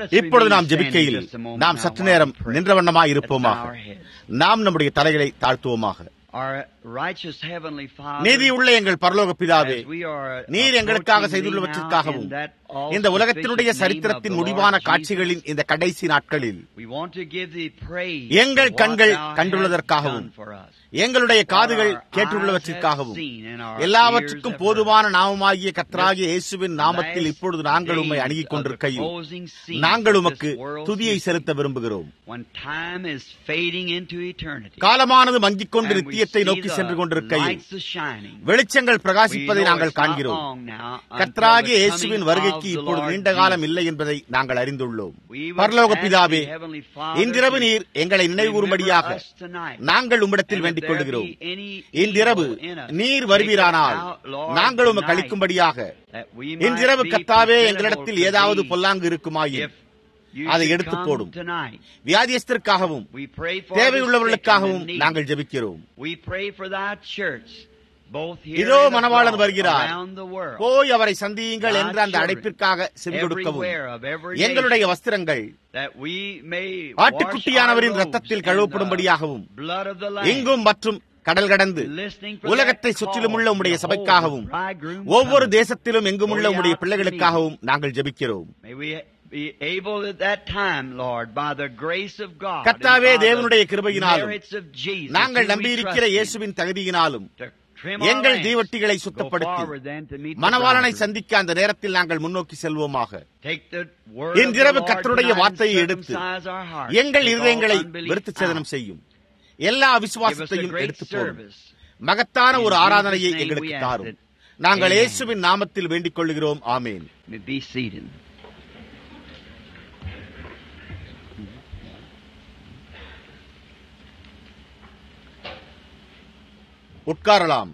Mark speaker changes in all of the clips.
Speaker 1: இப்பொழுது நாம் ஜெபிக்கையில் நாம் சற்று நேரம் நின்ற வண்ணமாய் இருப்போமாக நாம் நம்முடைய தலைகளை தாழ்த்துவோமாக நீதியுள்ள எங்கள் பரலோக பிதாவே நீர் எங்களுக்காக செய்துள்ளவற்றிற்காகவும் இந்த உலகத்தினுடைய சரித்திரத்தின் முடிவான காட்சிகளின் இந்த கடைசி நாட்களில் எங்கள் கண்கள் கண்டுள்ளதற்காகவும் எங்களுடைய காதுகள் கேட்டுள்ளவற்றிற்காகவும் எல்லாவற்றுக்கும் போதுமான நாமமாகிய கத்ராகிய இயேசுவின் நாமத்தில் இப்பொழுது நாங்கள் உண்மை அணுகிக் கொண்டிருக்கையில் நாங்கள் உமக்கு துதியை செலுத்த விரும்புகிறோம் காலமானது மங்கிக் கொண்டு நித்தியத்தை நோக்கி சென்று கொண்டிருக்கையில் வெளிச்சங்கள் பிரகாசிப்பதை நாங்கள் காண்கிறோம் கத்ராகிய இயேசுவின் வருகைக்கு இப்பொழுது நீண்ட காலம் இல்லை என்பதை நாங்கள் அறிந்துள்ளோம் பரலோக பிதாவே இன்றிரவு நீர் எங்களை நினைவுறும்படியாக நாங்கள் உம்மிடத்தில் வேண்டிக் கொள்கிறோம் இன்றிரவு நீர் வருவீரானால் நாங்கள் உமக்கு அளிக்கும்படியாக இன்றிரவு கத்தாவே எங்களிடத்தில் ஏதாவது பொல்லாங்கு இருக்குமாயின் அதை எடுத்து போடும் வியாதியஸ்திற்காகவும் தேவையுள்ளவர்களுக்காகவும் நாங்கள் ஜெபிக்கிறோம் இதோ மணவாளன் வருகிறார் போய் அவரை சந்தியுங்கள் என்ற அந்த அழைப்பிற்காக செவி கொடுக்கவும் எங்களுடைய வஸ்திரங்கள் ஆட்டுக்குட்டியானவரின் ரத்தத்தில் கழுவப்படும்படியாகவும் எங்கும் மற்றும் கடல் கடந்து உலகத்தை சுற்றிலும் உள்ள உம்முடைய சபைக்காகவும் ஒவ்வொரு தேசத்திலும் எங்கும் உள்ள உம்முடைய பிள்ளைகளுக்காகவும் நாங்கள் ஜெபிக்கிறோம் கர்த்தாவே தேவனுடைய கிருபையினாலும் நாங்கள் நம்பியிருக்கிற இயேசுவின் தகுதியினாலும் எங்கள் தீவட்டிகளை சுத்தப்படுத்தி மணவாளனை சந்திக்க அந்த நேரத்தில் நாங்கள் முன்னோக்கி செல்வோமாக இன்றிரவு கத்தருடைய வார்த்தையை எடுத்து எங்கள் இருதயங்களை வெறுத்து சேதனம் செய்யும் எல்லா விசுவாசத்தையும் எடுத்து போடும் மகத்தான ஒரு ஆராதனையை எங்களுக்கு தாரும் நாங்கள் இயேசுவின் நாமத்தில் வேண்டிக் கொள்கிறோம் ஆமேன் உட்காரலாம்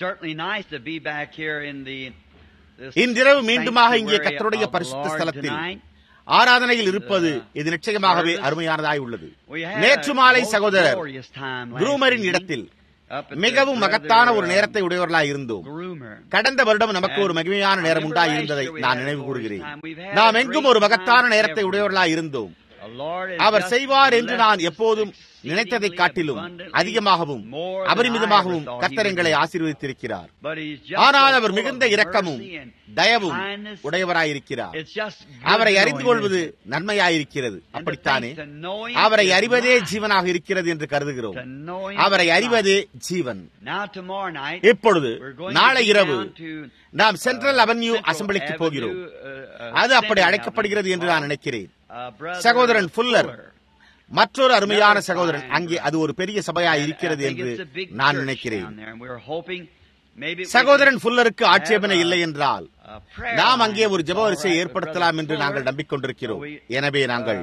Speaker 1: இன்றிரவு மீண்டுமாக இங்கே கத்தருடைய பரிசுத்த ஸ்தலத்தில் ஆராதனையில் இருப்பது இது நிச்சயமாகவே அருமையானதாய் உள்ளது நேற்று மாலை சகோதரர் குரூமரின் இடத்தில் மிகவும் மகத்தான ஒரு நேரத்தை உடையவர்களாய் இருந்தோம் கடந்த வருடம் நமக்கு ஒரு மகிமையான நேரம் உண்டாய் இருந்ததை நான் நினைவு கூறுகிறேன் நாம் எங்கும் ஒரு மகத்தான நேரத்தை உடையவர்களாய் இருந்தோம் அவர் செய்வார் என்று நான் எப்போதும் நினைத்ததை காட்டிலும் அதிகமாகவும் அபரிமிதமாகவும் கர்த்தர் எங்களை ஆசீர்வதித்திருக்கிறார் ஆனால் அவர் மிகுந்த இரக்கமும் தயவும் உடையவராயிருக்கிறார் அவரை அறிந்து கொள்வது நன்மையாயிருக்கிறது அப்படித்தானே அவரை அறிவதே ஜீவனாக இருக்கிறது என்று கருதுகிறோம் அவரை அறிவதே ஜீவன் இப்பொழுது நாளை இரவு நாம் சென்ட்ரல் அவென்யூ அசம்பிளிக்கு போகிறோம் அது அப்படி அழைக்கப்படுகிறது என்று நான் நினைக்கிறேன் சகோதரன் புல்லர் மற்றொரு அருமையான சகோதரன் அங்கே அது ஒரு பெரிய சபையாய் இருக்கிறது என்று நான் நினைக்கிறேன் சகோதரன் புல்லருக்கு ஆட்சேபனை இல்லை என்றால் நாம் அங்கே ஒரு ஜப வரிசையை ஏற்படுத்தலாம் என்று நாங்கள் நம்பிக்கொண்டிருக்கிறோம் எனவே நாங்கள்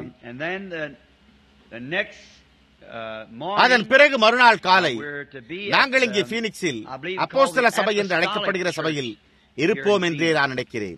Speaker 1: அதன் பிறகு மறுநாள் காலை நாங்கள் இங்கே பீனிக்ஸில் அப்போஸ்தல சபை என்று அழைக்கப்படுகிற சபையில் இருப்போம் என்றே நான் நினைக்கிறேன்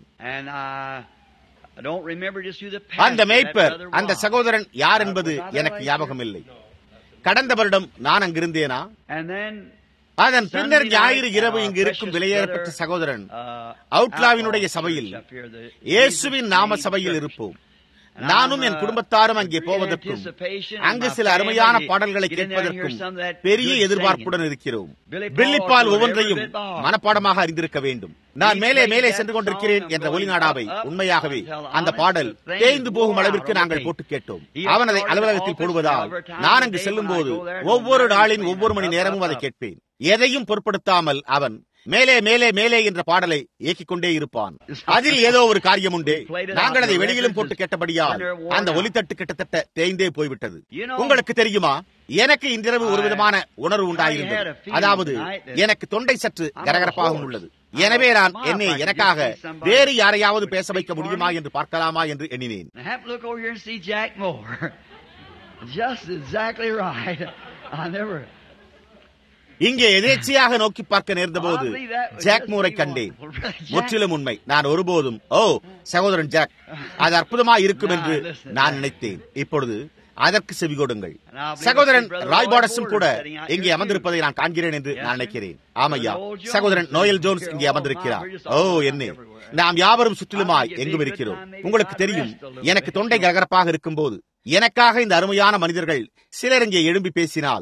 Speaker 1: அந்த மேய்ப்பர் அந்த சகோதரன் யார் என்பது எனக்கு ஞாபகம் இல்லை கடந்த வருடம் நான் அங்கிருந்தேனா அதன் பின்னர் ஞாயிறு இரவு இங்கு இருக்கும் விலையேறப்பட்ட சகோதரன் அவுட்லாவினுடைய சபையில் இயேசுவின் நாம சபையில் இருப்போம் நானும் என் குடும்பத்தாரும் அங்கே போவதற்கும் அங்கு சில அருமையான பாடல்களை கேட்பதற்கும் பெரிய எதிர்பார்ப்புடன் இருக்கிறோம் பில்லிப்பால் ஒவ்வொன்றையும் மனப்பாடமாக அறிந்திருக்க வேண்டும் நான் மேலே மேலே சென்று கொண்டிருக்கிறேன் என்ற ஒலிநாடாவை உண்மையாகவே அந்த பாடல் தேய்ந்து போகும் அளவிற்கு நாங்கள் போட்டு கேட்டோம் அவன் அதை அலுவலகத்தில் போடுவதால் நான் அங்கு செல்லும் போது ஒவ்வொரு நாளின் ஒவ்வொரு மணி நேரமும் அதை கேட்பேன் எதையும் பொருட்படுத்தாமல் அவன் மேலே மேலே மேலே என்ற பாடலை இயக்கிக் கொண்டே இருப்பான் அதில் ஏதோ ஒரு காரியம் உண்டு நாங்கள் அதை வெளியிலும் போட்டு கேட்டபடியால் அந்த ஒலித்தட்டு கிட்டத்தட்ட தேய்ந்தே போய்விட்டது உங்களுக்கு தெரியுமா எனக்கு இன்றிரவு ஒரு விதமான உணர்வு உண்டாயிருந்தது அதாவது எனக்கு தொண்டை சற்று கரகரப்பாகவும் உள்ளது எனவே நான் என்னை எனக்காக வேறு யாரையாவது பேச வைக்க முடியுமா என்று பார்க்கலாமா என்று எண்ணினேன் இங்கே எதேச்சையாக நோக்கி பார்க்க நேர்ந்த போது ஜாக் மூரை கண்டேன் முற்றிலும் உண்மை நான் ஒருபோதும் ஓ சகோதரன் ஜாக் அது அற்புதமா இருக்கும் என்று நான் நினைத்தேன் இப்பொழுது அதற்கு செவிகொடுங்கள் சகோதரன் ராய்பாடஸும் கூட இங்கே அமர்ந்திருப்பதை நான் காண்கிறேன் என்று நான் நினைக்கிறேன் ஆமையா சகோதரன் நோயல் ஜோன்ஸ் இங்கே அமர்ந்திருக்கிறார் ஓ என்ன நாம் யாவரும் சுற்றிலுமாய் எங்கும் இருக்கிறோம் உங்களுக்கு தெரியும் எனக்கு தொண்டை கரகரப்பாக இருக்கும் போது எனக்காக இந்த அருமையான மனிதர்கள் சிலர் இங்கே எழும்பி பேசினால்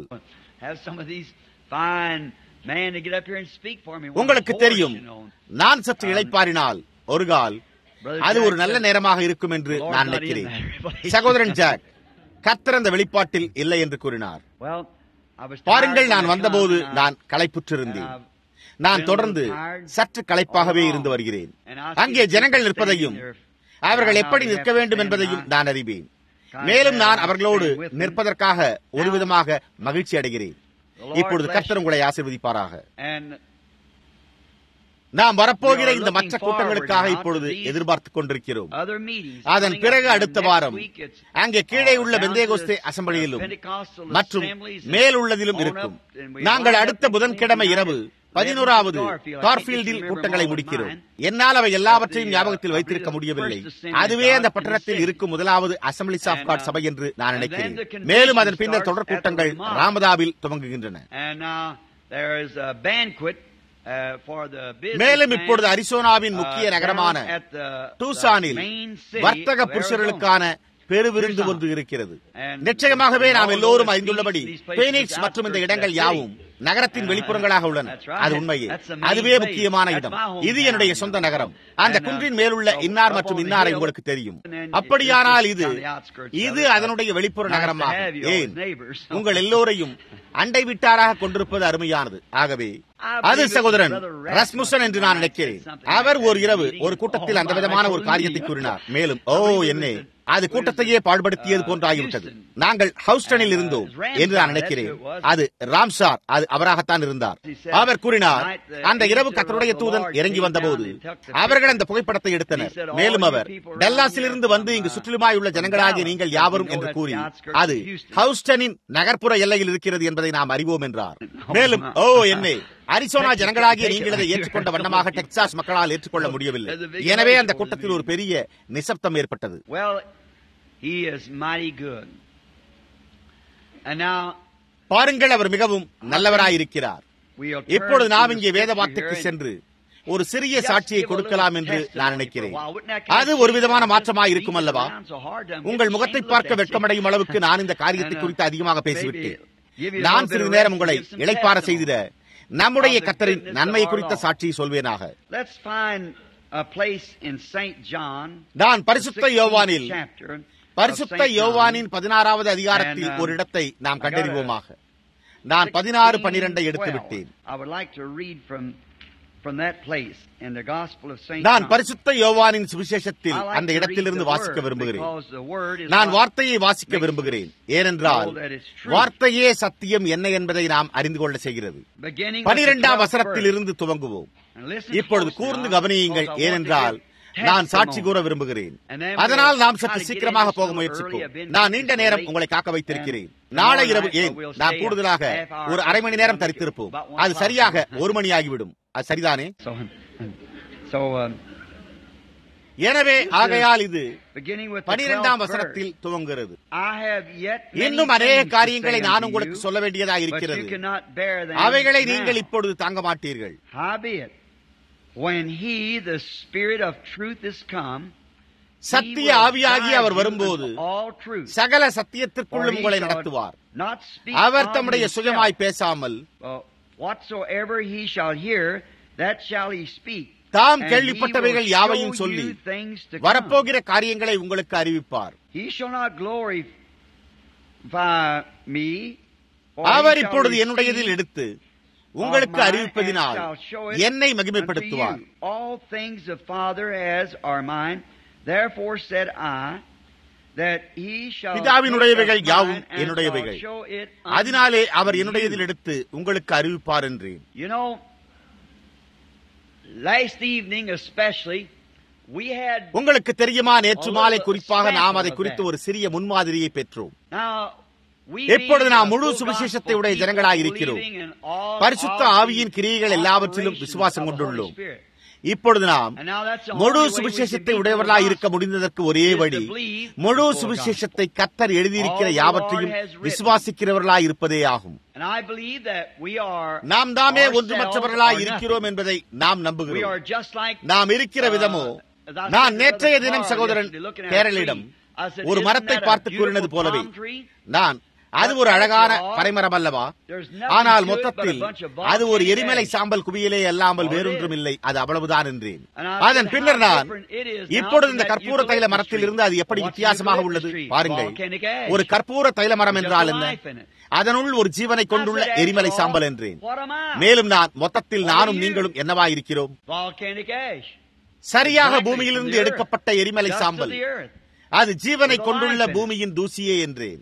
Speaker 1: உங்களுக்கு தெரியும் நான் சற்று இழைப்பாரினால் ஒரு கால் அது ஒரு நல்ல நேரமாக இருக்கும் என்று நான் நினைக்கிறேன் சகோதரன் ஜாக் கத்தர் அந்த வெளிப்பாட்டில் இல்லை என்று கூறினார் பாருங்கள் நான் வந்தபோது நான் களைப்புற்றிருந்தேன் நான் தொடர்ந்து சற்று களைப்பாகவே இருந்து வருகிறேன் அங்கே ஜனங்கள் நிற்பதையும் அவர்கள் எப்படி நிற்க வேண்டும் என்பதையும் நான் அறிவேன் மேலும் நான் அவர்களோடு நிற்பதற்காக ஒரு விதமாக மகிழ்ச்சி அடைகிறேன் இப்பொழுது கர்த்தர் உங்களை ஆசிர்வதிப்பாராக நாம் வரப்போகிற இந்த மற்ற கூட்டங்களுக்காக இப்பொழுது எதிர்பார்த்துக் கொண்டிருக்கிறோம் அதன் பிறகு அடுத்த வாரம் அங்கே கீழே உள்ள பெந்தேகோஸ்தே அசம்பிளியிலும் மற்றும் மேல் உள்ளதிலும் இருக்கும் நாங்கள் அடுத்த புதன்கிழமை இரவு பதினோராவது கார்பீல்டில் கூட்டங்களை முடிக்கிறோம் என்னால் அவை எல்லாவற்றையும் ஞாபகத்தில் வைத்திருக்க முடியவில்லை அதுவே அந்த பட்டணத்தில் இருக்கும் முதலாவது அசம்பிளிஸ் ஆஃப் காட் சபை என்று நான் நினைக்கிறேன் மேலும் அதன் பின்னர் தொடர் கூட்டங்கள் ராமதாவில் துவங்குகின்றன மேலும் இப்பொழுது அரிசோனாவின் முக்கிய நகரமான டூசானில் வர்த்தக புருஷர்களுக்கான பெருவிருந்து ஒன்று இருக்கிறது நிச்சயமாகவே நாம் எல்லோரும் அறிந்துள்ளபடி பீனிக்ஸ் மற்றும் இந்த இடங்கள் யாவும் நகரத்தின் வெளிப்புறங்களாக உள்ளன அது உண்மையே அதுவே முக்கியமான இடம் இது என்னுடைய சொந்த நகரம் அந்த குன்றின் மேலுள்ள இன்னார் மற்றும் இன்னாரை உங்களுக்கு தெரியும் அப்படியானால் இது இது அதனுடைய வெளிப்புற நகரமாகும் ஏன் உங்கள் எல்லோரையும் அண்டை விட்டாராக கொண்டிருப்பது அருமையானது ஆகவே அது சகோதரன் ரஸ்முசன் என்று நான் நினைக்கிறேன் அவர் ஒரு இரவு ஒரு கூட்டத்தில் அந்த விதமான ஒரு காரியத்தை கூறினார் மேலும் ஓ என்னே அது கூட்டத்தையே பாடுபடுத்தியது போன்றாகிவிட்டது நாங்கள் ஹவுஸ்டனில் இருந்தோம் என்று நான் நினைக்கிறேன் அது ராம்சார் அது அவராகத்தான் இருந்தார் அவர் கூறினார் அந்த இரவு கத்தருடைய தூதன் இறங்கி வந்தபோது அவர்கள் அந்த புகைப்படத்தை எடுத்தனர் மேலும் அவர் டல்லாஸிலிருந்து வந்து இங்கு சுற்றிலுமாய் உள்ள ஜனங்களாகிய நீங்கள் யாவரும் என்று கூறி அது ஹவுஸ்டனின் நகர்ப்புற எல்லையில் இருக்கிறது என்பதை நாம் அறிவோம் என்றார் மேலும் ஓ என்னே அரிசோனா ஜனங்களாகிய நீங்கள் இதை ஏற்றுக்கொண்ட வண்ணமாக டெக்சாஸ் மக்களால் ஏற்றுக்கொள்ள முடியவில்லை எனவே அந்த கூட்டத்தில் ஒரு பெரிய நிசப்தம் ஏற்பட்டது பாருங்கள் அவர் மிகவும் நல்லவராயிருக்கிறார் இப்பொழுது நாம் இங்கே வேத வார்த்தைக்கு சென்று ஒரு சிறிய சாட்சியை கொடுக்கலாம் என்று நான் நினைக்கிறேன் அது ஒரு விதமான மாற்றமாக இருக்கும் அல்லவா உங்கள் முகத்தை பார்க்க வெட்கமடையும் அளவுக்கு நான் இந்த காரியத்தை குறித்து அதிகமாக பேசிவிட்டேன் நான் சிறிது நேரம் உங்களை இழைப்பார செய்திட நம்முடைய கத்தரின் நன்மையை குறித்த சாட்சியை சொல்வேனாக நான் பரிசுத்த யோவானில் பரிசுத்த யோவானின் பதினாறாவது அதிகாரத்தில் ஒரு இடத்தை நாம் கண்டறிவோமாக நான் பதினாறு பன்னிரண்டை எடுத்து விட்டேன் நான் பரிசுத்த யோவானின் சுவிசேஷத்தில் அந்த இடத்திலிருந்து வாசிக்க விரும்புகிறேன் நான் வார்த்தையை வாசிக்க விரும்புகிறேன் ஏனென்றால் வார்த்தையே சத்தியம் என்ன என்பதை நாம் அறிந்து கொள்ள செய்கிறது பனிரெண்டாம் வசனத்தில் இருந்து துவங்குவோம் இப்பொழுது கூர்ந்து கவனியுங்கள் ஏனென்றால் நான் சாட்சி கூற விரும்புகிறேன் அதனால் நாம் சற்று சீக்கிரமாக போக முயற்சிப்போம் நான் நீண்ட நேரம் உங்களை காக்க வைத்திருக்கிறேன் நாளை இரவு ஏன் நாம் கூடுதலாக ஒரு அரை மணி நேரம் தரித்திருப்போம் அது சரியாக ஒரு மணி ஆகிவிடும் அது சரிதானே எனவே ஆகையால் இது பனிரெண்டாம் வசனத்தில் துவங்குகிறது இன்னும் அநேக காரியங்களை நான் உங்களுக்கு சொல்ல வேண்டியதாக இருக்கிறது அவைகளை நீங்கள் இப்பொழுது தாங்க மாட்டீர்கள்
Speaker 2: when he the spirit of truth is come
Speaker 1: சத்திய ஆவியாகி அவர் வரும்போது சகல சத்தியத்திற்குள்ளும் உங்களை நடத்துவார் அவர் தம்முடைய சுயமாய் பேசாமல்
Speaker 2: whatsoever he shall hear that shall he speak
Speaker 1: தாம் கேள்விப்பட்டவைகள் யாவையும் சொல்லி வரப்போகிற காரியங்களை உங்களுக்கு அறிவிப்பார்
Speaker 2: he shall not glorify me
Speaker 1: அவர் இப்பொழுது என்னுடையதில் எடுத்து உங்களுக்கு அறிவிப்பதினால் என்னை மகிமைப்படுத்துவார்
Speaker 2: all things the father has are mine therefore said i that he shall
Speaker 1: பிதாவினுடையவைகள் யாவும் என்னுடையவைகள் அதனாலே அவர் என்னுடையதில் எடுத்து உங்களுக்கு அறிவிப்பார் என்றேன்
Speaker 2: you know last evening especially we had
Speaker 1: உங்களுக்கு தெரியுமா நேற்று மாலை குறிப்பாக நாம் அதை குறித்து ஒரு சிறிய முன்மாதிரியை பெற்றோம் எப்பொழுது நாம் முழு சுவிசேஷத்தை உடைய ஜனங்களாய் இருக்கிறோம் பரிசுத்த ஆவியின் கிரியைகள் எல்லாவற்றிலும் விசுவாசம் கொண்டுள்ளோம் இப்பொழுது நாம் முழு சுவிசேஷத்தை உடையவர்களாய் இருக்க முடிந்ததற்கு ஒரே வழி முழு சுவிசேஷத்தை கத்தர் எழுதியிருக்கிற யாவற்றையும் விசுவாசிக்கிறவர்களாய் இருப்பதே ஆகும் நாம் தாமே ஒன்றுமற்றவர்களாய் இருக்கிறோம் என்பதை நாம் நம்புகிறோம் நாம் இருக்கிற விதமோ நான் நேற்றைய தினம் சகோதரன் கேரளிடம் ஒரு மரத்தை பார்த்து கூறினது போலவே நான் அது ஒரு அழகான பனைமரம் அல்லவா ஆனால் மொத்தத்தில் அது ஒரு எரிமலை சாம்பல் குவியலே அல்லாமல் வேறொன்றும் இல்லை அது அவ்வளவுதான் என்றேன் அதன் பின்னர் நான் இப்பொழுது இந்த கற்பூர தைல மரத்தில் இருந்து அது எப்படி வித்தியாசமாக உள்ளது பாருங்கள் ஒரு கற்பூர தைல மரம் என்றால் என்ன அதனுள் ஒரு ஜீவனை கொண்டுள்ள எரிமலை சாம்பல் என்றேன் மேலும் நான் மொத்தத்தில் நானும் நீங்களும் என்னவா இருக்கிறோம் சரியாக பூமியிலிருந்து எடுக்கப்பட்ட எரிமலை சாம்பல் அது ஜீவனை கொண்டுள்ள பூமியின் தூசியே என்றேன்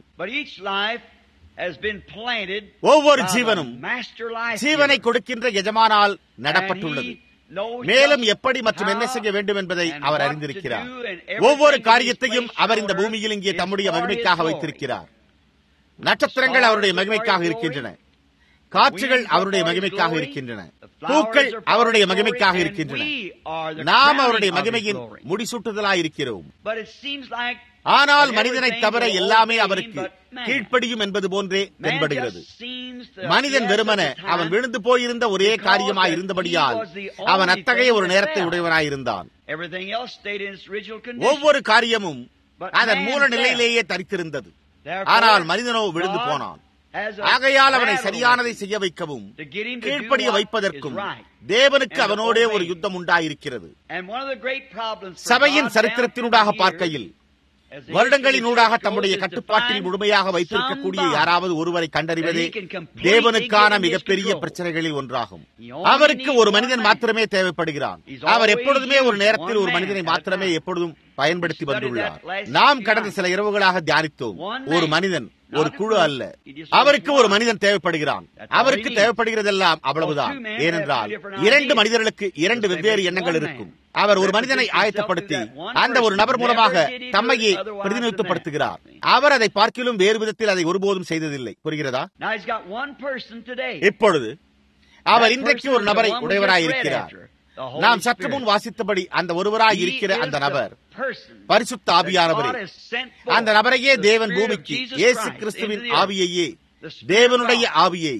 Speaker 1: ஒவ்வொரு ஜீவனும் ஜீவனை கொடுக்கின்ற எஜமானால் நடப்பட்டுள்ளது மேலும் எப்படி மற்றும் என்ன செய்ய வேண்டும் என்பதை அவர் அறிந்திருக்கிறார் ஒவ்வொரு காரியத்தையும் அவர் இந்த பூமியில் இங்கே தம்முடைய மகிமைக்காக வைத்திருக்கிறார் நட்சத்திரங்கள் அவருடைய மகிமைக்காக இருக்கின்றன காற்றுகள் அவருடைய மகிமைக்காக இருக்கின்றன பூக்கள் அவருடைய மகிமைக்காக இருக்கின்றன நாம் அவருடைய மகிமையின் முடிசூட்டுதலாய் இருக்கிறோம் ஆனால் மனிதனை தவிர எல்லாமே அவருக்கு கீழ்ப்படியும் என்பது போன்றே தென்படுகிறது மனிதன் வெறுமன அவன் விழுந்து போயிருந்த ஒரே காரியமாய் இருந்தபடியால் அவன் அத்தகைய ஒரு நேரத்தை உடையவனாயிருந்தான் ஒவ்வொரு காரியமும் அதன் மூல நிலையிலேயே தரித்திருந்தது ஆனால் மனிதனோ விழுந்து போனான் ஆகையால் அவனை சரியானதை செய்ய வைக்கவும் கீழ்ப்படிய வைப்பதற்கும் தேவனுக்கு அவனோடே ஒரு யுத்தம் உண்டாயிருக்கிறது சபையின் சரித்திரத்தினூடாக பார்க்கையில் வருடங்களினூடாக தம்முடைய கட்டுப்பாட்டில் முழுமையாக வைத்திருக்கக்கூடிய யாராவது ஒருவரை கண்டறிவதே தேவனுக்கான மிகப்பெரிய பிரச்சனைகளில் ஒன்றாகும் அவருக்கு ஒரு மனிதன் மாத்திரமே தேவைப்படுகிறான் அவர் எப்பொழுதுமே ஒரு நேரத்தில் ஒரு மனிதனை மாத்திரமே எப்பொழுதும் பயன்படுத்தி வந்துள்ளார் நாம் கடந்த சில இரவுகளாக தியானித்தோம் ஒரு மனிதன் ஒரு குழு அல்ல அவருக்கு ஒரு மனிதன் தேவைப்படுகிறான் அவருக்கு தேவைப்படுகிறதெல்லாம் அவ்வளவுதான் ஏனென்றால் இரண்டு மனிதர்களுக்கு இரண்டு வெவ்வேறு எண்ணங்கள் இருக்கும் அவர் ஒரு மனிதனை ஆயத்தப்படுத்தி அந்த ஒரு நபர் மூலமாக தம்மையே பிரதிநிதித்துவப்படுத்துகிறார் அவர் அதை பார்க்கிலும் வேறு விதத்தில் அதை ஒருபோதும் செய்ததில்லை புரிகிறதா இப்பொழுது அவர் இன்றைக்கு ஒரு நபரை உடையவராய் இருக்கிறார் நாம் சற்று முன் வாசித்தபடி அந்த ஒருவராய் இருக்கிற அந்த நபர் பரிசுத்த ஆவியானவரே அந்த நபரையே தேவன் பூமிக்கு இயேசு கிறிஸ்துவின் ஆவியையே தேவனுடைய ஆவியை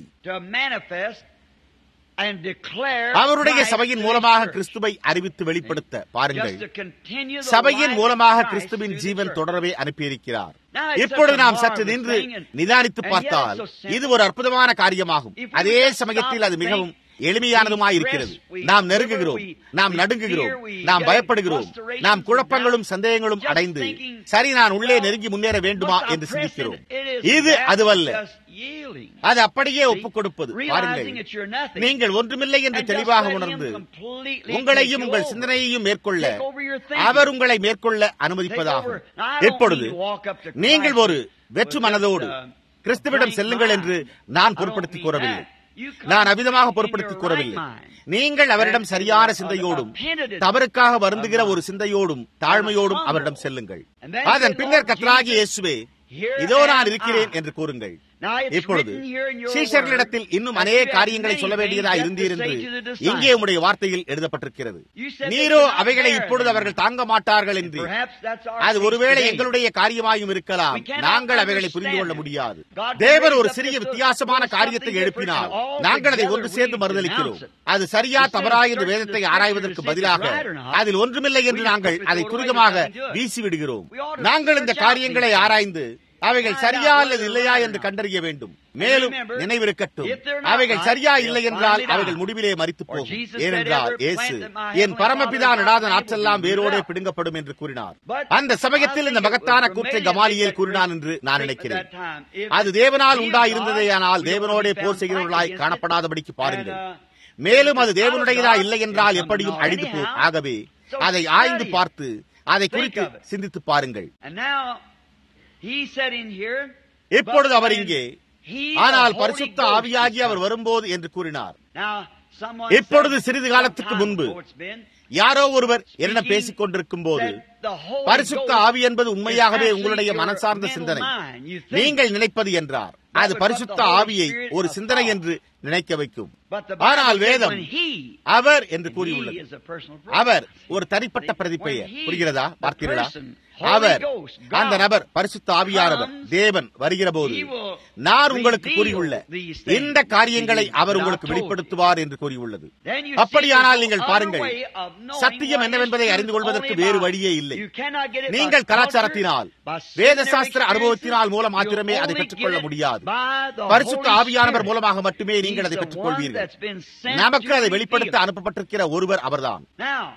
Speaker 1: அவருடைய சபையின் மூலமாக கிறிஸ்துவை அறிவித்து வெளிப்படுத்த பாருங்கள் சபையின் மூலமாக கிறிஸ்துவின் ஜீவன் தொடரவே அனுப்பியிருக்கிறார் இப்பொழுது நாம் சற்று நின்று நிதானித்து பார்த்தால் இது ஒரு அற்புதமான காரியமாகும் அதே சமயத்தில் அது மிகவும் எளிமையானதுமாய் இருக்கிறது நாம் நெருங்குகிறோம் நாம் நடுங்குகிறோம் நாம் பயப்படுகிறோம் நாம் குழப்பங்களும் சந்தேகங்களும் அடைந்து சரி நான் உள்ளே நெருங்கி முன்னேற வேண்டுமா என்று சிந்திக்கிறோம் இது அதுவல்ல அது அப்படியே ஒப்புக் கொடுப்பது பாருங்கள் நீங்கள் ஒன்றுமில்லை என்று தெளிவாக உணர்ந்து உங்களையும் உங்கள் சிந்தனையையும் மேற்கொள்ள அவர் உங்களை மேற்கொள்ள அனுமதிப்பதாகும் இப்பொழுது நீங்கள் ஒரு வெற்று மனதோடு கிறிஸ்துவிடம் செல்லுங்கள் என்று நான் பொருட்படுத்திக் கூறவில்லை நான் அவிதமாக பொருட்படுத்திக் கூறவில்லை நீங்கள் அவரிடம் சரியான சிந்தையோடும் தவறுக்காக வருந்துகிற ஒரு சிந்தையோடும் தாழ்மையோடும் அவரிடம் செல்லுங்கள் அதன் பின்னர் கத்ராகி இயேசுவே இதோ நான் இருக்கிறேன் என்று கூறுங்கள் இப்பொழுது சீஷர்களிடத்தில் இன்னும் அநேக காரியங்களை சொல்ல வேண்டியதா இருந்தீர் என்று இங்கே உடைய வார்த்தையில் எழுதப்பட்டிருக்கிறது நீரோ அவைகளை இப்பொழுது அவர்கள் தாங்க மாட்டார்கள் என்று அது ஒருவேளை எங்களுடைய காரியமாயும் இருக்கலாம் நாங்கள் அவைகளை புரிந்து கொள்ள முடியாது தேவர் ஒரு சிறிய வித்தியாசமான காரியத்தை எழுப்பினால் நாங்கள் அதை ஒன்று சேர்ந்து மறுதளிக்கிறோம் அது சரியா தவறா என்று வேதத்தை ஆராய்வதற்கு பதிலாக அதில் ஒன்றுமில்லை என்று நாங்கள் அதை துரிதமாக வீசிவிடுகிறோம் நாங்கள் இந்த காரியங்களை ஆராய்ந்து அவைகள் சரியா அல்லது இல்லையா என்று கண்டறிய வேண்டும் மேலும் நினைவிருக்கட்டும் அவைகள் சரியா இல்லை என்றால் அவைகள் முடிவிலே மறித்து போகும் ஏனென்றால் இயேசு என் பரமபிதா நடாத நாற்றெல்லாம் வேரோடே பிடுங்கப்படும் என்று கூறினார் அந்த சமயத்தில் இந்த மகத்தான கூற்றை கமாலியல் கூறினான் என்று நான் நினைக்கிறேன் அது தேவனால் உண்டாயிருந்ததேயானால் தேவனோடே போர் செய்கிறவர்களாய் காணப்படாதபடிக்கு பாருங்கள் மேலும் அது தேவனுடையதா இல்லை என்றால் எப்படியும் அழிந்து போ ஆகவே அதை ஆய்ந்து பார்த்து அதை குறித்து சிந்தித்து பாருங்கள் இப்பொழுது அவர் இங்கே ஆனால் பரிசுத்த ஆவியாகி அவர் வரும்போது என்று கூறினார் இப்பொழுது சிறிது காலத்துக்கு முன்பு யாரோ ஒருவர் என்ன பேசிக் கொண்டிருக்கும் போது பரிசுத்த ஆவி என்பது உண்மையாகவே உங்களுடைய மனசார்ந்த சிந்தனை நீங்கள் நினைப்பது என்றார் அது பரிசுத்த ஆவியை ஒரு சிந்தனை என்று நினைக்க வைக்கும் ஆனால் வேதம் அவர் என்று கூறியுள்ளது அவர் ஒரு தனிப்பட்ட பிரதிப்பெயர் புரிகிறதா பார்த்தீர்களா அவர் அந்த நபர் பரிசுத்த ஆவியானவர் தேவன் வருகிற போது நான் உங்களுக்கு கூறியுள்ள இந்த காரியங்களை அவர் உங்களுக்கு வெளிப்படுத்துவார் என்று கூறியுள்ளது அப்படியானால் நீங்கள் பாருங்கள் சத்தியம் என்னவென்பதை அறிந்து கொள்வதற்கு வேறு வழியே இல்லை நீங்கள் கலாச்சாரத்தினால் வேத சாஸ்திர அனுபவத்தினால் மூலம் மாத்திரமே அதை பெற்றுக்கொள்ள முடியாது பரிசுத்த ஆவியானவர் மூலமாக மட்டுமே நீங்கள் அதை பெற்றுக் கொள்வீர்கள் நமக்கு அதை வெளிப்படுத்த அனுப்பப்பட்டிருக்கிற ஒருவர் அவர்தான்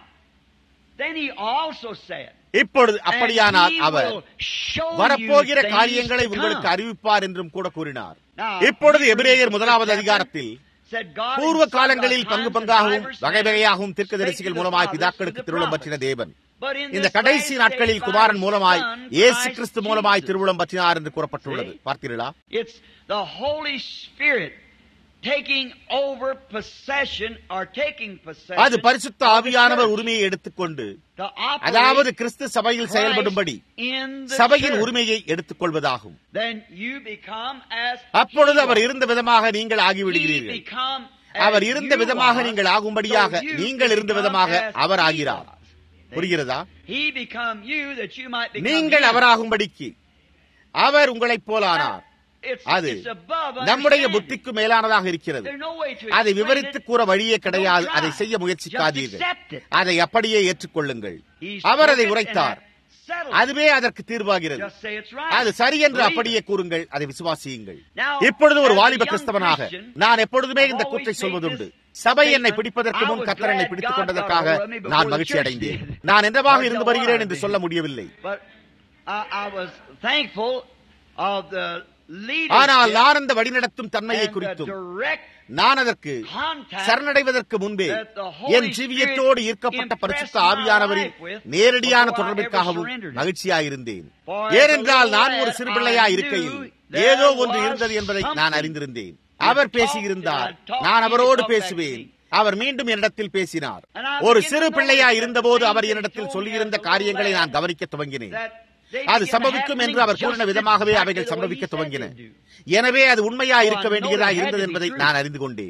Speaker 1: இப்பொழுது அப்படியானால் அவர் வரப்போகிற காரியங்களை உங்களுக்கு அறிவிப்பார் என்றும் கூட கூறினார் இப்பொழுது எபிரேயர் முதலாவது அதிகாரத்தில் பூர்வ காலங்களில் பங்கு பங்காகவும் வகை வகையாகவும் தீர்க்கதரிசிகள் மூலமாய் பிதாக்களுக்கு திருவிழம் பற்றின தேவன் இந்த கடைசி நாட்களில் குமாரன் மூலமாய் இயேசு கிறிஸ்து மூலமாய் திருவிழம் பற்றினார் என்று கூறப்பட்டுள்ளது பார்த்தீர்களா அது பரிசுத்த ஆவியானவர் உரிமையை எடுத்துக்கொண்டு அதாவது கிறிஸ்து சபையில் செயல்படும்படி சபையின் உரிமையை எடுத்துக் கொள்வதாகும் அப்பொழுது அவர் இருந்த விதமாக நீங்கள் ஆகிவிடுகிறீர்கள் அவர் இருந்த விதமாக நீங்கள் ஆகும்படியாக நீங்கள் இருந்த விதமாக அவர் ஆகிறார் புரிகிறதா நீங்கள் அவராகும்படிக்கு அவர் உங்களைப் போலானார் அது நம்முடைய புத்திக்கு மேலானதாக இருக்கிறது அதை விவரித்து கூற வழியே கிடையாது அதை செய்ய முயற்சிக்காதீர்கள் அதை அப்படியே ஏற்றுக்கொள்ளுங்கள் அவர் அதை உரைத்தார் அதுவே அதற்கு தீர்வாகிறது அது சரி என்று அப்படியே கூறுங்கள் அதை விசுவாசியுங்கள் இப்பொழுது ஒரு வாலிப கிறிஸ்தவனாக நான் எப்பொழுதுமே இந்த கூற்றை சொல்வதுண்டு சபை என்னை பிடிப்பதற்கு முன் கத்தர் என்னை பிடித்துக் கொண்டதற்காக நான் மகிழ்ச்சி அடைந்தேன் நான் என்னவாக இருந்து வருகிறேன் என்று சொல்ல முடியவில்லை ஆனால் நான் அந்த வழிநடத்தும் தன்மையை குறித்தும் நான் அதற்கு சரணடைவதற்கு முன்பே என் ஜீவியத்தோடு ஈர்க்கப்பட்ட பரிசுத்த ஆவியானவரின் நேரடியான தொடர்பிற்காகவும் மகிழ்ச்சியாயிருந்தேன் ஏனென்றால் நான் ஒரு சிறு பிள்ளையா இருக்கையில் ஏதோ ஒன்று இருந்தது என்பதை நான் அறிந்திருந்தேன் அவர் பேசியிருந்தார் நான் அவரோடு பேசுவேன் அவர் மீண்டும் என்னிடத்தில் பேசினார் ஒரு சிறு பிள்ளையா இருந்தபோது அவர் என்னிடத்தில் சொல்லியிருந்த காரியங்களை நான் கவனிக்க துவங்கினேன் அது சம்பவிக்கும் என்று அவர் கூறின விதமாகவே அவைகள் சம்பவிக்க துவங்கின எனவே அது உண்மையா இருக்க வேண்டியதா இருந்தது என்பதை நான் அறிந்து கொண்டேன்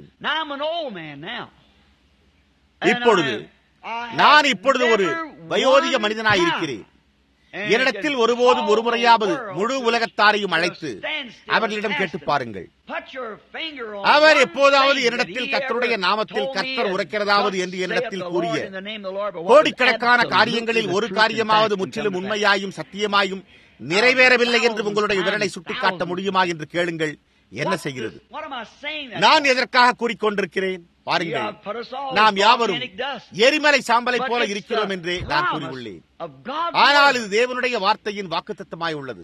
Speaker 1: இப்பொழுது நான் இப்பொழுது ஒரு வயோதிக மனிதனாய் இருக்கிறேன் என்னிடத்தில் ஒருபோதும் ஒரு முறையாவது முழு உலகத்தாரையும் அழைத்து அவர்களிடம் கேட்டு பாருங்கள் அவர் எப்போதாவது என்னிடத்தில் கத்தருடைய நாமத்தில் கத்தர் உரைக்கிறதாவது என்று என்னிடத்தில் கூறிய கோடிக்கணக்கான காரியங்களில் ஒரு காரியமாவது முற்றிலும் உண்மையாயும் சத்தியமாயும் நிறைவேறவில்லை என்று உங்களுடைய விரலை சுட்டிக்காட்ட முடியுமா என்று கேளுங்கள் என்ன செய்கிறது நான் எதற்காக கூறிக்கொண்டிருக்கிறேன் பாருங்கள் நாம் யாவரும் எரிமலை சாம்பலை போல இருக்கிறோம் என்றே நான் கூறியுள்ளேன் ஆனால் இது தேவனுடைய வார்த்தையின் வாக்குத்தத்தமாய் உள்ளது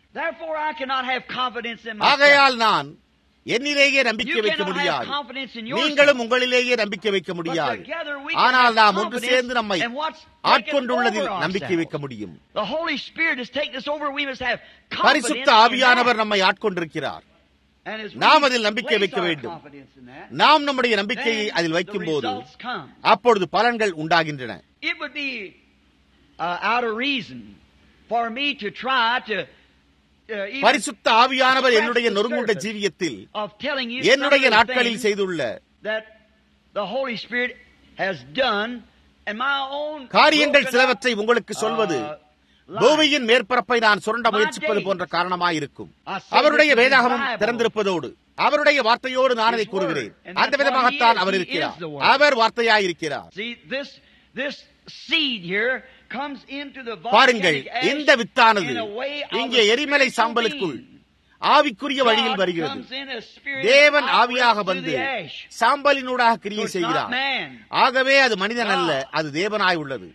Speaker 1: ஆகையால் நான் என்னிலேயே நம்பிக்கை வைக்க முடியாது நீங்களும் உங்களிலேயே நம்பிக்கை வைக்க முடியாது ஆனால் நாம் ஒன்று சேர்ந்து நம்மை ஆட்கொண்டுள்ளதில் நம்பிக்கை வைக்க முடியும் பரிசுத்த ஆவியானவர் நம்மை ஆட்கொண்டிருக்கிறார் நாம் அதில் நம்பிக்கை வைக்க வேண்டும் நாம் நம்முடைய நம்பிக்கையை அதில் வைக்கும் போது அப்பொழுது பலன்கள் உண்டாகின்றன பரிசுத்த ஆவியானவர் என்னுடைய நொறுங்குண்ட ஜீவியத்தில் என்னுடைய நாட்களில் செய்துள்ள காரியங்கள் சிலவற்றை உங்களுக்கு சொல்வது பூமியின் மேற்பரப்பை நான் சுரண்ட முயற்சிப்பது போன்ற காரணமாயிருக்கும் அவருடைய வேதாகமும் திறந்திருப்பதோடு அவருடைய வார்த்தையோடு நான் அதை கூறுகிறேன் அந்த விதமாகத்தான் அவர் இருக்கிறார் அவர் வார்த்தையாயிருக்கிறார் பாருங்கள் இந்த வித்தானது இங்கே எரிமலை சாம்பலுக்குள் ஆவிக்குரிய வழியில் வருகிறது தேவன் ஆவியாக வந்து சாம்பலினூடாக கிரியை செய்கிறார் ஆகவே அது மனிதன் அல்ல அது தேவனாய் உள்ளது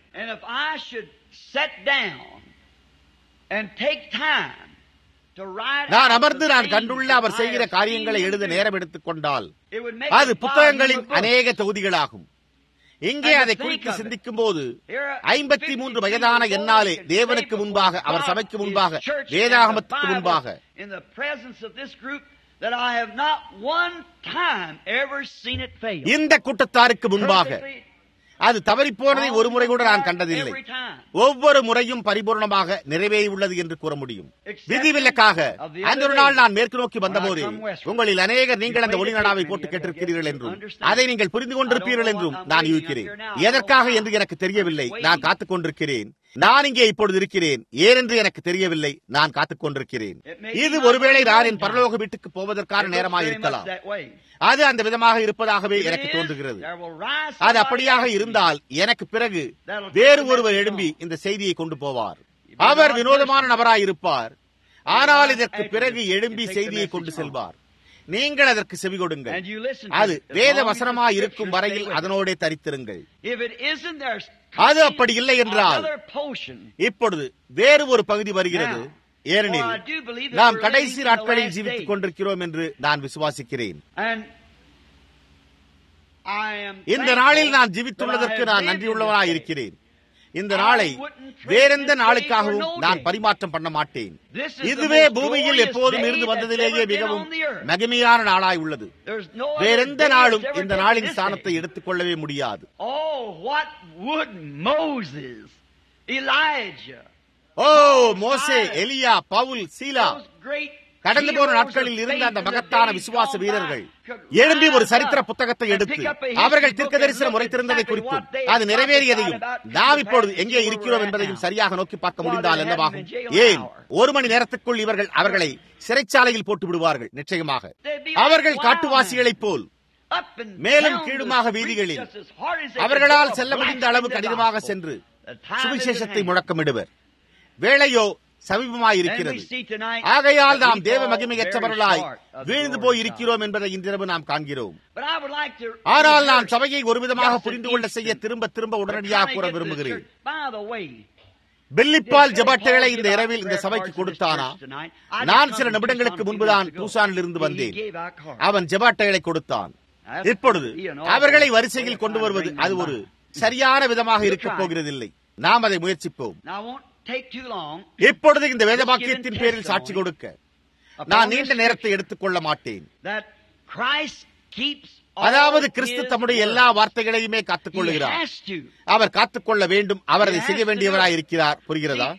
Speaker 1: நான் அமர்ந்து நான் கண்டுள்ள அவர் செய்கிற காரியங்களை எழுத நேரம் எடுத்துக் கொண்டால் அது புத்தகங்களின் அநேக தொகுதிகளாகும் இங்கே அதை குறித்து சிந்திக்கும் போது ஐம்பத்தி மூன்று வயதான என்னாலே தேவனுக்கு முன்பாக அவர் சபைக்கு முன்பாக வேதாகமத்துக்கு முன்பாக இந்த கூட்டத்தாருக்கு முன்பாக அது தவறிப்போனதை ஒரு முறை கூட நான் கண்டதில்லை ஒவ்வொரு முறையும் பரிபூர்ணமாக நிறைவேறியுள்ளது என்று கூற முடியும் விதிவிலக்காக அந்த ஒரு நாள் நான் மேற்கு நோக்கி வந்தபோது உங்களில் அநேகர் நீங்கள் அந்த ஒளிநடாவை போட்டு கேட்டிருக்கிறீர்கள் என்றும் அதை நீங்கள் புரிந்து கொண்டிருப்பீர்கள் என்றும் நான் யூகிக்கிறேன் எதற்காக என்று எனக்கு தெரியவில்லை நான் காத்துக் கொண்டிருக்கிறேன் நான் இங்கே இப்பொழுது இருக்கிறேன் ஏனென்று எனக்கு தெரியவில்லை நான் காத்துக் கொண்டிருக்கிறேன் இது ஒருவேளை நான் என் பரலோக வீட்டுக்கு போவதற்கான நேரமாக இருக்கலாம் அது அந்த விதமாக இருப்பதாகவே எனக்கு தோன்றுகிறது அது அப்படியாக இருந்தால் எனக்கு பிறகு வேறு ஒருவர் எழும்பி இந்த செய்தியை கொண்டு போவார் அவர் வினோதமான நபராய் இருப்பார் ஆனால் இதற்கு பிறகு எழும்பி செய்தியை கொண்டு செல்வார் நீங்கள் அதற்கு செவி கொடுங்கள் அது வேத வசனமாய் இருக்கும் வரையில் அதனோட தரித்திருங்கள் அது அப்படி இல்லை என்றால் இப்பொழுது வேறு ஒரு பகுதி வருகிறது ஏனெனில் நாம் கடைசி நாட்களில் ஜீவித்துக் கொண்டிருக்கிறோம் என்று நான் விசுவாசிக்கிறேன் இந்த நாளில் நான் ஜீவித்துள்ளதற்கு நான் நன்றியுள்ளவனாய் இருக்கிறேன் இந்த நாளை வேறெந்த நாளுக்காகவும் நான் பரிமாற்றம் பண்ண மாட்டேன் இதுவே பூமியில் எப்போதும் இருந்து வந்ததிலேயே மிகவும் மகிமையான நாளாய் உள்ளது வேறெந்த நாளும் இந்த நாளின் ஸ்தானத்தை எடுத்துக் கொள்ளவே முடியாது ஓ மோசே எலியா பவுல் சீலா கடந்து போன நாட்களில் இருந்த அந்த மகத்தான விசுவாச வீரர்கள் எழும்பி ஒரு சரித்திர புத்தகத்தை எடுத்து அவர்கள் தீர்க்க தரிசனம் உரைத்திருந்ததை குறித்தும் அது நிறைவேறியதையும் நாம் இப்பொழுது எங்கே இருக்கிறோம் என்பதையும் சரியாக நோக்கி பார்க்க முடிந்தால் என்னவாகும் ஏன் ஒரு மணி நேரத்துக்குள் இவர்கள் அவர்களை சிறைச்சாலையில் போட்டு விடுவார்கள் நிச்சயமாக அவர்கள் காட்டுவாசிகளைப் போல் மேலும் கீழுமாக வீதிகளில் அவர்களால் செல்ல முடிந்த அளவு கடினமாக சென்று சுவிசேஷத்தை முழக்கமிடுவர் வேளையோ சமீபமாயிருக்கிறது ஆகையால் நாம் தேவ மகிமையற்றவர்களாய் வீழ்ந்து போய் இருக்கிறோம் என்பதை இன்றிரவு நாம் காண்கிறோம் ஆனால் நான் சபையை ஒரு விதமாக புரிந்து கொள்ள செய்ய திரும்ப திரும்ப உடனடியாக கூற விரும்புகிறேன் பில்லிப்பால் ஜபாட்டைகளை இந்த இரவில் இந்த சபைக்கு கொடுத்தானா நான் சில நிமிடங்களுக்கு முன்புதான் பூசானில் இருந்து வந்தேன் அவன் ஜபாட்டைகளை கொடுத்தான் இப்பொழுது அவர்களை வரிசையில் கொண்டு வருவது அது ஒரு சரியான விதமாக இருக்கப் போகிறதில்லை நாம் அதை முயற்சிப்போம் இப்பொழுது இந்த வேத வாக்கியத்தின் பேரில் சாட்சி கொடுக்க நான் நீண்ட நேரத்தை எடுத்துக் கொள்ள மாட்டேன் அதாவது கிறிஸ்து தம்முடைய எல்லா வார்த்தைகளையுமே காத்துக் கொள்ளுகிறார் அவர் காத்துக்கொள்ள வேண்டும் அவர் அதை செய்ய வேண்டியவராய் இருக்கிறார் புரிகிறதா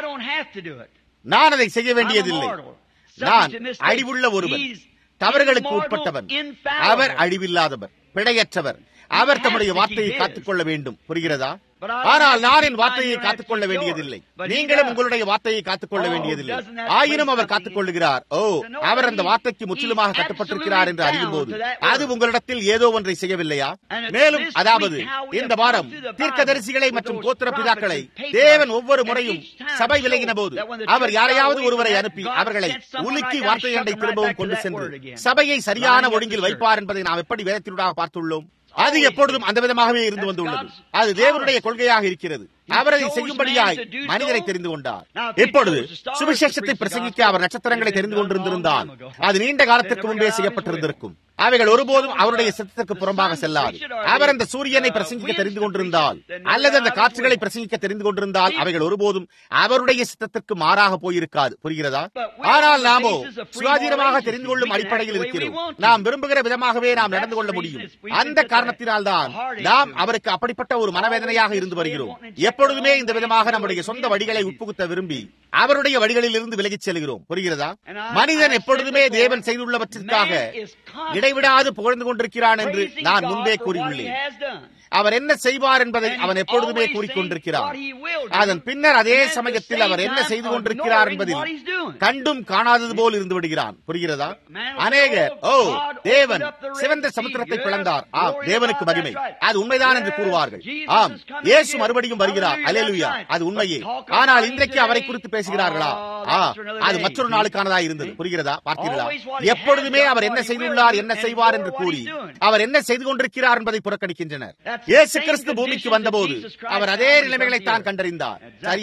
Speaker 1: நான் அதை செய்ய வேண்டியதில்லை நான் அழிவுள்ள ஒருவன் தவறுகளுக்கு உட்பட்டவன் அவர் அழிவில்லாதவர் பிழையற்றவர் அவர் தம்முடைய வார்த்தையை காத்துக்கொள்ள வேண்டும் புரிகிறதா ஆனால் நான் என் வார்த்தையை காத்துக்கொள்ள வேண்டியதில்லை நீங்களும் உங்களுடைய வார்த்தையை காத்துக்கொள்ள வேண்டியதில்லை ஆயினும் அவர் காத்துக்கொள்ளுகிறார் ஓ அவர் அந்த வார்த்தைக்கு முற்றிலுமாக கட்டுப்பட்டிருக்கிறார் என்று அறியும் போது அது உங்களிடத்தில் ஏதோ ஒன்றை செய்யவில்லையா மேலும் அதாவது இந்த வாரம் தீர்க்கதரிசிகளை மற்றும் கோத்திர பிதாக்களை தேவன் ஒவ்வொரு முறையும் சபை விலகின போது அவர் யாரையாவது ஒருவரை அனுப்பி அவர்களை உலுக்கி வார்த்தை அண்டை திரும்பவும் கொண்டு சென்று சபையை சரியான ஒழுங்கில் வைப்பார் என்பதை நாம் எப்படி வேதத்தினூடாக பார்த்துள்ளோம் அது எப்பொழுதும் அந்த விதமாகவே இருந்து வந்துள்ளது அது தேவனுடைய கொள்கையாக இருக்கிறது அவர் அதை செய்யும்படியாய் மனிதரை தெரிந்து கொண்டார் இப்பொழுது சுவிசேஷத்தை பிரசங்கிக்க அவர் நட்சத்திரங்களை தெரிந்து கொண்டிருந்திருந்தால் அது நீண்ட காலத்திற்கு முன்பே செய்யப்பட்டிருந்திருக்கும் அவைகள் ஒருபோதும் அவருடைய சித்தத்திற்கு புறம்பாக செல்லாது அவர் அந்த சூரியனை பிரசங்கிக்க தெரிந்து கொண்டிருந்தால் அல்லது அந்த காற்றுகளை பிரசங்கிக்க தெரிந்து கொண்டிருந்தால் அவைகள் ஒருபோதும் அவருடைய சித்தத்திற்கு மாறாக போயிருக்காது புரிகிறதா ஆனால் நாமோ சுயாதீனமாக தெரிந்து கொள்ளும் அடிப்படையில் இருக்கிறோம் நாம் விரும்புகிற விதமாகவே நாம் நடந்து கொள்ள முடியும் அந்த காரணத்தினால்தான் நாம் அவருக்கு அப்படிப்பட்ட ஒரு மனவேதனையாக இருந்து வருகிறோம் எப்பொழுதுமே இந்த விதமாக நம்முடைய சொந்த வழிகளை உட்புகுத்த விரும்பி அவருடைய வழிகளில் இருந்து விலகிச் செல்கிறோம் புரிகிறதா மனிதன் எப்பொழுதுமே தேவன் செய்துள்ளவற்றிற்காக இடைவிடாது புகழ்ந்து கொண்டிருக்கிறான் என்று நான் முன்பே கூறியுள்ளேன் அவர் என்ன செய்வார் என்பதை அவன் எப்பொழுதுமே கூறிக்கொண்டிருக்கிறார் அதன் பின்னர் அதே சமயத்தில் அவர் என்ன செய்து கொண்டிருக்கிறார் என்பதில் கண்டும் காணாதது போல் இருந்து விடுகிறான் புரிகிறதா அநேகர் ஓ தேவன் சிவந்த சமுத்திரத்தை பிளந்தார் ஆம் தேவனுக்கு மகிமை அது உண்மைதான் என்று கூறுவார்கள் ஆம் இயேசு மறுபடியும் வருகிறார் அலேலுயா அது உண்மையே ஆனால் இன்றைக்கு அவரை குறித்து பேசுகிறார்களா ஆ அது மற்றொரு நாளுக்கானதா இருந்தது புரிகிறதா பார்த்தீர்களா எப்பொழுதுமே அவர் என்ன செய்துள்ளார் என்ன செய்வார் என்று கூறி அவர் என்ன செய்து கொண்டிருக்கிறார் என்பதை புறக்கணிக்கின்றனர் இயேசு கிறிஸ்து பூமிக்கு வந்தபோது அவர் அதே நிலைமைகளை தான் கண்டறிந்தார் சரியாக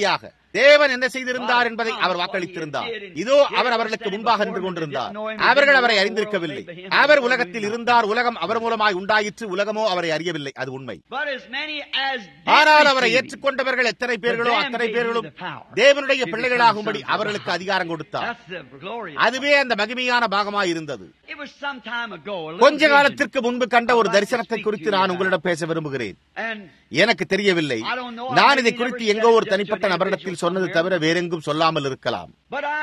Speaker 1: தேவன் என்ன செய்திருந்தார் என்பதை அவர் வாக்களித்திருந்தார் இதோ அவர் அவர்களுக்கு முன்பாக நின்று கொண்டிருந்தார் அவர்கள் அவரை அறிந்திருக்கவில்லை அவர் உலகத்தில் இருந்தார் உலகம் அவர் மூலமாய் உண்டாயிற்று உலகமோ அவரை அறியவில்லை அது உண்மை ஆனால் அவரை ஏற்றுக்கொண்டவர்கள் எத்தனை பேர்களோ அத்தனை பேர்களும் தேவனுடைய பிள்ளைகளாகும்படி அவர்களுக்கு அதிகாரம் கொடுத்தார் அதுவே அந்த மகிமையான பாகமாய் இருந்தது கொஞ்ச காலத்திற்கு முன்பு கண்ட ஒரு தரிசனத்தை குறித்து நான் உங்களிடம் பேச விரும்புகிறேன் எனக்கு தெரியவில்லை நான் இதை குறித்து எங்கோ ஒரு தனிப்பட்ட நபரிடத்தில் சொன்னது தவிர வேறெங்கும் சொல்லாமல் இருக்கலாம்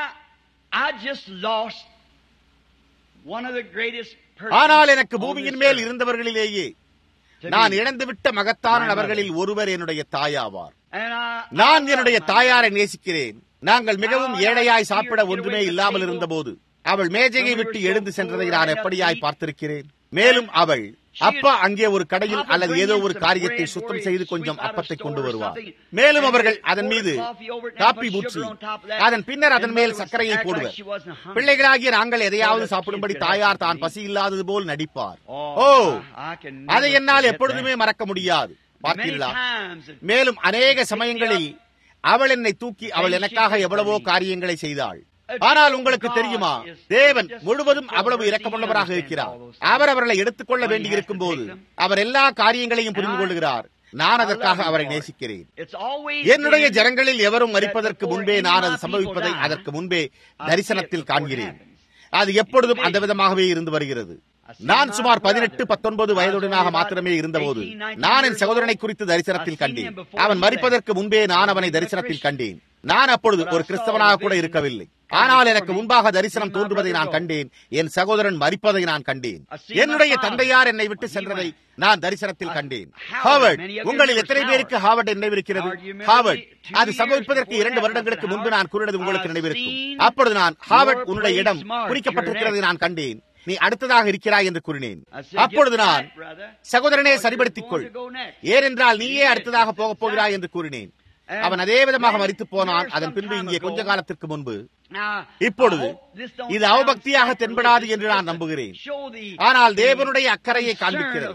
Speaker 1: ஆனால் எனக்கு பூமியின் மேல் இருந்தவர்களிலேயே நான் இழந்துவிட்ட மகத்தான நபர்களில் ஒருவர் என்னுடைய தாயாவார் நான் என்னுடைய தாயாரை நேசிக்கிறேன் நாங்கள் மிகவும் ஏழையாய் சாப்பிட ஒன்றுமே இல்லாமல் இருந்தபோது அவள் மேஜையை விட்டு எழுந்து சென்றதை நான் எப்படியாய் பார்த்திருக்கிறேன் மேலும் அவள் அப்பா அங்கே ஒரு கடையில் அல்லது ஏதோ ஒரு காரியத்தை சுத்தம் செய்து கொஞ்சம் அப்பத்தை கொண்டு வருவார் மேலும் அவர்கள் அதன் மீது காப்பி ஊற்றி அதன் பின்னர் அதன் மேல் சர்க்கரையை போடுவர் பிள்ளைகளாகிய நாங்கள் எதையாவது சாப்பிடும்படி தாயார் தான் பசி இல்லாதது போல் நடிப்பார் ஓ அதை என்னால் எப்பொழுதுமே மறக்க முடியாது பார்த்தீர்களா மேலும் அநேக சமயங்களில் அவள் என்னை தூக்கி அவள் எனக்காக எவ்வளவோ காரியங்களை செய்தாள் ஆனால் உங்களுக்கு தெரியுமா தேவன் முழுவதும் அவ்வளவு இரக்கமுள்ளவராக இருக்கிறார் அவர் அவர்களை எடுத்துக்கொள்ள வேண்டியிருக்கும் போது அவர் எல்லா காரியங்களையும் புரிந்து கொள்கிறார் நான் அதற்காக அவரை நேசிக்கிறேன் என்னுடைய ஜனங்களில் எவரும் மறிப்பதற்கு முன்பே நான் அது சம்பவிப்பதை அதற்கு முன்பே தரிசனத்தில் காண்கிறேன் அது எப்பொழுதும் அந்த விதமாகவே இருந்து வருகிறது நான் சுமார் பதினெட்டு பத்தொன்பது வயதுடனாக மாத்திரமே இருந்தபோது நான் என் சகோதரனை குறித்து தரிசனத்தில் கண்டேன் அவன் மறிப்பதற்கு முன்பே நான் அவனை தரிசனத்தில் கண்டேன் நான் அப்பொழுது ஒரு கிறிஸ்தவனாக கூட இருக்கவில்லை ஆனால் எனக்கு முன்பாக தரிசனம் தோன்றுவதை நான் கண்டேன் என் சகோதரன் மறிப்பதை நான் கண்டேன் என்னுடைய தந்தையார் என்னை விட்டு சென்றதை நான் தரிசனத்தில் கண்டேன் ஹாவர்ட் உங்களில் எத்தனை பேருக்கு ஹாவர்ட் நினைவிருக்கிறது ஹாவர்ட் அது சம்பவிப்பதற்கு இரண்டு வருடங்களுக்கு முன்பு நான் கூறினது உங்களுக்கு நினைவிருக்கும் அப்பொழுது நான் ஹாவர்ட் உன்னுடைய இடம் குறிக்கப்பட்டிருக்கிறதை நான் கண்டேன் நீ அடுத்ததாக இருக்கிறாய் என்று கூறினேன் அப்பொழுது நான் சகோதரனே சரிபடுத்திக் கொள் ஏனென்றால் நீயே அடுத்ததாக போகப் போகிறாய் என்று கூறினேன் அவன் அதே விதமாக மறித்து போனான் அதன் பின்பு இங்கே கொஞ்ச காலத்திற்கு முன்பு இப்பொழுது இது அவபக்தியாக தென்படாது என்று நான் நம்புகிறேன் ஆனால் தேவனுடைய அக்கறையை காண்பிக்கிறது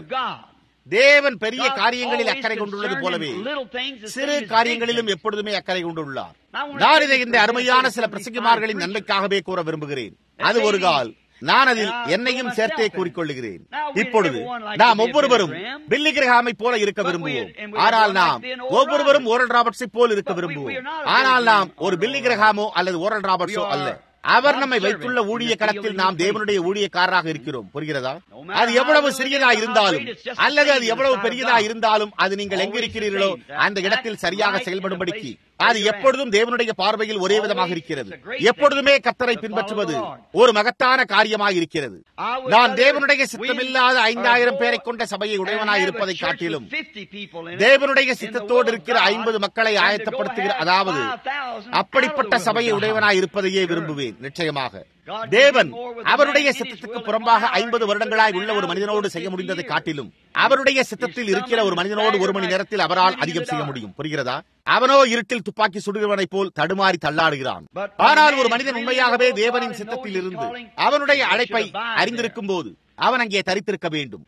Speaker 1: தேவன் பெரிய காரியங்களில் அக்கறை கொண்டுள்ளது போலவே சிறு காரியங்களிலும் எப்பொழுதுமே அக்கறை கொண்டுள்ளார் நான் இதை இந்த அருமையான சில பிரசங்கிமார்களின் நன்மைக்காகவே கூற விரும்புகிறேன் அது ஒரு கால் நான் அதில் என்னையும் சேர்த்தே கூறிக்கொள்ளுகிறேன் இப்பொழுது நாம் ஒவ்வொருவரும் பில்லி கிரகாமை போல இருக்க விரும்புவோம் ஆனால் நாம் ஒவ்வொருவரும் ஓரல் ராபர்ட்ஸை போல் இருக்க விரும்புவோம் ஆனால் நாம் ஒரு பில்லி கிரகாமோ அல்லது ஓரல் ராபர்ட்ஸோ அல்ல அவர் நம்மை வைத்துள்ள ஊழிய களத்தில் நாம் தேவனுடைய ஊழியக்காரராக இருக்கிறோம் புரிகிறதா அது எவ்வளவு சிறியதா இருந்தாலும் அல்லது அது எவ்வளவு பெரியதா இருந்தாலும் அது நீங்கள் எங்க இருக்கிறீர்களோ அந்த இடத்தில் சரியாக செயல்படும்படிக்கு அது எப்பொழுதும் தேவனுடைய பார்வையில் ஒரே விதமாக இருக்கிறது எப்பொழுதுமே கத்தரை பின்பற்றுவது ஒரு மகத்தான காரியமாக இருக்கிறது நான் தேவனுடைய சித்தமில்லாத ஐந்தாயிரம் பேரை கொண்ட சபையை உடையவனாய் இருப்பதை காட்டிலும் தேவனுடைய சித்தத்தோடு இருக்கிற ஐம்பது மக்களை ஆயத்தப்படுத்துகிற அதாவது அப்படிப்பட்ட சபையை உடையவனாய் இருப்பதையே விரும்புவேன் நிச்சயமாக தேவன் அவருடைய சித்தத்துக்கு புறம்பாக ஐம்பது வருடங்களாய் உள்ள ஒரு மனிதனோடு செய்ய முடிந்ததை காட்டிலும் அவருடைய சித்தத்தில் இருக்கிற ஒரு மனிதனோடு ஒரு மணி நேரத்தில் அவரால் அதிகம் செய்ய முடியும் புரிகிறதா அவனோ இருட்டில் துப்பாக்கி சுடுகிறவனைப் போல் தடுமாறி தள்ளாடுகிறான் ஆனால் ஒரு மனிதன் உண்மையாகவே தேவனின் சித்தத்தில் இருந்து அவனுடைய அழைப்பை அறிந்திருக்கும் போது அவன் அங்கே தரித்திருக்க வேண்டும்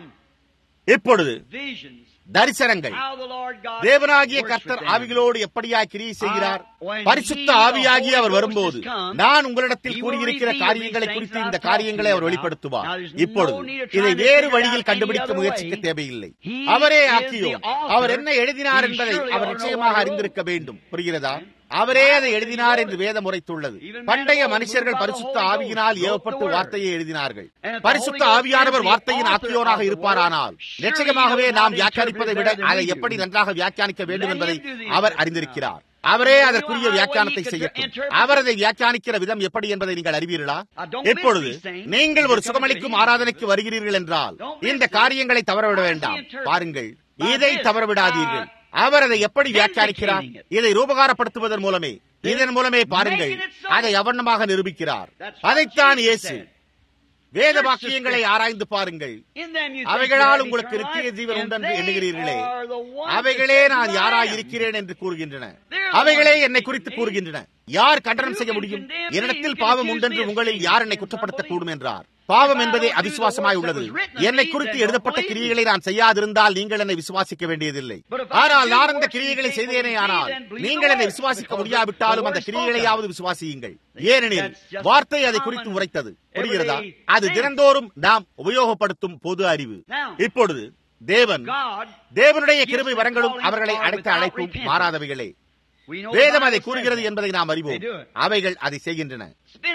Speaker 1: இப்பொழுது தரிசனங்கள் தேவனாகிய கர்த்தர் ஆவிகளோடு எப்படியாய் கிரியை செய்கிறார் பரிசுத்த ஆவியாகி அவர் வரும்போது நான் உங்களிடத்தில் கூறியிருக்கிற காரியங்களை குறித்து இந்த காரியங்களை அவர் வெளிப்படுத்துவார் இப்பொழுது இதை வேறு வழியில் கண்டுபிடிக்க முயற்சிக்க தேவையில்லை அவரே ஆக்கியோ அவர் என்ன எழுதினார் என்பதை அவர் நிச்சயமாக அறிந்திருக்க வேண்டும் புரிகிறதா அவரே அதை எழுதினார் என்று வேதம் உரைத்துள்ளது பண்டைய மனுஷர்கள் பரிசுத்த ஆவியினால் ஏவப்பட்டு வார்த்தையை எழுதினார்கள் பரிசுத்த ஆவியானவர் வார்த்தையின் ஆக்கியோராக இருப்பாரானால் நிச்சயமாகவே நாம் வியாக்கியானிப்பதை விட அதை எப்படி நன்றாக வியாக்கியானிக்க வேண்டும் என்பதை அவர் அறிந்திருக்கிறார் அவரே அதற்குரிய வியாக்கியானத்தை செய்யட்டும் அவர் அதை வியாக்கியானிக்கிற விதம் எப்படி என்பதை நீங்கள் அறிவீர்களா இப்பொழுது நீங்கள் ஒரு சுகமளிக்கும் ஆராதனைக்கு வருகிறீர்கள் என்றால் இந்த காரியங்களை தவறவிட வேண்டாம் பாருங்கள் இதை தவறவிடாதீர்கள் அவர் அதை எப்படி வியாக்கியானிக்கிறார் இதை ரூபகாரப்படுத்துவதன் மூலமே இதன் மூலமே பாருங்கள் அதை அவர்ணமாக நிரூபிக்கிறார் அதைத்தான் இயேசு வேத வாக்கியங்களை ஆராய்ந்து பாருங்கள் அவைகளால் உங்களுக்கு நித்திய ஜீவன் உண்டென்று எண்ணுகிறீர்களே அவைகளே நான் யாராய் இருக்கிறேன் என்று கூறுகின்றன அவைகளே என்னை குறித்து கூறுகின்றன யார் கண்டனம் செய்ய முடியும் என்னிடத்தில் பாவம் உண்டென்று உங்களில் யார் என்னை குற்றப்படுத்தக்கூடும் என்றார் பாவம் என்பதே அவிசுவாசமாய் உள்ளது என்னை குறித்து எழுதப்பட்ட கிரியைகளை நான் செய்யாதிருந்தால் நீங்கள் என்னை விசுவாசிக்க வேண்டியதில்லை ஆனால் நான் அந்த கிரியைகளை செய்தேனே ஆனால் நீங்கள் என்னை விசுவாசிக்க முடியாவிட்டாலும் அந்த கிரியைகளையாவது விசுவாசியுங்கள் ஏனெனில் வார்த்தை அதை குறித்து உரைத்தது புரிகிறதா அது தினந்தோறும் நாம் உபயோகப்படுத்தும் பொது அறிவு இப்பொழுது தேவன் தேவனுடைய கிருபை வரங்களும் அவர்களை அழைத்த அழைப்பும் மாறாதவைகளே வேதம் அதை கூறுகிறது என்பதை நாம் அறிவோம் அவைகள் அதை செய்கின்றன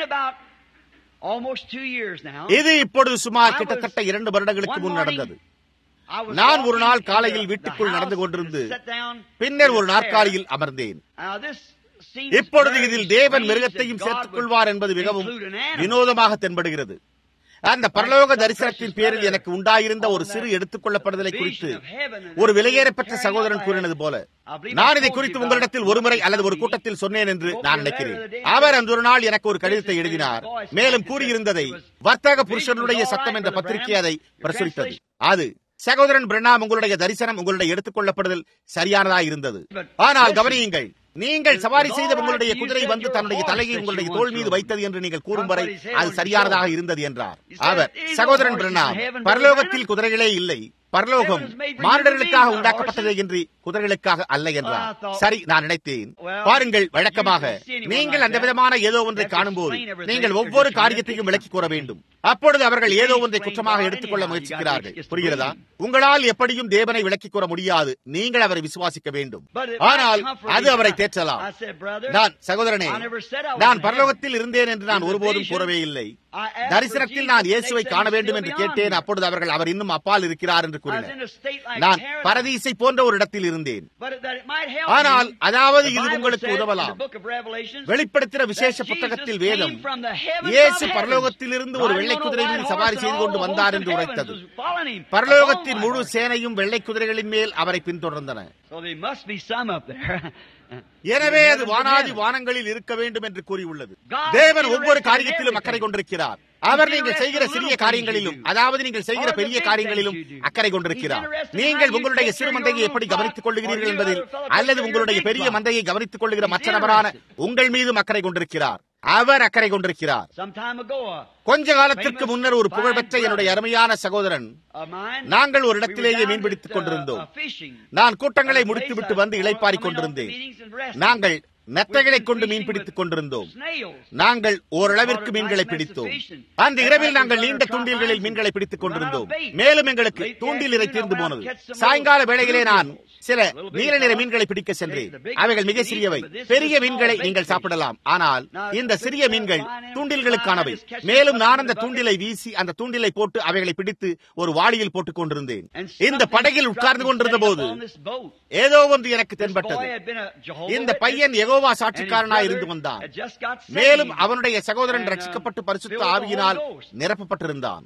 Speaker 1: இது இப்பொழுது சுமார் கிட்டத்தட்ட இரண்டு வருடங்களுக்கு முன் நடந்தது நான் ஒரு நாள் காலையில் வீட்டுக்குள் நடந்து கொண்டிருந்து பின்னர் ஒரு நாற்காலியில் அமர்ந்தேன் இப்பொழுது இதில் தேவன் மிருகத்தையும் சேர்த்துக் கொள்வார் என்பது மிகவும் வினோதமாக தென்படுகிறது அந்த பரலோக தரிசனத்தின் பேரில் எனக்கு உண்டாயிருந்த ஒரு சிறு எடுத்துக் கொள்ளப்படுதலை குறித்து ஒரு விலையேறப்பட்ட சகோதரன் கூறினது போல நான் இதை குறித்து உங்களிடத்தில் ஒருமுறை அல்லது ஒரு கூட்டத்தில் சொன்னேன் என்று நான் நினைக்கிறேன் அவர் அந்த ஒரு நாள் எனக்கு ஒரு கடிதத்தை எழுதினார் மேலும் கூறியிருந்ததை வர்த்தக புருஷனுடைய சத்தம் என்ற பத்திரிகை அதை பிரசுரித்தது அது சகோதரன் பிரணாம் உங்களுடைய தரிசனம் உங்களுடைய எடுத்துக் கொள்ளப்படுதல் சரியானதா இருந்தது ஆனால் கவனியுங்கள் நீங்கள் சவாரி செய்த உங்களுடைய குதிரை வந்து தன்னுடைய தலையை உங்களுடைய தோல் மீது வைத்தது என்று நீங்கள் கூறும் வரை அது சரியானதாக இருந்தது என்றார் அவர் சகோதரன் பிரணாம் பரலோகத்தில் குதிரைகளே இல்லை பரலோகம் மானிடர்களுக்காக உண்டாக்கப்பட்டதே என்று குதிரைகளுக்காக அல்ல என்றார் சரி நான் நினைத்தேன் பாருங்கள் வழக்கமாக நீங்கள் அந்த விதமான ஏதோ ஒன்றை காணும்போது நீங்கள் ஒவ்வொரு காரியத்தையும் விளக்கி கூற வேண்டும் அப்பொழுது அவர்கள் ஏதோ ஒன்றை குற்றமாக எடுத்துக்கொள்ள முயற்சிக்கிறார்கள் புரிகிறதா உங்களால் எப்படியும் தேவனை விளக்கி கூற முடியாது நீங்கள் அவரை விசுவாசிக்க வேண்டும் ஆனால் அது அவரை தேற்றலாம் நான் சகோதரனே நான் பரலோகத்தில் இருந்தேன் என்று நான் ஒருபோதும் கூறவே இல்லை தரிசனத்தில் நான் இயேசுவை காண வேண்டும் என்று கேட்டேன் அப்பொழுது அவர்கள் அவர் இன்னும் அப்பால் இருக்கிறார் என்று கூறினர் நான் பரதீசை போன்ற ஒரு இடத்தில் இருந்தேன் ஆனால் அதாவது இது உங்களுக்கு உதவலாம் வெளிப்படுத்தின விசேஷ புத்தகத்தில் வேதம் இயேசு பரலோகத்தில் இருந்து ஒரு வெள்ளை குதிரை மீது சவாரி செய்து கொண்டு வந்தார் என்று உரைத்தது பரலோகத்தின் முழு சேனையும் வெள்ளை குதிரைகளின் மேல் அவரை பின்தொடர்ந்தன எனவே அது வானாதி வானங்களில் இருக்க வேண்டும் என்று கூறியுள்ளது தேவன் ஒவ்வொரு காரியத்திலும் அக்கறை கொண்டிருக்கிறார் அவர் நீங்கள் செய்கிற சிறிய காரியங்களிலும் அதாவது நீங்கள் செய்கிற பெரிய காரியங்களிலும் அக்கறை கொண்டிருக்கிறார் நீங்கள் உங்களுடைய சிறு மந்தையை எப்படி கவனித்துக் கொள்ளுகிறீர்கள் என்பதில் அல்லது உங்களுடைய பெரிய மந்தையை கவனித்துக் கொள்ளுகிற மற்ற நபரான உங்கள் மீதும் அக்கறை கொண்டிருக்கிறார் அவர் அக்கறை கொண்டிருக்கிறார் கொஞ்ச காலத்திற்கு முன்னர் ஒரு புகழ்பெற்ற என்னுடைய அருமையான சகோதரன் நாங்கள் ஒரு இடத்திலேயே மீன்பிடித்துக் கொண்டிருந்தோம் நான் கூட்டங்களை முடித்துவிட்டு வந்து இளைப்பாரிக் கொண்டிருந்தேன் நாங்கள் நத்தைகளை கொண்டு மீன் பிடித்துக் கொண்டிருந்தோம் நாங்கள் ஓரளவிற்கு மீன்களை பிடித்தோம் அந்த இரவில் நாங்கள் நீண்ட தூண்டில்களில் மீன்களை பிடித்துக் கொண்டிருந்தோம் மேலும் எங்களுக்கு தூண்டில் இறை தீர்ந்து போனது சாயங்கால வேளையிலே நான் சில நீல நிற மீன்களை பிடிக்க சென்றேன் அவைகள் மிக சிறியவை பெரிய மீன்களை நீங்கள் சாப்பிடலாம் ஆனால் இந்த சிறிய மீன்கள் தூண்டில்களுக்கானவை மேலும் நான் அந்த தூண்டிலை வீசி அந்த தூண்டிலை போட்டு அவைகளை பிடித்து ஒரு வாளியில் போட்டுக் கொண்டிருந்தேன் இந்த படகில் உட்கார்ந்து கொண்டிருந்த போது ஏதோ ஒன்று எனக்கு தென்பட்டது இந்த பையன் எகோவா சாட்சிக்காரனாய் இருந்து வந்தான் மேலும் அவனுடைய சகோதரன் ரட்சிக்கப்பட்டு பரிசுத்த ஆவியினால் நிரப்பப்பட்டிருந்தான்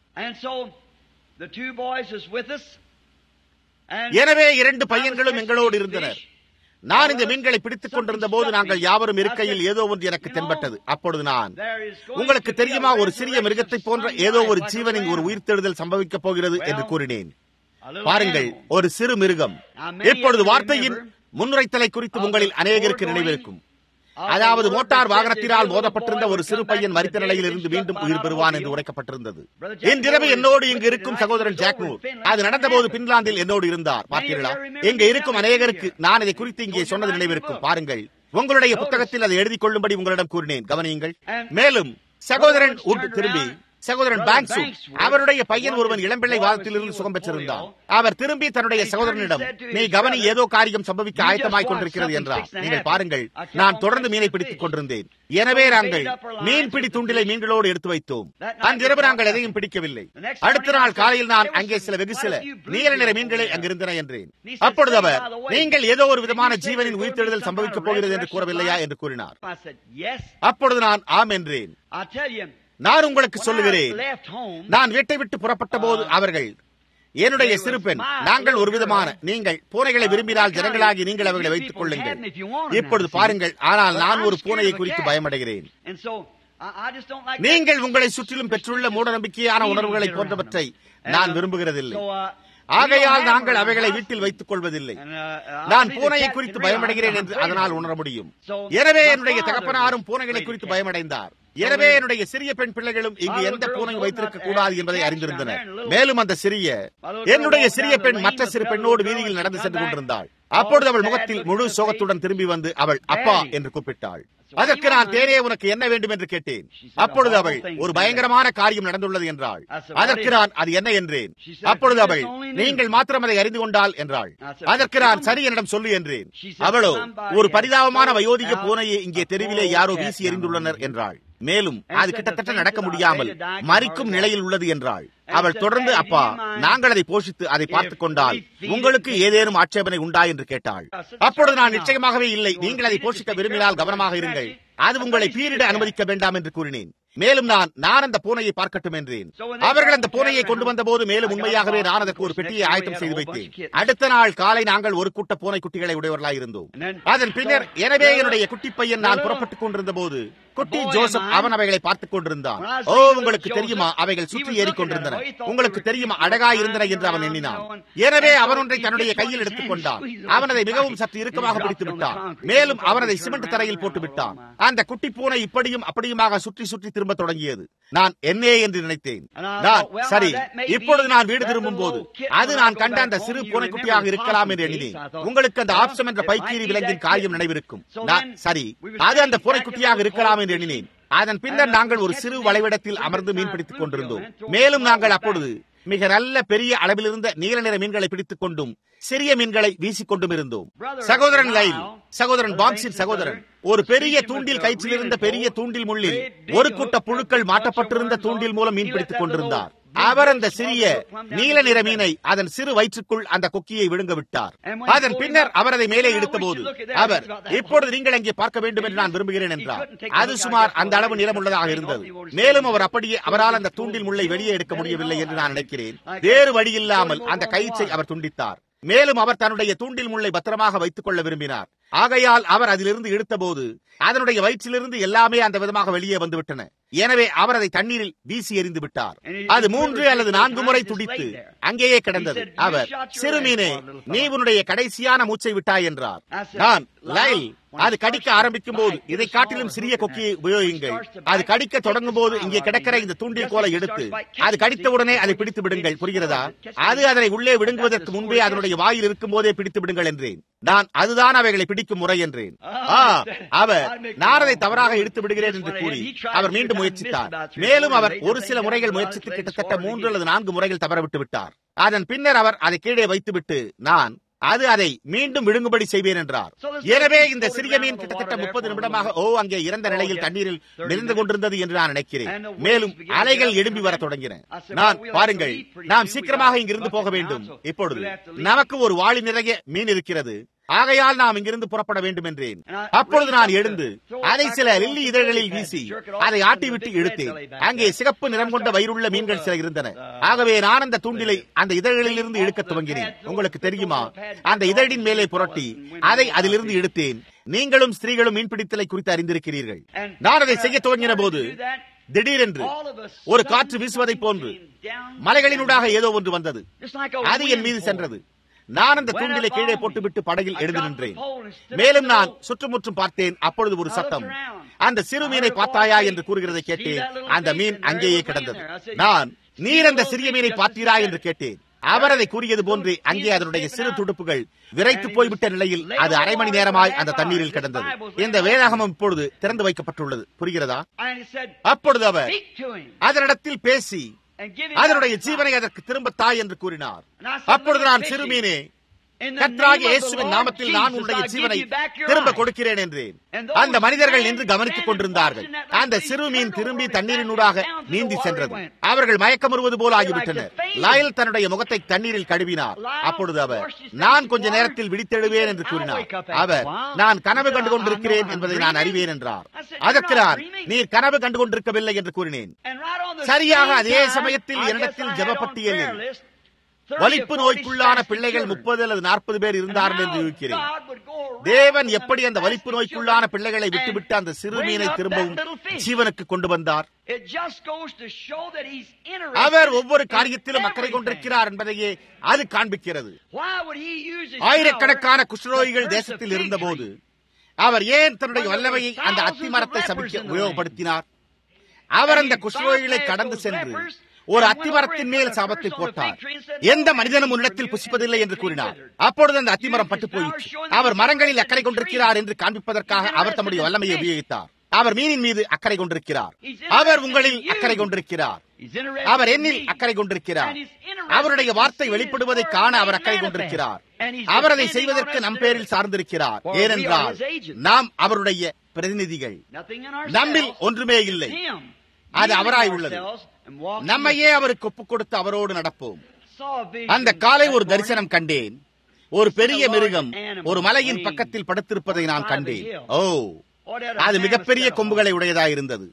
Speaker 1: எனவே இரண்டு பையன்களும் எங்களோடு இருந்தனர் நான் இந்த மீன்களை பிடித்துக் கொண்டிருந்த போது நாங்கள் யாவரும் இருக்கையில் ஏதோ ஒன்று எனக்கு தென்பட்டது அப்பொழுது நான் உங்களுக்கு தெரியுமா ஒரு சிறிய மிருகத்தை போன்ற ஏதோ ஒரு ஜீவனின் ஒரு உயிர்த்தெழுதல் சம்பவிக்கப் போகிறது என்று கூறினேன் பாருங்கள் ஒரு சிறு மிருகம் இப்பொழுது வார்த்தையின் முன்னுரைத்தலை குறித்து உங்களில் அநேகருக்கு நினைவிருக்கும் அதாவது மோட்டார் வாகனத்தினால் மோதப்பட்டிருந்த ஒரு சிறு பையன் மரித்த நிலையில் இருந்து மீண்டும் உயிர் பெறுவான் என்று உரைக்கப்பட்டிருந்தது இன்றிரவு என்னோடு இங்கு இருக்கும் சகோதரன் ஜாக்மூர் அது நடந்தபோது பின்லாந்தில் என்னோடு இருந்தார் பார்த்தீர்களா இங்க இருக்கும் அநேகருக்கு நான் இதை குறித்து இங்கே சொன்னது நினைவிருக்கும் பாருங்கள் உங்களுடைய புத்தகத்தில் அதை எழுதிக் கொள்ளும்படி உங்களிடம் கூறினேன் கவனியுங்கள் மேலும் சகோதரன் உட் திரும்பி சகோதரன் பேங்க்சு அவருடைய பையன் ஒருவன் இளம்பிள்ளை வாதத்திலிருந்து சுகம் பெற்றிருந்தார் அவர் திரும்பி தன்னுடைய சகோதரனிடம் நீ கவனி ஏதோ காரியம் சம்பவிக்க ஆயத்தமாய் கொண்டிருக்கிறது என்றார் நீங்கள் பாருங்கள் நான் தொடர்ந்து மீனை பிடித்துக் கொண்டிருந்தேன் எனவே நாங்கள் மீன்பிடி துண்டிலை மீன்களோடு எடுத்து வைத்தோம் அன்றிரவு நாங்கள் எதையும் பிடிக்கவில்லை அடுத்த நாள் காலையில் நான் அங்கே சில வெகு சில நீல நிற மீன்களை அங்கிருந்தன என்றேன் அப்பொழுது அவர் நீங்கள் ஏதோ ஒரு விதமான ஜீவனின் உயிர்த்தெழுதல் சம்பவிக்கப் போகிறது என்று கூறவில்லையா என்று கூறினார் அப்பொழுது நான் ஆம் என்றேன் நான் உங்களுக்கு சொல்லுகிறேன் நான் வீட்டை விட்டு புறப்பட்ட போது அவர்கள் என்னுடைய சிறு பெண் நாங்கள் ஒரு விதமான நீங்கள் பூனைகளை விரும்பினால் ஜனங்களாகி நீங்கள் அவர்களை வைத்துக் கொள்ளுங்கள் இப்பொழுது பாருங்கள் ஆனால் நான் ஒரு பூனையை குறித்து பயமடைகிறேன் நீங்கள் உங்களை சுற்றிலும் பெற்றுள்ள மூட நம்பிக்கையான உணர்வுகளை போன்றவற்றை நான் விரும்புகிறதில்லை ஆகையால் நாங்கள் அவைகளை வீட்டில் வைத்துக் கொள்வதில்லை நான் பூனையை குறித்து பயமடைகிறேன் என்று அதனால் உணர முடியும் எனவே என்னுடைய தகப்பனாரும் பூனைகளை குறித்து பயமடைந்தார் எனவே என்னுடைய சிறிய பெண் பிள்ளைகளும் இங்கு எந்த பூனையும் வைத்திருக்க கூடாது என்பதை அறிந்திருந்தனர் மேலும் அந்த சிறிய என்னுடைய சிறிய பெண் மற்ற சிறு பெண்ணோடு வீதியில் நடந்து சென்று கொண்டிருந்தாள் அப்பொழுது அவள் முகத்தில் முழு சோகத்துடன் திரும்பி வந்து அவள் அப்பா என்று கூப்பிட்டாள் அதற்கு நான் தேனே உனக்கு என்ன வேண்டும் என்று கேட்டேன் அப்பொழுது அவள் ஒரு பயங்கரமான காரியம் நடந்துள்ளது என்றாள் அதற்கு நான் அது என்ன என்றேன் அப்பொழுது அவள் நீங்கள் மாத்திரம் அதை அறிந்து கொண்டால் என்றாள் அதற்கு நான் சரி என்னிடம் சொல்லு என்றேன் அவளோ ஒரு பரிதாபமான வயோதிக பூனையை இங்கே தெருவிலே யாரோ வீசி எறிந்துள்ளனர் என்றாள் மேலும் அது கிட்டத்தட்ட நடக்க முடியாமல் மறிக்கும் நிலையில் உள்ளது என்றாள் அவள் தொடர்ந்து அப்பா நாங்கள் அதை போஷித்து அதை பார்த்துக் கொண்டால் உங்களுக்கு ஏதேனும் ஆட்சேபனை உண்டா என்று கேட்டாள் அப்பொழுது நான் நிச்சயமாகவே இல்லை நீங்கள் அதை போஷிக்க விரும்பினால் கவனமாக இருங்கள் அது உங்களை பீரிட அனுமதிக்க வேண்டாம் என்று கூறினேன் மேலும் நான் நான் அந்த பூனையை பார்க்கட்டும் என்றேன் அவர்கள் அந்த பூனையை கொண்டு வந்த போது மேலும் உண்மையாகவே நான் அதற்கு ஒரு பெட்டியை ஆயத்தம் செய்து வைத்தேன் அடுத்த நாள் காலை நாங்கள் ஒரு கூட்ட பூனை குட்டிகளை உடையவர்களாக இருந்தோம் அதன் பின்னர் எனவே என்னுடைய குட்டி பையன் நான் புறப்பட்டுக் கொண்டிருந்த போது குட்டி ஜோசப் அவன் அவைகளை பார்த்துக் கொண்டிருந்தான் ஓ உங்களுக்கு தெரியுமா அவைகள் சுற்றி ஏறிக்கொண்டிருந்தன உங்களுக்கு தெரியுமா அழகாய் இருந்தன என்று அவன் எண்ணினான் எனவே அவன் ஒன்றை தன்னுடைய கையில் எடுத்துக் கொண்டான் அவன் அதை மிகவும் சற்று இறுக்கமாக பிடித்து விட்டான் மேலும் அவன் அதை சிமெண்ட் தரையில் போட்டு விட்டான் அந்த குட்டி பூனை இப்படியும் அப்படியுமாக சுற்றி சுற்றி திரும்ப தொடங்கியது நான் என்னே என்று நினைத்தேன் நான் சரி இப்பொழுது நான் வீடு திரும்பும் போது அது நான் கண்ட அந்த சிறு பூனைக்குட்டியாக இருக்கலாம் என்று எண்ணினேன் உங்களுக்கு அந்த ஆப்சம் என்ற பைக்கீரி விலங்கின் காரியம் நினைவிருக்கும் நான் சரி அது அந்த பூனைக்குட்டியாக இருக்கலாம் என்று எண்ணினேன் அதன் பின்னர் நாங்கள் ஒரு சிறு வளைவிடத்தில் அமர்ந்து மீன் பிடித்துக் கொண்டிருந்தோம் மேலும் நாங்கள் அப்பொழுது மிக நல்ல பெரிய அளவில் இருந்த நீல நிற மீன்களை பிடித்துக் கொண்டும் சிறிய மீன்களை வீசிக் கொண்டும் இருந்தோம் சகோதரன் லைல் சகோதரன் பாக்ஸின் சகோதரன் ஒரு பெரிய தூண்டில் கயிற்றில் இருந்த பெரிய தூண்டில் முள்ளில் ஒரு கூட்ட புழுக்கள் மாட்டப்பட்டிருந்த தூண்டில் மூலம் மீன் பிடித்துக் கொண்டிருந்தார் அவர் அந்த சிறிய நீல நிற மீனை அதன் சிறு வயிற்றுக்குள் அந்த கொக்கியை விழுங்க விட்டார் அதன் பின்னர் அவர் அதை மேலே இழுத்த போது அவர் இப்பொழுது நீங்கள் அங்கே பார்க்க வேண்டும் என்று நான் விரும்புகிறேன் என்றார் அது சுமார் அந்த அளவு நிறமுள்ளதாக இருந்தது மேலும் அவர் அப்படியே அவரால் அந்த தூண்டில் முள்ளை வெளியே எடுக்க முடியவில்லை என்று நான் நினைக்கிறேன் வேறு வழி இல்லாமல் அந்த கயிற்றை அவர் துண்டித்தார் மேலும் அவர் தன்னுடைய தூண்டில் முள்ளை பத்திரமாக வைத்துக் கொள்ள விரும்பினார் ஆகையால் அவர் அதிலிருந்து இழுத்தபோது அதனுடைய வயிற்றிலிருந்து எல்லாமே அந்த விதமாக வெளியே வந்துவிட்டன எனவே அவர் அதை தண்ணீரில் வீசி எறிந்து விட்டார் அது மூன்று அல்லது நான்கு முறை துடித்து அங்கேயே கிடந்தது அவர் சிறுமீனே நீ உன்னுடைய கடைசியான மூச்சை விட்டாய் என்றார் நான் லைல் அது கடிக்க ஆரம்பிக்கும் போது இதை காட்டிலும் சிறிய கொக்கியை உபயோகிங்கள் அது கடிக்க தொடங்கும் போது இங்கே கிடக்கிற இந்த தூண்டில் கோலை எடுத்து அது கடித்தவுடனே அதை பிடித்து விடுங்கள் புரிகிறதா அது அதனை உள்ளே விடுங்குவதற்கு முன்பே அதனுடைய வாயில் இருக்கும் போதே பிடித்து விடுங்கள் என்றேன் நான் அதுதான் அவைகளை பிடிக்கும் முறை என்றேன் ஆ அவர் நான் அதை தவறாக இழுத்து விடுகிறேன் என்று கூறி அவர் மீண்டும் முயற்சித்தார் மேலும் அவர் ஒரு சில முறைகள் முயற்சித்து கிட்டத்தட்ட மூன்று அல்லது நான்கு முறைகள் தவறவிட்டு விட்டார் அதன் பின்னர் அவர் அதை கீழே வைத்துவிட்டு நான் அது அதை மீண்டும் விழுங்கும்படி செய்வேன் என்றார் எனவே இந்த சிறிய மீன் கிட்டத்தட்ட முப்பது நிமிடமாக ஓ அங்கே இறந்த நிலையில் தண்ணீரில் நிறைந்து கொண்டிருந்தது என்று நான் நினைக்கிறேன் மேலும் அலைகள் எழும்பி வர தொடங்கின நான் பாருங்கள் நாம் சீக்கிரமாக இங்கிருந்து போக வேண்டும் இப்பொழுது நமக்கு ஒரு வாளி நிறைய மீன் இருக்கிறது ஆகையால் நாம் இங்கிருந்து புறப்பட வேண்டும் என்றேன் அப்பொழுது நான் எழுந்து அதை சில லில்லி இதழ்களில் வீசி அதை ஆட்டிவிட்டு இழுத்தேன் அங்கே சிகப்பு நிறம் கொண்ட வயிறுள்ள மீன்கள் சில இருந்தன ஆகவே நான் அந்த தூண்டிலை அந்த இதழ்களில் இருந்து இழுக்க துவங்கினேன் உங்களுக்கு தெரியுமா அந்த இதழின் மேலே புரட்டி அதை அதிலிருந்து இழுத்தேன் நீங்களும் ஸ்திரீகளும் மீன்பிடித்தலை குறித்து அறிந்திருக்கிறீர்கள் நான் அதை செய்ய துவங்கின போது திடீரென்று ஒரு காற்று வீசுவதை போன்று மலைகளினூடாக ஏதோ ஒன்று வந்தது அது என் மீது சென்றது நான் அந்த தூண்டிலை கீழே போட்டுவிட்டு படகில் எழுந்து நின்றேன் மேலும் நான் சுற்றுமுற்றும் பார்த்தேன் அப்பொழுது ஒரு சத்தம் அந்த சிறு மீனை பார்த்தாயா என்று கூறுகிறதை கேட்டேன் அந்த மீன் அங்கேயே கிடந்தது நான் நீர் அந்த சிறிய மீனை பார்த்தீரா என்று கேட்டேன் அவர் அதை கூறியது போன்று அங்கே அதனுடைய சிறு துடுப்புகள் விரைத்து போய்விட்ட நிலையில் அது அரை மணி நேரமாய் அந்த தண்ணீரில் கிடந்தது இந்த வேதாகமம் இப்பொழுது திறந்து வைக்கப்பட்டுள்ளது புரிகிறதா அப்பொழுது அவர் அதனிடத்தில் பேசி அதனுடைய ஜீவனை அதற்கு திரும்ப தாய் என்று கூறினார் அப்பொழுது நான் சிறுமீனே கத்ராகி இயேசுவின் நாமத்தில் நான் உன்னுடைய ஜீவனை திரும்ப கொடுக்கிறேன் என்றேன் அந்த மனிதர்கள் நின்று கவனித்துக் கொண்டிருந்தார்கள் அந்த சிறு மீன் திரும்பி தண்ணீரினூடாக நீந்தி சென்றது அவர்கள் மயக்கமுறுவது போல ஆகிவிட்டனர் லாயல் தன்னுடைய முகத்தை தண்ணீரில் கழுவினார் அப்பொழுது அவர் நான் கொஞ்ச நேரத்தில் விழித்தெழுவேன் என்று கூறினார் அவர் நான் கனவு கண்டு கொண்டிருக்கிறேன் என்பதை நான் அறிவேன் என்றார் அதற்கு நான் நீர் கனவு கண்டு கொண்டிருக்கவில்லை என்று கூறினேன் சரியாக அதே சமயத்தில் என்னிடத்தில் ஜபப்பட்டியலில் வலிப்பு நோய்க்குள்ளான பிள்ளைகள் முப்பது அல்லது நாற்பது பேர் இருந்தார்கள் என்று இருக்கிறேன் தேவன் எப்படி அந்த வலிப்பு நோய்க்குள்ளான பிள்ளைகளை விட்டுவிட்டு அந்த சிறு மீனை திரும்பவும் ஜீவனுக்கு கொண்டு வந்தார் அவர் ஒவ்வொரு காரியத்திலும் அக்கறை கொண்டிருக்கிறார் என்பதையே அது காண்பிக்கிறது ஆயிரக்கணக்கான குஷ்ணரோகிகள் தேசத்தில் இருந்தபோது அவர் ஏன் தன்னுடைய வல்லமையை அந்த அத்தி மரத்தை சபிக்க உபயோகப்படுத்தினார் அவர் அந்த குஷ்ரோகிகளை கடந்து சென்று ஒரு அத்திமரத்தின் மேல் சாபத்தை போட்டார் எந்த மனிதனும் உன்னிடத்தில் புசிப்பதில்லை என்று கூறினார் அப்பொழுது அந்த அத்திமரம் பட்டு போயிற்று அவர் மரங்களில் அக்கறை கொண்டிருக்கிறார் என்று காண்பிப்பதற்காக அவர் தம்முடைய வல்லமையை உபயோகித்தார் அவர் மீனின் மீது அக்கறை கொண்டிருக்கிறார் அவர் உங்களில் அக்கறை கொண்டிருக்கிறார் அவர் என்னில் அக்கறை கொண்டிருக்கிறார் அவருடைய வார்த்தை வெளிப்படுவதை காண அவர் அக்கறை கொண்டிருக்கிறார் அவர் அதை செய்வதற்கு நம் பேரில் சார்ந்திருக்கிறார் ஏனென்றால் நாம் அவருடைய பிரதிநிதிகள் நம்மில் ஒன்றுமே இல்லை அது அவராய் உள்ளது நம்மையே அவருக்கு ஒப்புக் கொடுத்து அவரோடு நடப்போம் அந்த காலை ஒரு தரிசனம் கண்டேன் ஒரு பெரிய மிருகம் ஒரு மலையின் பக்கத்தில் படுத்திருப்பதை நான் கண்டேன் ஓ அது மிகப்பெரிய கொம்புகளை உடையதாக இருந்தது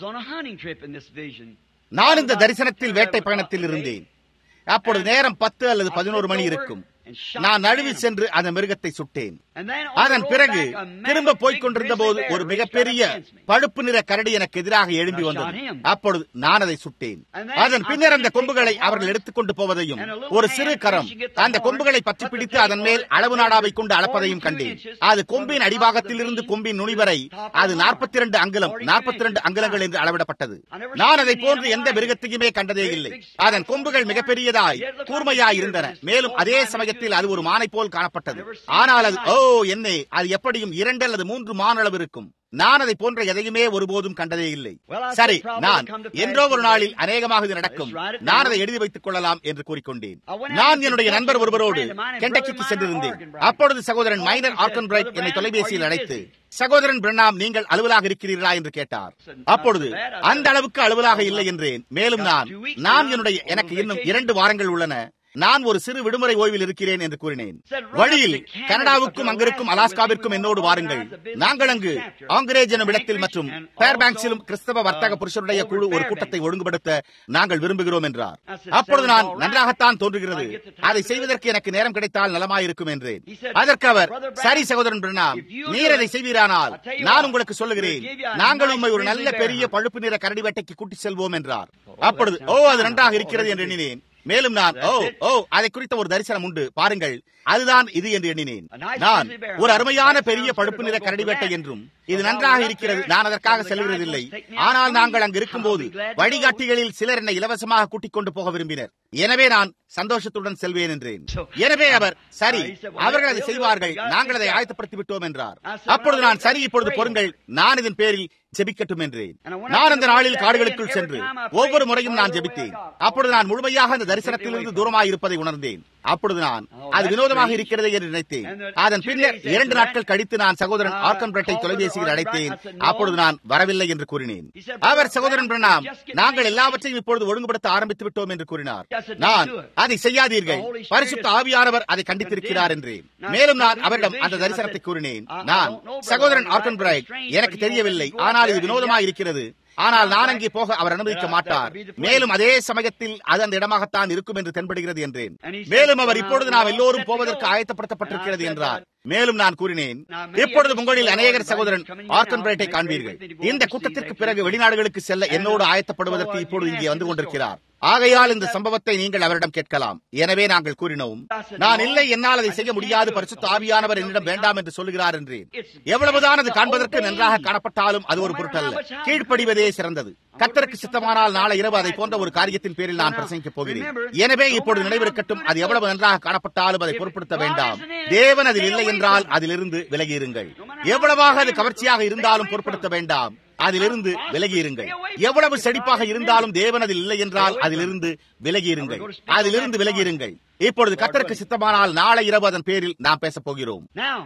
Speaker 1: நான் இந்த தரிசனத்தில் வேட்டை பயணத்தில் இருந்தேன் அப்பொழுது நேரம் பத்து அல்லது பதினோரு மணி இருக்கும் நான் நழுவி சென்று அந்த மிருகத்தை சுட்டேன் அதன் பிறகு திரும்ப போய்க் கொண்டிருந்த போது ஒரு மிகப்பெரிய பழுப்பு நிற கரடி எனக்கு எதிராக எழும்பி வந்தது அப்பொழுது நான் அதை சுட்டேன் அதன் பின்னர் அந்த கொம்புகளை அவர்கள் எடுத்துக்கொண்டு போவதையும் ஒரு சிறு கரம் அந்த கொம்புகளை பற்றி பிடித்து அதன் மேல் அளவு நாடாவை கொண்டு அளப்பதையும் கண்டேன் அது கொம்பின் அடிபாகத்தில் இருந்து கொம்பின் நுனி வரை அது நாற்பத்தி இரண்டு அங்குலம் நாற்பத்தி இரண்டு அங்குலங்கள் என்று அளவிடப்பட்டது நான் அதை போன்று எந்த மிருகத்தையுமே கண்டதே இல்லை அதன் கொம்புகள் மிகப்பெரியதாய் கூர்மையாய் இருந்தன மேலும் அதே சமயத்தில் அது ஒரு மானை போல் காணப்பட்டது ஆனால் அது ஓ என்னே அது எப்படியும் இரண்டு அல்லது மூன்று மானளவு இருக்கும் நான் அதை போன்ற எதையுமே ஒருபோதும் கண்டதே இல்லை சரி நான் என்றோ ஒரு நாளில் அநேகமாக இது நடக்கும் நான் அதை எழுதி வைத்துக் கொள்ளலாம் என்று கூறிக்கொண்டேன் நான் என்னுடைய நண்பர் ஒருவரோடு கெண்டக்கிக்கு சென்றிருந்தேன் அப்பொழுது சகோதரன் மைனர் ஆர்கன் பிரைட் என்னை தொலைபேசியில் அழைத்து சகோதரன் பிரணாம் நீங்கள் அலுவலாக இருக்கிறீர்களா என்று கேட்டார் அப்பொழுது அந்த அளவுக்கு அலுவலாக இல்லை என்றேன் மேலும் நான் நான் என்னுடைய எனக்கு இன்னும் இரண்டு வாரங்கள் உள்ளன நான் ஒரு சிறு விடுமுறை ஓய்வில் இருக்கிறேன் என்று கூறினேன் வழியில் கனடாவுக்கும் அங்கிருக்கும் அலாஸ்காவிற்கும் என்னோடு வாருங்கள் நாங்கள் அங்கு ஆங்கிரேஜ் எனும் இடத்தில் மற்றும் பேர்பேங்க்ஸிலும் கிறிஸ்தவ வர்த்தக புருஷருடைய குழு ஒரு கூட்டத்தை ஒழுங்குபடுத்த நாங்கள் விரும்புகிறோம் என்றார் அப்பொழுது நான் நன்றாகத்தான் தோன்றுகிறது அதை செய்வதற்கு எனக்கு நேரம் கிடைத்தால் நலமாயிருக்கும் என்றேன் அதற்கு அவர் சரி சகோதரன் பிரணாம் நீர் அதை செய்வீரானால் நான் உங்களுக்கு சொல்லுகிறேன் நாங்கள் உண்மை ஒரு நல்ல பெரிய பழுப்பு நிற கரடி வேட்டைக்கு கூட்டி செல்வோம் என்றார் அப்பொழுது ஓ அது நன்றாக இருக்கிறது என்று எண்ணினேன் மேலும் நான் ஓ ஓ அதை குறித்த ஒரு தரிசனம் உண்டு பாருங்கள் அதுதான் இது என்று எண்ணினேன் நான் ஒரு அருமையான பெரிய பழுப்பு நிற கரடி வேட்டை என்றும் இது நன்றாக இருக்கிறது நான் அதற்காக செல்கிறதில்லை ஆனால் நாங்கள் அங்கு இருக்கும்போது வழிகாட்டிகளில் சிலர் என்னை இலவசமாக கூட்டிக் கொண்டு போக விரும்பினர் எனவே நான் சந்தோஷத்துடன் செல்வேன் என்றேன் எனவே அவர் சரி அவர்கள் அதை செய்வார்கள் நாங்கள் அதை ஆயத்தப்படுத்தி விட்டோம் என்றார் அப்பொழுது நான் சரி இப்பொழுது பொருங்கள் நான் இதன் பேரில் ஜெபிக்கட்டும் என்றேன் நான் அந்த நாளில் காடுகளுக்குள் சென்று ஒவ்வொரு முறையும் நான் ஜெபித்தேன் அப்பொழுது நான் முழுமையாக அந்த தரிசனத்திலிருந்து தூரமாக இருப்பதை உணர்ந்தேன் அப்பொழுது நான் அது வினோதமாக இருக்கிறது என்று நினைத்தேன் அதன் பின்னர் இரண்டு நாட்கள் கழித்து நான் சகோதரன் ஆர்கன் பிரட்டை தொலைபேசியில் அழைத்தேன் அப்பொழுது நான் வரவில்லை என்று கூறினேன் அவர் சகோதரன் பிரணாம் நாங்கள் எல்லாவற்றையும் இப்பொழுது ஒழுங்குபடுத்த ஆரம்பித்து விட்டோம் என்று கூறினார் நான் அதை செய்யாதீர்கள் பரிசுத்த ஆவியானவர் அதை கண்டித்திருக்கிறார் என்றேன் மேலும் நான் அவரிடம் அந்த தரிசனத்தை கூறினேன் நான் சகோதரன் ஆர்கன் பிரைட் எனக்கு தெரியவில்லை ஆனால் இது வினோதமாக இருக்கிறது ஆனால் நான் அங்கே போக அவர் அனுமதிக்க மாட்டார் மேலும் அதே சமயத்தில் அது அந்த இடமாகத்தான் இருக்கும் என்று தென்படுகிறது என்றேன் மேலும் அவர் இப்பொழுது நாம் எல்லோரும் போவதற்கு ஆயத்தப்படுத்தப்பட்டிருக்கிறது என்றார் மேலும் நான் கூறினேன் இப்பொழுது உங்களில் அநேகர் சகோதரன் ஆர்கன் பிரைட்டை காண்பீர்கள் இந்த கூட்டத்திற்கு பிறகு வெளிநாடுகளுக்கு செல்ல என்னோடு ஆயத்தப்படுவதற்கு இப்பொழுது இங்கே வந்து கொண்டிருக்கிறார் ஆகையால் இந்த சம்பவத்தை நீங்கள் அவரிடம் கேட்கலாம் எனவே நாங்கள் கூறினோம் நான் இல்லை என்னால் அதை செய்ய முடியாது பரிசுத்த ஆவியானவர் என்னிடம் வேண்டாம் என்று சொல்லுகிறார் என்றேன் எவ்வளவுதான் அது காண்பதற்கு நன்றாக காணப்பட்டாலும் அது ஒரு பொருட்டல்ல கீழ்ப்படிவதே சிறந்தது கத்தருக்கு சித்தமானால் நாளை இரவு அதை போன்ற ஒரு காரியத்தின் பேரில் நான் பிரசங்கிக்கப் போகிறேன் எனவே இப்பொழுது நினைவிருக்கட்டும் அது எவ்வளவு நன்றாக காணப்பட்டாலும் அதை பொருட்படுத்த வேண்டாம் தேவன் அதில் இல்லை என்றால் அதிலிருந்து விலகியிருங்கள் எவ்வளவாக அது கவர்ச்சியாக இருந்தாலும் பொருட்படுத்த வேண்டாம் அதிலிருந்து விலகியிருங்கள் எவ்வளவு செழிப்பாக இருந்தாலும் தேவன் அதில் இல்லை என்றால் அதிலிருந்து விலகியிருங்கள் அதிலிருந்து விலகியிருங்கள் இப்பொழுது கத்தருக்கு சித்தமானால் நாளை இரவு அதன் பேரில் நாம் பேசப் போகிறோம்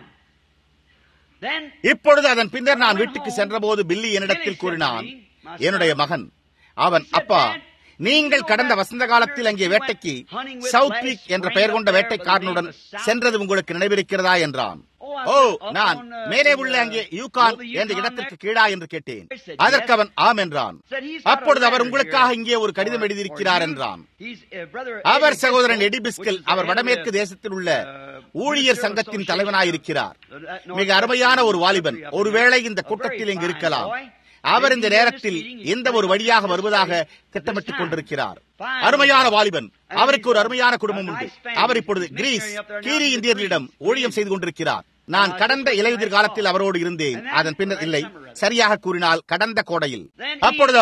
Speaker 1: இப்பொழுது அதன் பின்னர் நான் வீட்டுக்கு சென்றபோது பில்லி என்னிடத்தில் கூறினான் என்னுடைய மகன் அவன் அப்பா நீங்கள் கடந்த வசந்த காலத்தில் அங்கே வேட்டைக்கு சவுத் பீக் என்ற பெயர் கொண்ட வேட்டைக்காரனுடன் சென்றது உங்களுக்கு நினைவிருக்கிறதா என்றான் ஓ நான் மேலே உள்ள அங்கே யூகான் என்ற இடத்திற்கு கீழா என்று கேட்டேன் அதற்கு அவன் ஆம் என்றான் அப்பொழுது அவர் உங்களுக்காக இங்கே ஒரு கடிதம் எழுதியிருக்கிறார் என்றான் அவர் சகோதரன் எடிபிஸ்கல் அவர் வடமேற்கு தேசத்தில் உள்ள ஊழியர் சங்கத்தின் தலைவனாயிருக்கிறார் மிக அருமையான ஒரு வாலிபன் ஒருவேளை இந்த கூட்டத்தில் இங்கு இருக்கலாம் அவர் இந்த நேரத்தில் எந்த ஒரு வழியாக வருவதாக திட்டமிட்டுக் கொண்டிருக்கிறார் அருமையான வாலிபன் அவருக்கு ஒரு அருமையான குடும்பம் உண்டு அவர் இப்பொழுது கிரீஸ் கீரி இந்தியர்களிடம் ஊழியம் செய்து கொண்டிருக்கிறார் நான் கடந்த இலையுதிர் காலத்தில் அவரோடு இருந்தேன் அதன் பின்னர் இல்லை சரியாக கூறினால் கடந்த கோடையில் அப்பொழுது அவர்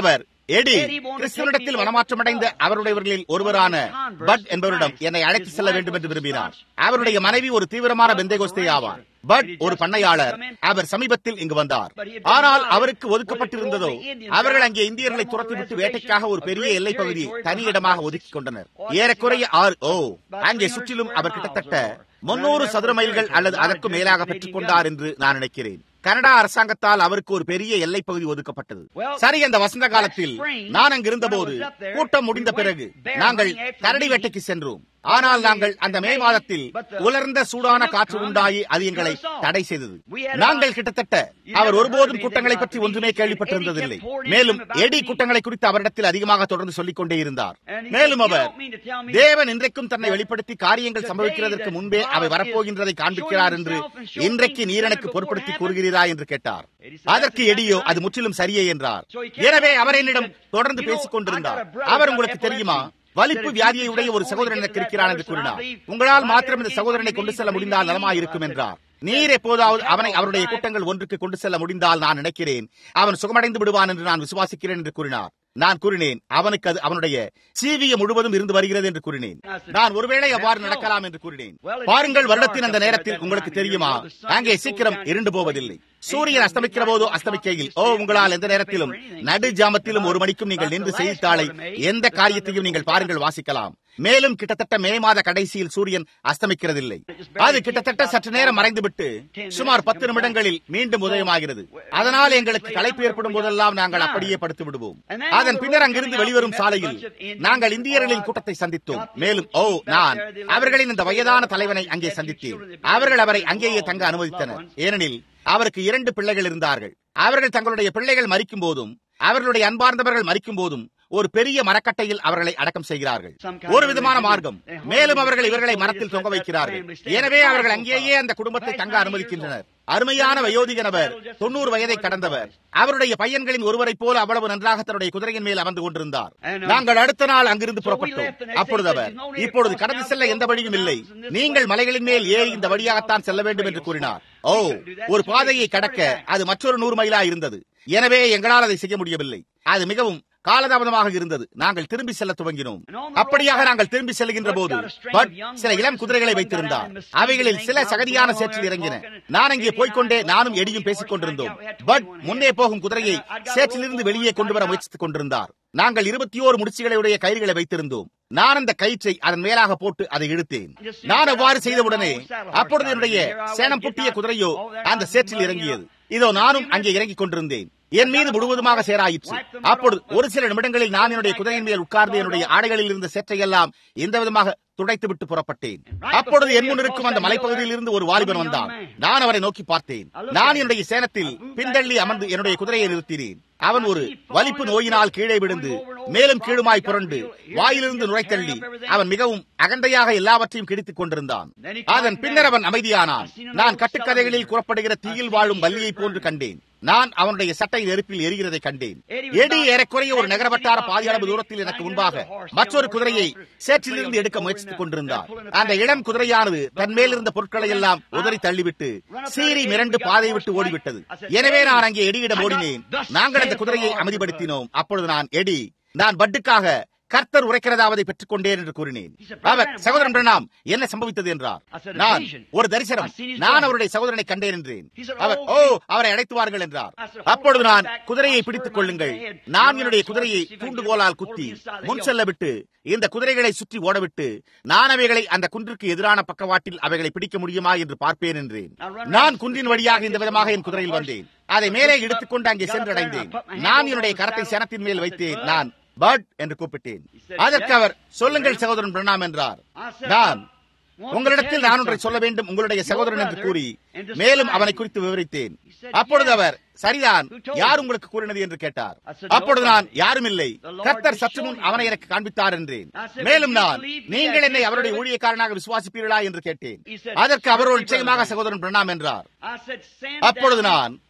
Speaker 1: எடி கிறிஸ்துவனிடத்தில் மனமாற்றமடைந்த அவருடையவர்களில் ஒருவரான பட் என்பவரிடம் என்னை அழைத்து செல்ல வேண்டும் என்று விரும்பினார் அவருடைய மனைவி ஒரு தீவிரமான பெந்தைகோஸ்தே ஆவார் பட் ஒரு பண்ணையாளர் அவர் சமீபத்தில் இங்கு வந்தார் ஆனால் அவருக்கு ஒதுக்கப்பட்டிருந்ததோ அவர்கள் அங்கே இந்தியர்களை துரத்திவிட்டு வேட்டைக்காக ஒரு பெரிய எல்லை பகுதி தனி இடமாக ஒதுக்கிக் கொண்டனர் ஏறக்குறைய ஆறு ஓ அங்கே சுற்றிலும் அவர் கிட்டத்தட்ட முன்னூறு சதுர மைல்கள் அல்லது அதற்கும் மேலாக பெற்றுக் கொண்டார் என்று நான் நினைக்கிறேன் கனடா அரசாங்கத்தால் அவருக்கு ஒரு பெரிய எல்லை பகுதி ஒதுக்கப்பட்டது சரி அந்த வசந்த காலத்தில் நான் அங்கு இருந்தபோது கூட்டம் முடிந்த பிறகு நாங்கள் கரடி வேட்டைக்கு சென்றோம் ஆனால் நாங்கள் அந்த மே மாதத்தில் உலர்ந்த சூடான காற்று உண்டாகி அது எங்களை தடை செய்தது நாங்கள் கிட்டத்தட்ட அவர் ஒருபோதும் கூட்டங்களை பற்றி ஒன்றுமே கேள்விப்பட்டிருந்ததில்லை மேலும் எடி கூட்டங்களை குறித்து அவரிடத்தில் அதிகமாக தொடர்ந்து சொல்லிக் கொண்டே இருந்தார் மேலும் அவர் தேவன் இன்றைக்கும் தன்னை வெளிப்படுத்தி காரியங்கள் சம்பவிக்கிறதற்கு முன்பே அவை வரப்போகின்றதை காண்பிக்கிறார் என்று இன்றைக்கு நீர் எனக்கு பொருட்படுத்தி கூறுகிறீரா என்று கேட்டார் அதற்கு எடியோ அது முற்றிலும் சரியே என்றார் எனவே அவர் என்னிடம் தொடர்ந்து பேசிக் கொண்டிருந்தார் அவர் உங்களுக்கு தெரியுமா வலிப்பு வியாதியை உடைய ஒரு சகோதரன் எனக்கு இருக்கிறான் என்று கூறினார் உங்களால் மாத்திரம் இந்த சகோதரனை கொண்டு செல்ல முடிந்தால் நலமாயிருக்கும் என்றார் நீர் எப்போதாவது அவனை அவருடைய கூட்டங்கள் ஒன்றுக்கு கொண்டு செல்ல முடிந்தால் நான் நினைக்கிறேன் அவன் சுகமடைந்து விடுவான் என்று நான் விசுவாசிக்கிறேன் என்று கூறினார் நான் கூறினேன் அவனுக்கு அது அவனுடைய சீவிய முழுவதும் இருந்து வருகிறது என்று கூறினேன் நான் ஒருவேளை அவ்வாறு நடக்கலாம் என்று கூறினேன் பாருங்கள் வருடத்தின் அந்த நேரத்தில் உங்களுக்கு தெரியுமா அங்கே சீக்கிரம் இருண்டு போவதில்லை சூரியன் அஸ்தமிக்கிற போதோ அஸ்தமிக்கையில் ஓ உங்களால் எந்த நேரத்திலும் நடு ஜாமத்திலும் ஒரு மணிக்கும் நீங்கள் நின்று செய்தித்தாளை எந்த காரியத்தையும் நீங்கள் பாருங்கள் வாசிக்கலாம் மேலும் கிட்டத்தட்ட மே மாத கடைசியில் சூரியன் அஸ்தமிக்கிறதில்லை அது கிட்டத்தட்ட சற்று நேரம் மறைந்துவிட்டு சுமார் பத்து நிமிடங்களில் மீண்டும் உதயமாகிறது அதனால் எங்களுக்கு களைப்பு ஏற்படும் போதெல்லாம் நாங்கள் அப்படியே படுத்து விடுவோம் அதன் பின்னர் அங்கிருந்து வெளிவரும் சாலையில் நாங்கள் இந்தியர்களின் கூட்டத்தை சந்தித்தோம் மேலும் ஓ நான் அவர்களின் இந்த வயதான தலைவனை அங்கே சந்தித்தேன் அவர்கள் அவரை அங்கேயே தங்க அனுமதித்தனர் ஏனெனில் அவருக்கு இரண்டு பிள்ளைகள் இருந்தார்கள் அவர்கள் தங்களுடைய பிள்ளைகள் மறிக்கும் போதும் அவர்களுடைய அன்பார்ந்தவர்கள் மறிக்கும் போதும் ஒரு பெரிய மரக்கட்டையில் அவர்களை அடக்கம் செய்கிறார்கள் ஒரு விதமான மார்க்கம் மேலும் அவர்கள் இவர்களை மரத்தில் தொங்க வைக்கிறார்கள் எனவே அவர்கள் அங்கேயே அந்த குடும்பத்தை தங்க அனுமதிக்கின்றனர் அருமையான வயோதிக நபர் தொண்ணூறு வயதை கடந்தவர் அவருடைய பையன்களின் ஒருவரை போல அவ்வளவு நன்றாக தன்னுடைய குதிரையின் மேல் அமர்ந்து கொண்டிருந்தார் நாங்கள் அடுத்த நாள் அங்கிருந்து புறப்பட்டோம் அப்பொழுது அவர் இப்பொழுது கடந்து செல்ல எந்த வழியும் இல்லை நீங்கள் மலைகளின் மேல் ஏறி இந்த வழியாகத்தான் செல்ல வேண்டும் என்று கூறினார் ஓ ஒரு பாதையை கடக்க அது மற்றொரு நூறு மைலா இருந்தது எனவே எங்களால் அதை செய்ய முடியவில்லை அது மிகவும் காலதாமதமாக இருந்தது நாங்கள் திரும்பி செல்ல துவங்கினோம் அப்படியாக நாங்கள் திரும்பி செல்கின்ற போது பட் சில இளம் குதிரைகளை வைத்திருந்தார் அவைகளில் சில சகதியான சேற்றில் இறங்கின நான் அங்கே போய்கொண்டே நானும் எடியும் பேசிக் கொண்டிருந்தோம் பட் முன்னே போகும் குதிரையை சேற்றிலிருந்து வெளியே கொண்டு வர முயற்சித்துக் கொண்டிருந்தார் நாங்கள் இருபத்தி ஓரு முடிச்சுகளுடைய கயிறுகளை வைத்திருந்தோம் நான் அந்த கயிற்றை அதன் மேலாக போட்டு அதை இழுத்தேன் நான் அவ்வாறு செய்தவுடனே அப்பொழுது என்னுடைய சேனம் புட்டிய குதிரையோ அந்த சேற்றில் இறங்கியது இதோ நானும் அங்கே இறங்கிக் கொண்டிருந்தேன் என் மீது முழுவதுமாக சேராயிற்று அப்பொழுது ஒரு சில நிமிடங்களில் நான் என்னுடைய குதிரையின் மேல் உட்கார்ந்து என்னுடைய ஆடைகளில் இருந்த சேற்றையெல்லாம் எந்த விதமாக துடைத்து விட்டு புறப்பட்டேன் அப்பொழுது என் முன் இருக்கும் அந்த மலைப்பகுதியில் இருந்து ஒரு வாலிபன் வந்தான் நான் அவரை நோக்கி பார்த்தேன் நான் என்னுடைய சேனத்தில் பின்தள்ளி அமர்ந்து என்னுடைய குதிரையை நிறுத்தினேன் அவன் ஒரு வலிப்பு நோயினால் கீழே விழுந்து மேலும் கீழுமாய் புரண்டு வாயிலிருந்து நுழைத்தள்ளி அவன் மிகவும் அகண்டையாக எல்லாவற்றையும் கிடித்துக் கொண்டிருந்தான் அதன் பின்னர் அவன் அமைதியானான் நான் கட்டுக்கதைகளில் கூறப்படுகிற தீயில் வாழும் வள்ளியை போன்று கண்டேன் நான் அவனுடைய சட்டை நெருப்பில் எரிகிறதை கண்டேன் எடி ஏறக்குறைய ஒரு நகர வட்டார பாதியளவு தூரத்தில் எனக்கு முன்பாக மற்றொரு குதிரையை சேற்றிலிருந்து எடுக்க முயற்சித்துக் கொண்டிருந்தார் அந்த இளம் குதிரையானது தன் மேல் இருந்த பொருட்களை எல்லாம் உதறி தள்ளிவிட்டு சீறி மிரண்டு பாதை விட்டு ஓடிவிட்டது எனவே நான் அங்கே எடியிடம் ஓடினேன் நாங்கள் அந்த குதிரையை அமைதிப்படுத்தினோம் அப்பொழுது நான் எடி நான் பட்டுக்காக கர்த்தர் உரைக்கிறதாவது பெற்றுக் கொண்டேன் என்று கூறினேன் அவர் சகோதரன் பிரணாம் என்ன சம்பவித்தது என்றார் நான் ஒரு தரிசனம் நான் அவருடைய சகோதரனை கண்டேன் என்றேன் அவர் ஓ அவரை அழைத்துவார்கள் என்றார் அப்பொழுது நான் குதிரையை பிடித்துக் கொள்ளுங்கள் நான் என்னுடைய குதிரையை தூண்டுகோலால் குத்தி முன் செல்ல விட்டு இந்த குதிரைகளை சுற்றி ஓடவிட்டு நான் அவைகளை அந்த குன்றுக்கு எதிரான பக்கவாட்டில் அவைகளை பிடிக்க முடியுமா என்று பார்ப்பேன் என்றேன் நான் குன்றின் வழியாக இந்த விதமாக என் குதிரையில் வந்தேன் அதை மேலே எடுத்துக்கொண்டு அங்கே சென்றடைந்தேன் நான் என்னுடைய கரத்தை சனத்தின் மேல் வைத்தேன் நான் பட் என்று கூப்பிட்டேன் அதற்கு அவர் சொல்லுங்கள் சகோதரன் பிரணாம் என்றார் நான் உங்களிடத்தில் நான் ஒன்றை சொல்ல வேண்டும் உங்களுடைய சகோதரன் என்று கூறி மேலும் அவனை குறித்து விவரித்தேன் அப்பொழுது அவர் சரிதான் யார் உங்களுக்கு கூறினது என்று கேட்டார் அப்பொழுது நான் யாரும் இல்லை கர்த்தர் சற்று முன் அவனை எனக்கு காண்பித்தார் என்றேன் மேலும் நான் நீங்கள் என்னை அவருடைய ஊழியக்காரனாக விசுவாசிப்பீர்களா என்று கேட்டேன் அதற்கு அவரோடு நிச்சயமாக சகோதரன் பிரணாம் என்றார் அப்பொழுது நான்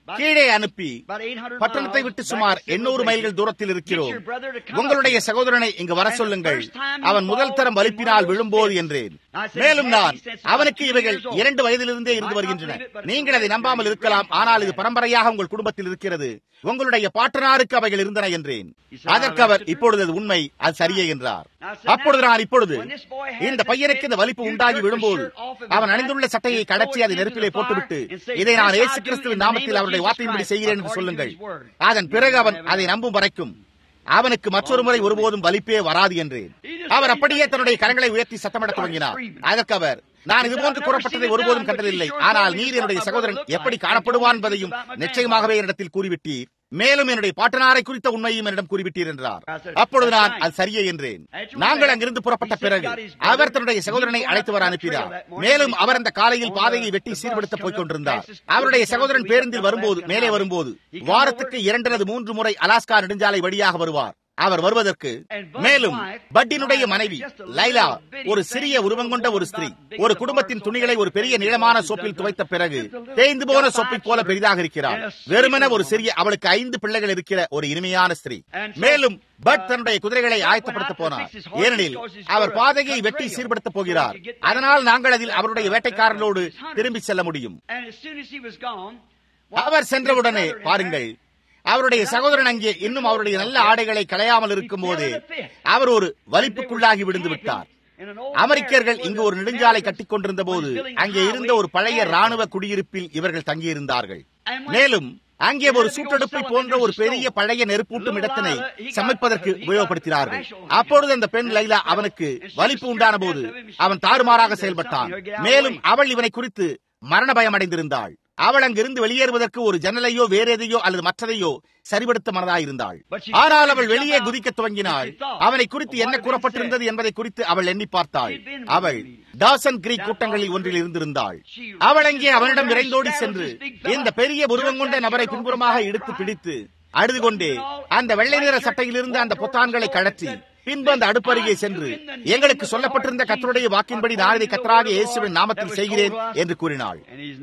Speaker 1: கீழே அனுப்பி பட்டணத்தை விட்டு சுமார் எண்ணூறு மைல்கள் தூரத்தில் இருக்கிறோம் உங்களுடைய சகோதரனை இங்கு வர சொல்லுங்கள் அவன் முதல் தரம் வலிப்பினால் விழும்போது என்றேன் மேலும் நான் அவனுக்கு இவைகள் இரண்டு வயதிலிருந்தே இருந்து வருகின்றன நீங்கள் அதை நம்பாமல் இருக்கலாம் ஆனால் இது பரம்பரையாக உங்கள் குடும்பத்தில் இருக்கிறது உங்களுடைய பாட்டனாருக்கு அவைகள் இருந்தன என்றேன் அதற்கு அவர் இப்பொழுது அது உண்மை அது சரியே என்றார் அப்பொழுது நான் இப்பொழுது இந்த பையனுக்கு இந்த வலிப்பு உண்டாகி விழும்போது அவன் அணிந்துள்ள சட்டையை கடச்சி அதை நெருப்பிலே போட்டுவிட்டு இதை நான் இயேசு கிறிஸ்துவின் நாமத்தில் அவருடைய வார்த்தையின்படி செய்கிறேன் என்று சொல்லுங்கள் அதன் பிறகு அவன் அதை நம்பும் வரைக்கும் அவனுக்கு மற்றொரு முறை ஒருபோதும் வலிப்பே வராது என்றேன் அவர் அப்படியே தன்னுடைய கரங்களை உயர்த்தி சத்தமிட தொடங்கினார் அதற்கு அவர் நான் இதுபோன்று கூறப்பட்டதை ஒருபோதும் கண்டதில்லை ஆனால் நீர் என்னுடைய சகோதரன் எப்படி காணப்படுவான் என்பதையும் நிச்சயமாகவே என்னிடத்தில் கூறிவிட்டீர் மேலும் என்னுடைய பாட்டனாரை குறித்த உண்மையும் என்னிடம் கூறிவிட்டீர் என்றார் அப்பொழுது நான் அது சரியே என்றேன் நாங்கள் அங்கிருந்து புறப்பட்ட பிறகு அவர் தன்னுடைய சகோதரனை அழைத்து வர அனுப்பினார் மேலும் அவர் அந்த காலையில் பாதையை வெட்டி சீர்படுத்த போய்க் கொண்டிருந்தார் அவருடைய சகோதரன் பேருந்தில் வரும்போது மேலே வரும்போது வாரத்துக்கு இரண்டு அல்லது மூன்று முறை அலாஸ்கா நெடுஞ்சாலை வழியாக வருவார் அவர் வருவதற்கு மேலும் பட்டினுடைய மனைவி லைலா ஒரு சிறிய உருவங்கொண்ட ஒரு ஸ்திரீ ஒரு குடும்பத்தின் துணிகளை ஒரு பெரிய நீளமான சோப்பில் துவைத்த பிறகு தேய்ந்து போன சோப்பை போல பெரிதாக இருக்கிறார் வெறுமன ஒரு சிறிய அவளுக்கு ஐந்து பிள்ளைகள் இருக்கிற ஒரு இனிமையான ஸ்திரீ மேலும் பட் தன்னுடைய குதிரைகளை ஆயத்தப்படுத்த போனார் ஏனெனில் அவர் பாதையை வெட்டி சீர்படுத்த போகிறார் அதனால் நாங்கள் அதில் அவருடைய வேட்டைக்காரர்களோடு திரும்பி செல்ல முடியும் அவர் சென்றவுடனே பாருங்கள் அவருடைய சகோதரன் அங்கே இன்னும் அவருடைய நல்ல ஆடைகளை களையாமல் இருக்கும் போது அவர் ஒரு வலிப்புக்குள்ளாகி விழுந்து விட்டார் அமெரிக்கர்கள் இங்கு ஒரு நெடுஞ்சாலை கட்டிக் கொண்டிருந்த போது அங்கே இருந்த ஒரு பழைய ராணுவ குடியிருப்பில் இவர்கள் தங்கியிருந்தார்கள் மேலும் அங்கே ஒரு சூட்டெடுப்பை போன்ற ஒரு பெரிய பழைய நெருப்பூட்டும் இடத்தினை சமைப்பதற்கு உபயோகப்படுத்தினார்கள் அப்பொழுது அந்த பெண் லைலா அவனுக்கு வலிப்பு உண்டான போது அவன் தாறுமாறாக செயல்பட்டான் மேலும் அவள் இவனை குறித்து மரண பயம் அடைந்திருந்தாள் அவள் அங்கிருந்து வெளியேறுவதற்கு ஒரு ஜன்னலையோ வேற எதையோ அல்லது மற்றதையோ சரிபடுத்த மனதாயிருந்தாள் ஆனால் அவள் வெளியே குதிக்க துவங்கினாள் அவனை குறித்து என்ன கூறப்பட்டிருந்தது என்பதை குறித்து அவள் எண்ணி பார்த்தாள் அவள் டாசன் கிரீக் கூட்டங்களில் ஒன்றில் இருந்திருந்தாள் அவள் அங்கே அவனிடம் விரைந்தோடி சென்று இந்த பெரிய உருவங்கொண்ட நபரை பின்புறமாக இழுத்து பிடித்து அழுது கொண்டே அந்த வெள்ளை நிற சட்டையிலிருந்து அந்த பொத்தான்களை கழற்றி பின்பு அந்த அடுப்பருகே சென்று எங்களுக்கு சொல்லப்பட்டிருந்த கத்தருடைய வாக்கின்படி நான் இதை கத்தராக இயேசுவின் நாமத்தில் செய்கிறேன் என்று கூறினாள்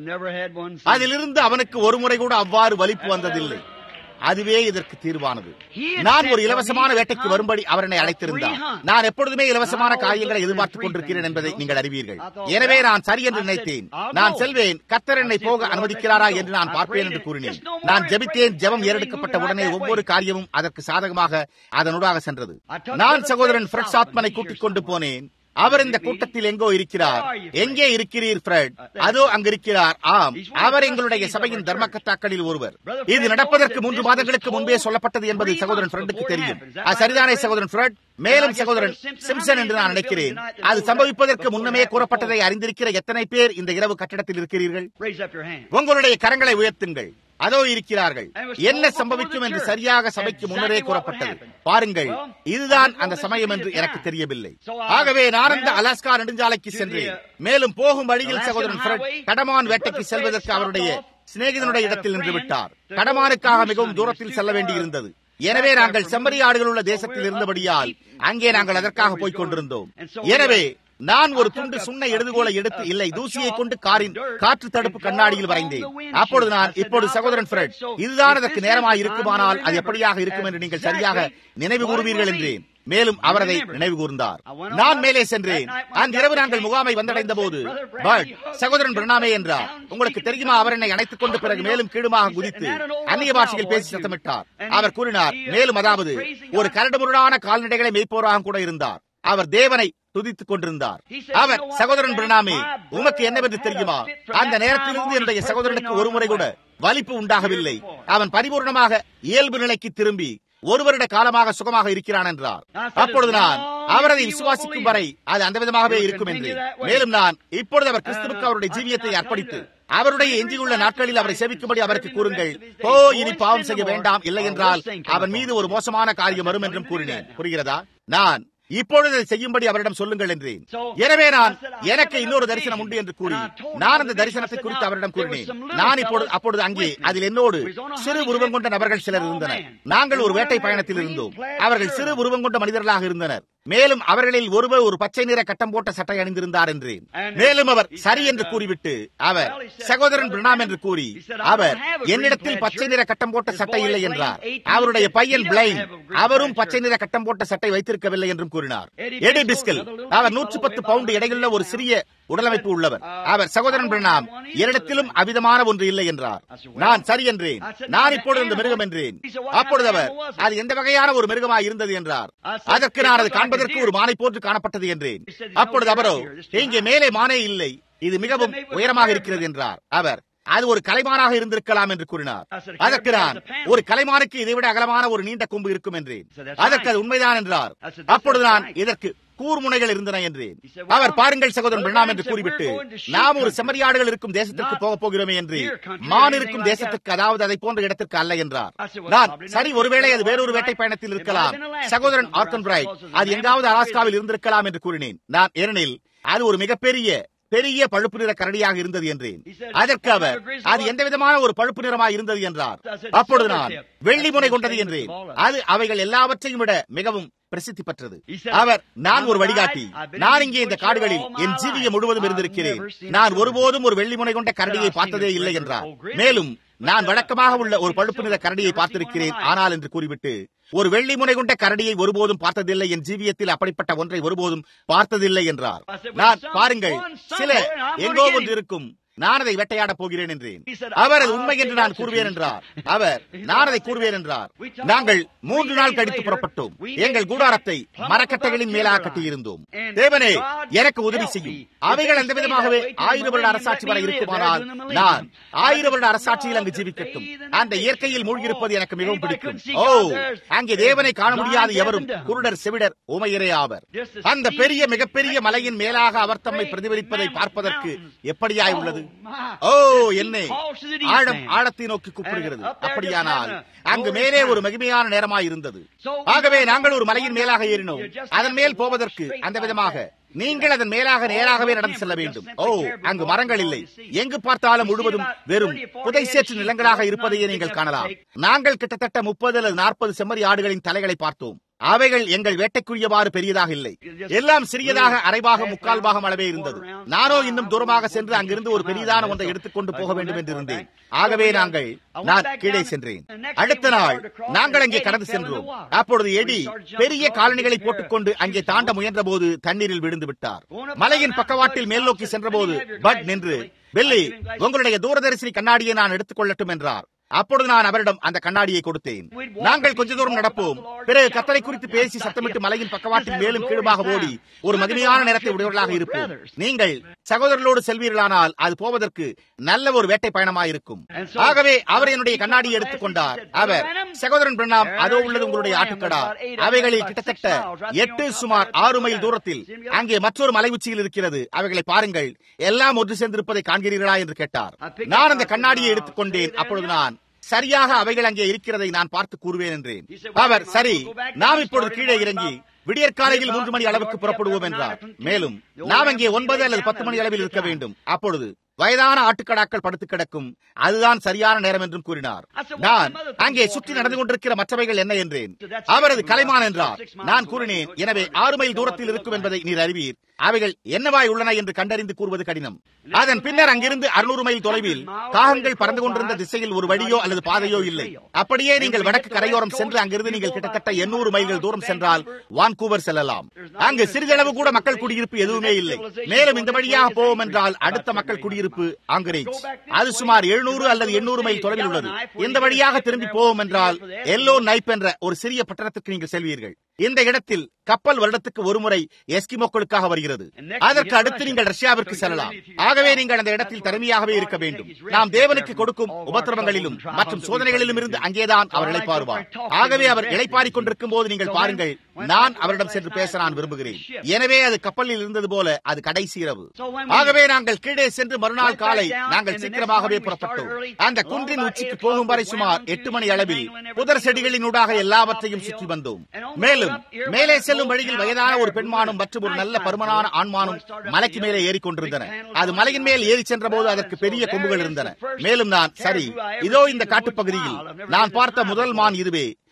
Speaker 1: அதிலிருந்து அவனுக்கு ஒரு முறை கூட அவ்வாறு வலிப்பு வந்ததில்லை அதுவே இதற்கு தீர்வானது நான் ஒரு இலவசமான வேட்டைக்கு வரும்படி அவர் என்னை அழைத்திருந்தார் நான் எப்பொழுதுமே இலவசமான காரியங்களை எதிர்பார்த்துக் கொண்டிருக்கிறேன் என்பதை நீங்கள் அறிவீர்கள் எனவே நான் சரி என்று நினைத்தேன் நான் செல்வேன் கத்தர் என்னை போக அனுமதிக்கிறாரா என்று நான் பார்ப்பேன் என்று கூறினேன் நான் ஜெபித்தேன் ஜெபம் ஏறெடுக்கப்பட்ட உடனே ஒவ்வொரு காரியமும் அதற்கு சாதகமாக அதனூடாக சென்றது நான் சகோதரன் ஃபிரெட் சாத்மனை கூட்டிக் கொண்டு போனேன் அவர் இந்த கூட்டத்தில் எங்கோ இருக்கிறார் எங்கே இருக்கிறீர் ஃப்ரெட் அதோ அங்கிருக்கிறார் ஆம் அவர் எங்களுடைய சபையின் தர்மகத்தாக்களில் ஒருவர் இது நடப்பதற்கு மூன்று மாதங்களுக்கு முன்பே சொல்லப்பட்டது என்பது சகோதரன் ஃப்ரெண்டுக்கு தெரியும் அது சரிதானே சகோதரன் ஃப்ரெட் மேலும் சகோதரன் சிம்சன் என்று நான் நினைக்கிறேன் அது சம்பவிப்பதற்கு முன்னமே கூறப்பட்டதை அறிந்திருக்கிற எத்தனை பேர் இந்த இரவு கட்டடத்தில் இருக்கிறீர்கள் உங்களுடைய கரங்களை உயர்த்துங்கள் அதோ இருக்கிறார்கள் என்ன சம்பவிக்கும் என்று சரியாக சபைக்கு முன்னரே கூறப்பட்டது பாருங்கள் இதுதான் அந்த சமயம் என்று எனக்கு தெரியவில்லை ஆகவே நான் அந்த அலாஸ்கா நெடுஞ்சாலைக்கு சென்றேன் மேலும் போகும் வழியில் சகோதரன் கடமான் வேட்டைக்கு செல்வதற்கு அவருடைய சிநேகிதனுடைய இடத்தில் நின்று விட்டார் கடமானுக்காக மிகவும் தூரத்தில் செல்ல வேண்டியிருந்தது எனவே நாங்கள் செம்மறி ஆடுகள் உள்ள தேசத்தில் இருந்தபடியால் அங்கே நாங்கள் அதற்காக போய்க் கொண்டிருந்தோம் எனவே நான் ஒரு துண்டு சுண்ண எழுதுகோலை எடுத்து இல்லை தூசியை கொண்டு காரின் காற்று தடுப்பு கண்ணாடியில் வரைந்தேன் அப்பொழுது நான் இப்பொழுது சகோதரன் ஃபிரெட் இதுதான் அதற்கு நேரமாக இருக்குமானால் அது எப்படியாக இருக்கும் என்று நீங்கள் சரியாக நினைவு கூறுவீர்கள் என்றேன் மேலும் அவர் அதை நினைவு கூர்ந்தார் நான் மேலே சென்றேன் அன்றிரவு நாங்கள் முகாமை வந்தடைந்த போது பட் சகோதரன் பிரணாமே என்றார் உங்களுக்கு தெரியுமா அவர் என்னை அணைத்துக் கொண்டு பிறகு மேலும் கீழுமாக குதித்து அந்நிய பாஷையில் பேசி சத்தமிட்டார் அவர் கூறினார் மேலும் அதாவது ஒரு கரடுமுரடான கால்நடைகளை மேய்ப்போராக கூட இருந்தார் அவர் தேவனை துதித்துக் கொண்டிருந்தார் அவர் சகோதரன் பிரணாமே உமக்கு என்னவென்று தெரியுமா அந்த நேரத்திலிருந்து என்னுடைய சகோதரனுக்கு ஒரு முறை கூட வலிப்பு உண்டாகவில்லை அவன் பரிபூர்ணமாக இயல்பு நிலைக்கு திரும்பி ஒரு வருட காலமாக சுகமாக இருக்கிறான் என்றார் அப்பொழுது நான் அவர் அதை விசுவாசிக்கும் வரை அது அந்த விதமாகவே இருக்கும் என்று மேலும் நான் இப்பொழுது அவர் கிறிஸ்துவுக்கு அவருடைய ஜீவியத்தை அர்ப்பணித்து அவருடைய எஞ்சியுள்ள நாட்களில் அவரை சேவிக்கும்படி அவருக்கு கூறுங்கள் ஓ இனி பாவம் செய்ய வேண்டாம் இல்லை என்றால் அவன் மீது ஒரு மோசமான காரியம் வரும் என்றும் கூறினேன் புரிகிறதா நான் இப்பொழுது அதை செய்யும்படி அவரிடம் சொல்லுங்கள் என்றேன் எனவே நான் எனக்கு இன்னொரு தரிசனம் உண்டு என்று கூறி நான் அந்த தரிசனத்தை குறித்து அவரிடம் கூறினேன் நான் இப்பொழுது அப்பொழுது அங்கே அதில் என்னோடு சிறு உருவம் கொண்ட நபர்கள் சிலர் இருந்தனர் நாங்கள் ஒரு வேட்டை பயணத்தில் இருந்தோம் அவர்கள் சிறு உருவம் கொண்ட மனிதர்களாக இருந்தனர் மேலும் அவர்களில் ஒருவர் ஒரு பச்சை நிற கட்டம் போட்ட சட்டை அணிந்திருந்தார் என்றேன் மேலும் அவர் சரி என்று கூறிவிட்டு அவர் சகோதரன் பிரணாம் என்று கூறி அவர் என்னிடத்தில் பச்சை நிற கட்டம் போட்ட சட்டை இல்லை என்றார் அவருடைய பையன் பிளைன் அவரும் பச்சை நிற கட்டம் போட்ட சட்டை வைத்திருக்கவில்லை என்றும் கூறினார் எடி பிஸ்கல் அவர் நூற்று பத்து பவுண்டு எடையுள்ள ஒரு சிறிய உடலமைப்பு உள்ளவர் அவர் சகோதரன் பிரணாம் என்னிடத்திலும் அவிதமான ஒன்று இல்லை என்றார் நான் சரி என்றேன் நான் இப்பொழுது இந்த மிருகம் என்றேன் அப்பொழுது அவர் அது எந்த வகையான ஒரு மிருகமாய் இருந்தது என்றார் அதற்கு நான் அது காண்பதற்கு ஒரு மானை போன்று காணப்பட்டது என்றேன் அப்பொழுது அவரோ இங்கே மேலே மானே இல்லை இது மிகவும் உயரமாக இருக்கிறது என்றார் அவர் அது ஒரு கலைமானாக இருந்திருக்கலாம் என்று கூறினார் அதற்கு நான் ஒரு கலைமானுக்கு இதைவிட அகலமான ஒரு நீண்ட கொம்பு இருக்கும் என்றேன் அதற்கு அது உண்மைதான் என்றார் அப்பொழுது நான் இதற்கு கூர்முனைகள் இருந்தன என்றேன் அவர் பாருங்கள் சகோதரன் பிரணாம் என்று கூறிவிட்டு நாம் ஒரு செம்மறியாடுகள் இருக்கும் தேசத்திற்கு போக போகிறோமே என்று மான் இருக்கும் தேசத்துக்கு அதாவது அதை போன்ற இடத்திற்கு அல்ல என்றார் நான் சரி ஒருவேளை அது வேறொரு வேட்டை பயணத்தில் இருக்கலாம் சகோதரன் ஆர்கன் பிரைட் அது எங்காவது அலாஸ்காவில் இருந்திருக்கலாம் என்று கூறினேன் நான் ஏனெனில் அது ஒரு மிகப்பெரிய பெரிய பழுப்பு நிற கரடியாக இருந்தது என்றேன் அதற்கு அவர் அது எந்த விதமான ஒரு பழுப்பு நிறமாக இருந்தது என்றார் அப்பொழுது நான் வெள்ளி முனை கொண்டது என்றேன் அது அவைகள் எல்லாவற்றையும் விட மிகவும் பிரசித்தி பெற்றது அவர் நான் ஒரு வழிகாட்டி நான் இங்கே இந்த காடுகளில் என் ஜீவியம் முழுவதும் இருந்திருக்கிறேன் நான் ஒருபோதும் ஒரு வெள்ளி முனை கொண்ட கரடியை பார்த்ததே இல்லை என்றார் மேலும் நான் வழக்கமாக உள்ள ஒரு பழுப்பு நிற கரடியை பார்த்திருக்கிறேன் ஆனால் என்று கூறிவிட்டு ஒரு வெள்ளி முனை கொண்ட கரடியை ஒருபோதும் பார்த்ததில்லை என் ஜீவியத்தில் அப்படிப்பட்ட ஒன்றை ஒருபோதும் பார்த்ததில்லை என்றார் நான் பாருங்கள் சில எங்கோ ஒன்று இருக்கும் நான் அதை வேட்டையாட போகிறேன் என்றேன் அவர் அது உண்மை என்று நான் கூறுவேன் என்றார் அவர் நான் அதை கூறுவேன் என்றார் நாங்கள் மூன்று நாள் கழித்து புறப்பட்டோம் எங்கள் கூடாரத்தை மரக்கட்டைகளின் மேலாக கட்டியிருந்தோம் தேவனே எனக்கு உதவி செய்யும் அவைகள் அந்த விதமாகவே ஆயிரம் வருட அரசாட்சி வர இருக்குமானால் நான் ஆயிரம் வருட அரசாட்சியில் அங்கு ஜீவிக்கட்டும் அந்த இயற்கையில் மூழ்கியிருப்பது எனக்கு மிகவும் பிடிக்கும் ஓ அங்கே தேவனை காண முடியாத எவரும் குருடர் செவிடர் உமையரே ஆவர் அந்த பெரிய மிகப்பெரிய மலையின் மேலாக அவர் தம்மை பிரதிபலிப்பதை பார்ப்பதற்கு எப்படியாய் உள்ளது ஓ என்னே ஆழம் ஆழத்தை நோக்கி கூப்பிடுகிறது அப்படியானால் அங்கு மேலே ஒரு மகிமையான நேரமாய் இருந்தது ஆகவே நாங்கள் ஒரு மலையின் மேலாக ஏறினோம் அதன் மேல் போவதற்கு அந்த விதமாக நீங்கள் அதன் மேலாக நேராகவே நடந்து செல்ல வேண்டும் ஓ அங்கு மரங்கள் இல்லை எங்கு பார்த்தாலும் முழுவதும் வெறும் புதை சேற்று நிலங்களாக இருப்பதையே நீங்கள் காணலாம் நாங்கள் கிட்டத்தட்ட முப்பது அல்லது நாற்பது செம்மறி ஆடுகளின் தலைகளை பார்த்தோம் அவைகள் எங்கள் வேட்டைக்குரியவாறு பெரியதாக இல்லை எல்லாம் சிறியதாக அரைபாகம் முக்கால் பாகம் அளவே இருந்தது நானோ இன்னும் தூரமாக சென்று அங்கிருந்து ஒரு பெரியதான ஒன்றை எடுத்துக்கொண்டு போக வேண்டும் என்று இருந்தேன் ஆகவே நாங்கள் நான் கீழே சென்றேன் அடுத்த நாள் நாங்கள் அங்கே கடந்து சென்றோம் அப்பொழுது எடி பெரிய காலணிகளை போட்டுக்கொண்டு அங்கே தாண்ட முயன்ற போது தண்ணீரில் விழுந்து விட்டார் மலையின் பக்கவாட்டில் மேல் நோக்கி சென்றபோது பட் நின்று வெள்ளி உங்களுடைய தூரதரிசி கண்ணாடியை நான் எடுத்துக் கொள்ளட்டும் என்றார் அப்பொழுது நான் அவரிடம் அந்த கண்ணாடியை கொடுத்தேன் நாங்கள் கொஞ்ச தூரம் நடப்போம் பிறகு கத்தரை குறித்து பேசி சத்தமிட்டு மலையின் பக்கவாட்டில் மேலும் கீழுமாக ஓடி ஒரு மகிமையான நேரத்தை உடையவர்களாக இருப்போம் நீங்கள் சகோதரர்களோடு செல்வீர்களானால் அது போவதற்கு நல்ல ஒரு வேட்டை பயணமாயிருக்கும் ஆகவே அவர் என்னுடைய கண்ணாடியை எடுத்துக்கொண்டார் அவர் சகோதரன் பிரணாம் அதோ உள்ளது உங்களுடைய ஆட்டுக்கடா அவைகளில் கிட்டத்தட்ட எட்டு சுமார் ஆறு மைல் தூரத்தில் அங்கே மற்றொரு மலை உச்சியில் இருக்கிறது அவைகளை பாருங்கள் எல்லாம் ஒன்று சேர்ந்திருப்பதை காண்கிறீர்களா என்று கேட்டார் நான் அந்த கண்ணாடியை எடுத்துக்கொண்டேன் அப்பொழுது நான் சரியாக அவைகள் அங்கே இருக்கிறதை நான் பார்த்து கூறுவேன் என்றேன் அவர் சரி நாம் இப்பொழுது கீழே இறங்கி விடியற்காலையில் மூன்று மணி அளவுக்கு புறப்படுவோம் என்றார் மேலும் நாம் அங்கே ஒன்பது அல்லது பத்து மணி அளவில் இருக்க வேண்டும் அப்பொழுது வயதான ஆட்டுக்கடாக்கள் படுத்து கிடக்கும் அதுதான் சரியான நேரம் என்றும் கூறினார் நான் அங்கே சுற்றி நடந்து கொண்டிருக்கிற மற்றவைகள் என்ன என்றேன் அவரது கலைமான் என்றார் நான் கூறினேன் எனவே ஆறு மைல் தூரத்தில் இருக்கும் என்பதை நீர் அறிவீர் அவைகள் என்னவாய் உள்ளன என்று கண்டறிந்து கூறுவது கடினம் அதன் பின்னர் அங்கிருந்து அறுநூறு மைல் தொலைவில் காகங்கள் பறந்து கொண்டிருந்த திசையில் ஒரு வழியோ அல்லது பாதையோ இல்லை அப்படியே நீங்கள் வடக்கு கரையோரம் சென்று அங்கிருந்து நீங்கள் கிட்டத்தட்ட எண்ணூறு மைல்கள் தூரம் சென்றால் வான்கூவர் செல்லலாம் அங்கு சிறிதளவு கூட மக்கள் குடியிருப்பு எதுவுமே இல்லை மேலும் இந்த வழியாக போவோம் என்றால் அடுத்த மக்கள் குடியிருப்பு ஆங்கரேஜ் அது சுமார் எழுநூறு அல்லது எண்ணூறு மைல் தொலைவில் உள்ளது இந்த வழியாக திரும்பி போவோம் என்றால் எல்லோ நைப் என்ற ஒரு சிறிய பட்டணத்துக்கு நீங்கள் செல்வீர்கள் இந்த இடத்தில் கப்பல் வருடத்துக்கு ஒருமுறை எஸ்கிமோக்களுக்காக வருகிறது அதற்கு அடுத்து நீங்கள் ரஷ்யாவிற்கு செல்லலாம் ஆகவே நீங்கள் அந்த இடத்தில் தனிமையாகவே இருக்க வேண்டும் நாம் தேவனுக்கு கொடுக்கும் உபத்திரவங்களிலும் மற்றும் சோதனைகளிலும் இருந்து அங்கேதான் அவர் இழைப்பாருவார் ஆகவே அவர் இழைப்பாரிக் கொண்டிருக்கும் போது நீங்கள் பாருங்கள் நான் அவரிடம் சென்று பேச நான் விரும்புகிறேன் எனவே அது கப்பலில் இருந்தது போல அது கடைசி இரவு ஆகவே நாங்கள் கீழே சென்று மறுநாள் காலை நாங்கள் சீக்கிரமாகவே புறப்பட்டோம் அந்த குன்றின் உச்சிக்கு போகும் வரை சுமார் எட்டு மணி அளவில் புதர் செடிகளினூடாக எல்லாவற்றையும் சுற்றி வந்தோம் மேலும் மேலே செல்லும் வழியில் வயதான ஒரு பெண்மானும் மற்றும் ஒரு நல்ல பருமனான ஆண்மானும் மலைக்கு மேலே ஏறிக்கொண்டிருந்தன அது மலையின் மேல் ஏறி சென்ற போது அதற்கு பெரிய கொம்புகள் இருந்தன மேலும் நான் சரி இதோ இந்த காட்டுப்பகுதியில் நான் பார்த்த முதல் மான் இதுவே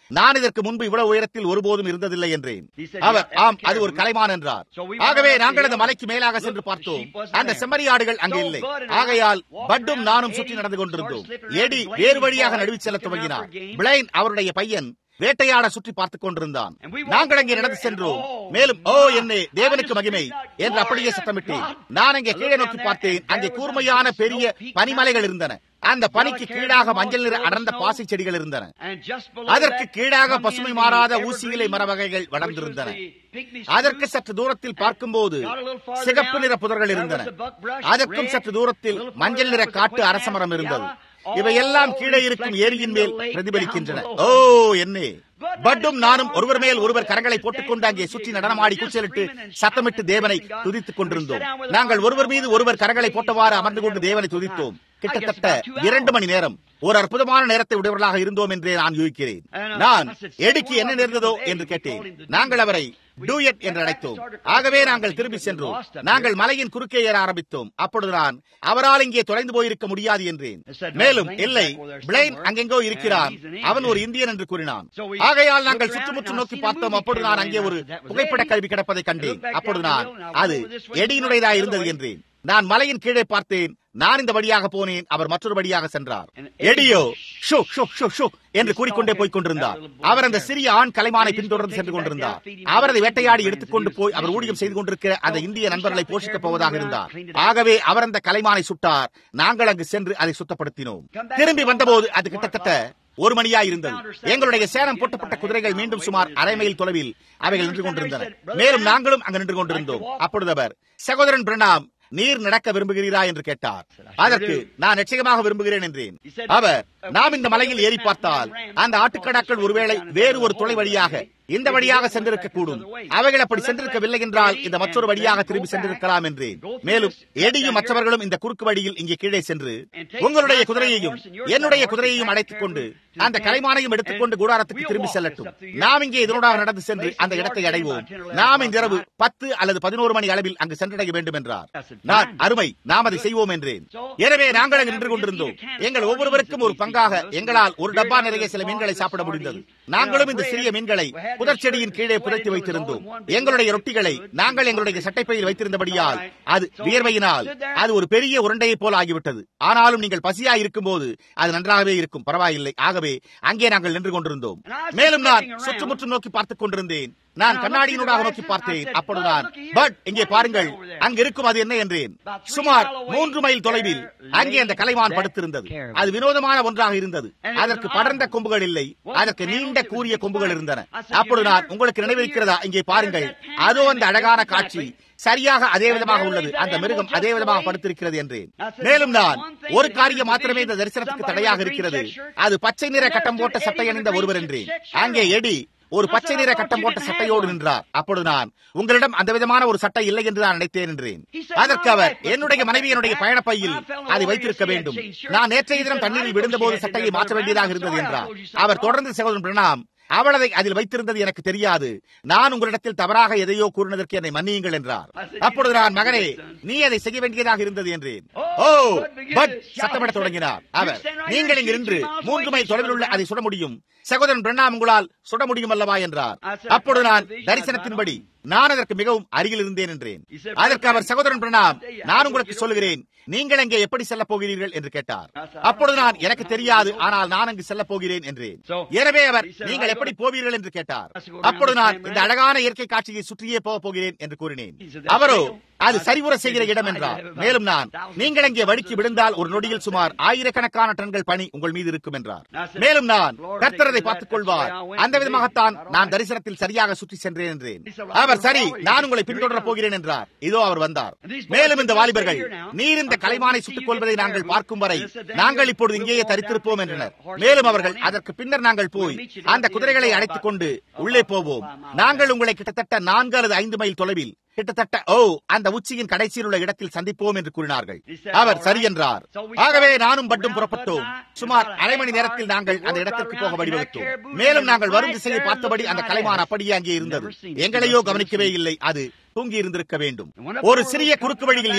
Speaker 1: நான் இதற்கு முன்பு இவ்வளவு உயரத்தில் ஒருபோதும் இருந்ததில்லை என்றேன் அவர் ஆம் அது ஒரு கலைமான் என்றார் ஆகவே நாங்கள் அந்த மலைக்கு மேலாக சென்று பார்த்தோம் அந்த செம்மறியாடுகள் அங்கு இல்லை ஆகையால் பட்டும் நானும் சுற்றி நடந்து கொண்டிருந்தோம் எடி வேறு வழியாக நடுவி செல்ல துவங்கினார் பிளைன் அவருடைய பையன் வேட்டையாட சுற்றி பார்த்துக் கொண்டிருந்தான் நாங்கள் அங்கே நடந்து சென்றோம் மேலும் ஓ என்னே தேவனுக்கு மகிமை என்று அப்படியே சத்தமிட்டேன் நான் அங்கே கீழே நோக்கி பார்த்தேன் அங்கே கூர்மையான பெரிய பனிமலைகள் இருந்தன அந்த பனிக்கு கீழாக மஞ்சள் நிற அடர்ந்த பாசி செடிகள் இருந்தன அதற்கு கீழாக பசுமை மாறாத ஊசியிலை மர வகைகள் வளர்ந்திருந்தன அதற்கு சற்று தூரத்தில் பார்க்கும்போது சிகப்பு நிற புதர்கள் இருந்தன அதற்கும் சற்று தூரத்தில் மஞ்சள் நிற காட்டு அரசமரம் இருந்தது இவையெல்லாம் கீழே இருக்கும் ஏரியின் மேல் பிரதிபலிக்கின்றன ஓ என்னே பட்டும் நானும் ஒருவர் மேல் ஒருவர் கரங்களை போட்டுக்கொண்டு அங்கே சுற்றி நடனமாடி கூச்சலிட்டு சத்தமிட்டு தேவனை துதித்துக் கொண்டிருந்தோம் நாங்கள் ஒருவர் மீது ஒருவர் கரங்களை போட்டவாறு அமர்ந்து கொண்டு தேவனை துதித்தோம் கிட்டத்தட்ட இரண்டு மணி நேரம் ஒரு அற்புதமான நேரத்தை உடையவர்களாக இருந்தோம் என்றே நான் யூகிக்கிறேன் நான் எடுக்கு என்ன நேர்ந்ததோ என்று கேட்டேன் நாங்கள் அவரை டூயட் என்று அழைத்தோம் ஆகவே நாங்கள் திரும்பி சென்றோம் நாங்கள் மலையின் குறுக்கே ஏற ஆரம்பித்தோம் அப்பொழுது நான் அவரால் இங்கே தொலைந்து போயிருக்க முடியாது என்றேன் மேலும் இல்லை பிளைன் அங்கெங்கோ இருக்கிறான் அவன் ஒரு இந்தியன் என்று கூறினான் ஆகையால் நாங்கள் சுற்றுமுற்று நோக்கி பார்த்தோம் அப்பொழுது நான் அங்கே ஒரு புகைப்பட கல்வி கிடப்பதை கண்டேன் அப்பொழுது நான் அது எடியினுடையதா இருந்தது என்றேன் நான் மலையின் கீழே பார்த்தேன் நான் இந்த வழியாக போனேன் அவர் மற்றொரு வழியாக சென்றார் எடியோ ஷோ ஷோ ஷோ ஷோ என்று கூறிக்கொண்டே போய் கொண்டிருந்தார் அவர் அந்த சிறிய ஆண் கலைமானை பின்தொடர்ந்து சென்று கொண்டிருந்தார் அவர் அதை வேட்டையாடி எடுத்துக்கொண்டு போய் அவர் ஊழியம் செய்து கொண்டிருக்கிற அந்த இந்திய நண்பர்களை போஷிக்கப் போவதாக இருந்தார் ஆகவே அவர் அந்த கலைமானை சுட்டார் நாங்கள் அங்கு சென்று அதை சுத்தப்படுத்தினோம் திரும்பி வந்தபோது அது கிட்டத்தட்ட ஒரு மணியா இருந்தது எங்களுடைய சேனம் போட்டப்பட்ட குதிரைகள் மீண்டும் சுமார் அரை மைல் தொலைவில் அவைகள் நின்று கொண்டிருந்தன மேலும் நாங்களும் அங்கு நின்று கொண்டிருந்தோம் அப்பொழுது அவர் சகோதரன் பிரணாம் நீர் நடக்க விரும்புகிறீரா என்று கேட்டார் அதற்கு நான் நிச்சயமாக விரும்புகிறேன் என்றேன் அவர் நாம் இந்த மலையில் ஏறி பார்த்தால் அந்த ஆட்டுக்கடாக்கள் ஒருவேளை வேறு ஒரு துளை வழியாக இந்த வழியாக சென்றிருக்க கூடும் அவைகள் அப்படி சென்றிருக்கவில்லை என்றால் இந்த மற்றொரு வழியாக திரும்பி சென்றிருக்கலாம் என்றேன் மேலும் எடியும் மற்றவர்களும் இந்த குறுக்கு வழியில் இங்கே கீழே சென்று உங்களுடைய குதிரையையும் என்னுடைய குதிரையையும் அடைத்துக் கொண்டு அந்த கலைமானையும் எடுத்துக்கொண்டு கூடாரத்துக்கு திரும்பி செல்லட்டும் நாம் இங்கே இதனோடாக நடந்து சென்று அந்த இடத்தை அடைவோம் நாம் இந்த இரவு பத்து அல்லது பதினோரு மணி அளவில் அங்கு சென்றடைய வேண்டும் என்றார் நான் அருமை நாம் அதை செய்வோம் என்றேன் எனவே நாங்கள் அங்கு நின்று கொண்டிருந்தோம் எங்கள் ஒவ்வொருவருக்கும் ஒரு பங்காக எங்களால் ஒரு டப்பா நிறைய சில மீன்களை சாப்பிட முடிந்தது நாங்களும் இந்த சிறிய மீன்களை புதர் செடியின் கீழே புதைத்து வைத்திருந்தோம் எங்களுடைய ரொட்டிகளை நாங்கள் எங்களுடைய சட்டைப்பையில் வைத்திருந்தபடியால் அது வியர்வையினால் அது ஒரு பெரிய உருண்டையை போல ஆகிவிட்டது ஆனாலும் நீங்கள் பசியா இருக்கும் போது அது நன்றாகவே இருக்கும் பரவாயில்லை ஆகவே அங்கே நாங்கள் நின்று கொண்டிருந்தோம் மேலும் நான் சுற்றுமுற்றும் நோக்கி பார்த்துக் கொண்டிருந்தேன் நான் கண்ணாடியினூடாக நோக்கி பார்த்தேன் அப்பொழுது நான் பட் இங்கே பாருங்கள் அங்க இருக்கும் அது என்ன என்றேன் சுமார் மூன்று மைல் தொலைவில் அங்கே அந்த கலைமான் படுத்திருந்தது அது வினோதமான ஒன்றாக இருந்தது அதற்கு படர்ந்த கொம்புகள் இல்லை அதற்கு நீண்ட கூறிய கொம்புகள் இருந்தன அப்பொழுது நான் உங்களுக்கு நினைவிருக்கிறதா இங்கே பாருங்கள் அதோ அந்த அழகான காட்சி சரியாக அதே விதமாக உள்ளது அந்த மிருகம் அதே விதமாக படுத்திருக்கிறது என்றேன் மேலும் நான் ஒரு காரியம் மாத்திரமே இந்த தரிசனத்துக்கு தடையாக இருக்கிறது அது பச்சை நிற கட்டம் போட்ட சட்டை அணிந்த ஒருவர் என்றேன் அங்கே எடி ஒரு பச்சை நிற கட்டம் போட்ட சட்டையோடு நின்றார் அப்பொழுது நான் உங்களிடம் அந்த விதமான ஒரு சட்டை இல்லை என்று நான் நினைத்தேன் என்றேன் அதற்கு அவர் என்னுடைய மனைவி என்னுடைய பயணப்பையில் அதை வைத்திருக்க வேண்டும் நான் நேற்றைய தினம் தண்ணீரில் விழுந்தபோது சட்டையை மாற்ற வேண்டியதாக இருந்தது என்றார் அவர் தொடர்ந்து சகோதரன் பிரணாம் அவள் அதை அதில் வைத்திருந்தது எனக்கு தெரியாது நான் உங்களிடத்தில் தவறாக எதையோ கூறினதற்கு என்னை மன்னியுங்கள் என்றார் அப்பொழுது நான் மகனே நீ அதை செய்ய வேண்டியதாக இருந்தது என்றேன் ஓ பட் சத்தமிட தொடங்கினார் அவர் நீங்கள் இங்கு நின்று மூன்று மைல் தொலைவில் உள்ள அதை சுட முடியும் சகோதரன் பிரணாம் உங்களால் சுட முடியும் அல்லவா என்றார் அப்பொழுது நான் தரிசனத்தின்படி நான் அதற்கு மிகவும் அருகில் இருந்தேன் என்றேன் அதற்கு அவர் சகோதரன் பிரணாம் நான் உங்களுக்கு சொல்லுகிறேன் நீங்கள் அங்கே எப்படி செல்ல போகிறீர்கள் என்று கேட்டார் அப்பொழுது நான் எனக்கு தெரியாது ஆனால் நான் அங்கு செல்ல போகிறேன் என்றேன் எனவே அவர் நீங்கள் எப்படி போவீர்கள் என்று கேட்டார் அப்பொழுது நான் இந்த அழகான இயற்கை காட்சியை சுற்றியே போக போகிறேன் என்று கூறினேன் அவரோ அது சரிவுற செய்கிற இடம் என்றார் மேலும் நான் நீங்கள் அங்கே வழுக்கி விழுந்தால் ஒரு நொடியில் சுமார் ஆயிரக்கணக்கான டன்கள் பணி உங்கள் மீது இருக்கும் என்றார் மேலும் நான் கர்த்தரதை பார்த்துக் கொள்வார் அந்த விதமாகத்தான் நான் தரிசனத்தில் சரியாக சுற்றி சென்றேன் என்றேன் அவர் சரி நான் உங்களை பின்தொடரப் போகிறேன் என்றார் இதோ அவர் வந்தார் மேலும் இந்த வாலிபர்கள் நீர் இந்த கலைமானை சுட்டுக் கொள்வதை நாங்கள் பார்க்கும் வரை நாங்கள் இப்பொழுது இங்கேயே தரித்திருப்போம் என்றனர் மேலும் அவர்கள் அதற்கு பின்னர் நாங்கள் போய் அந்த குதிரைகளை அழைத்துக் கொண்டு உள்ளே போவோம் நாங்கள் உங்களை கிட்டத்தட்ட நான்கு அல்லது ஐந்து மைல் தொலைவில் கிட்டத்தட்ட ஓ அந்த உச்சியின் கடைசியில் உள்ள இடத்தில் சந்திப்போம் என்று கூறினார்கள் அவர் சரி என்றார் ஆகவே நானும் பட்டும் புறப்பட்டோம் சுமார் அரை மணி நேரத்தில் நாங்கள் அந்த இடத்திற்கு போக வழிவகுத்தோம் மேலும் நாங்கள் வரும் திசையை பார்த்தபடி அந்த கலைமான் அப்படியே அங்கே இருந்தது எங்களையோ கவனிக்கவே இல்லை அது தூங்கி இருந்திருக்க வேண்டும் ஒரு சிறிய குறுக்கு வழியில் ஏறி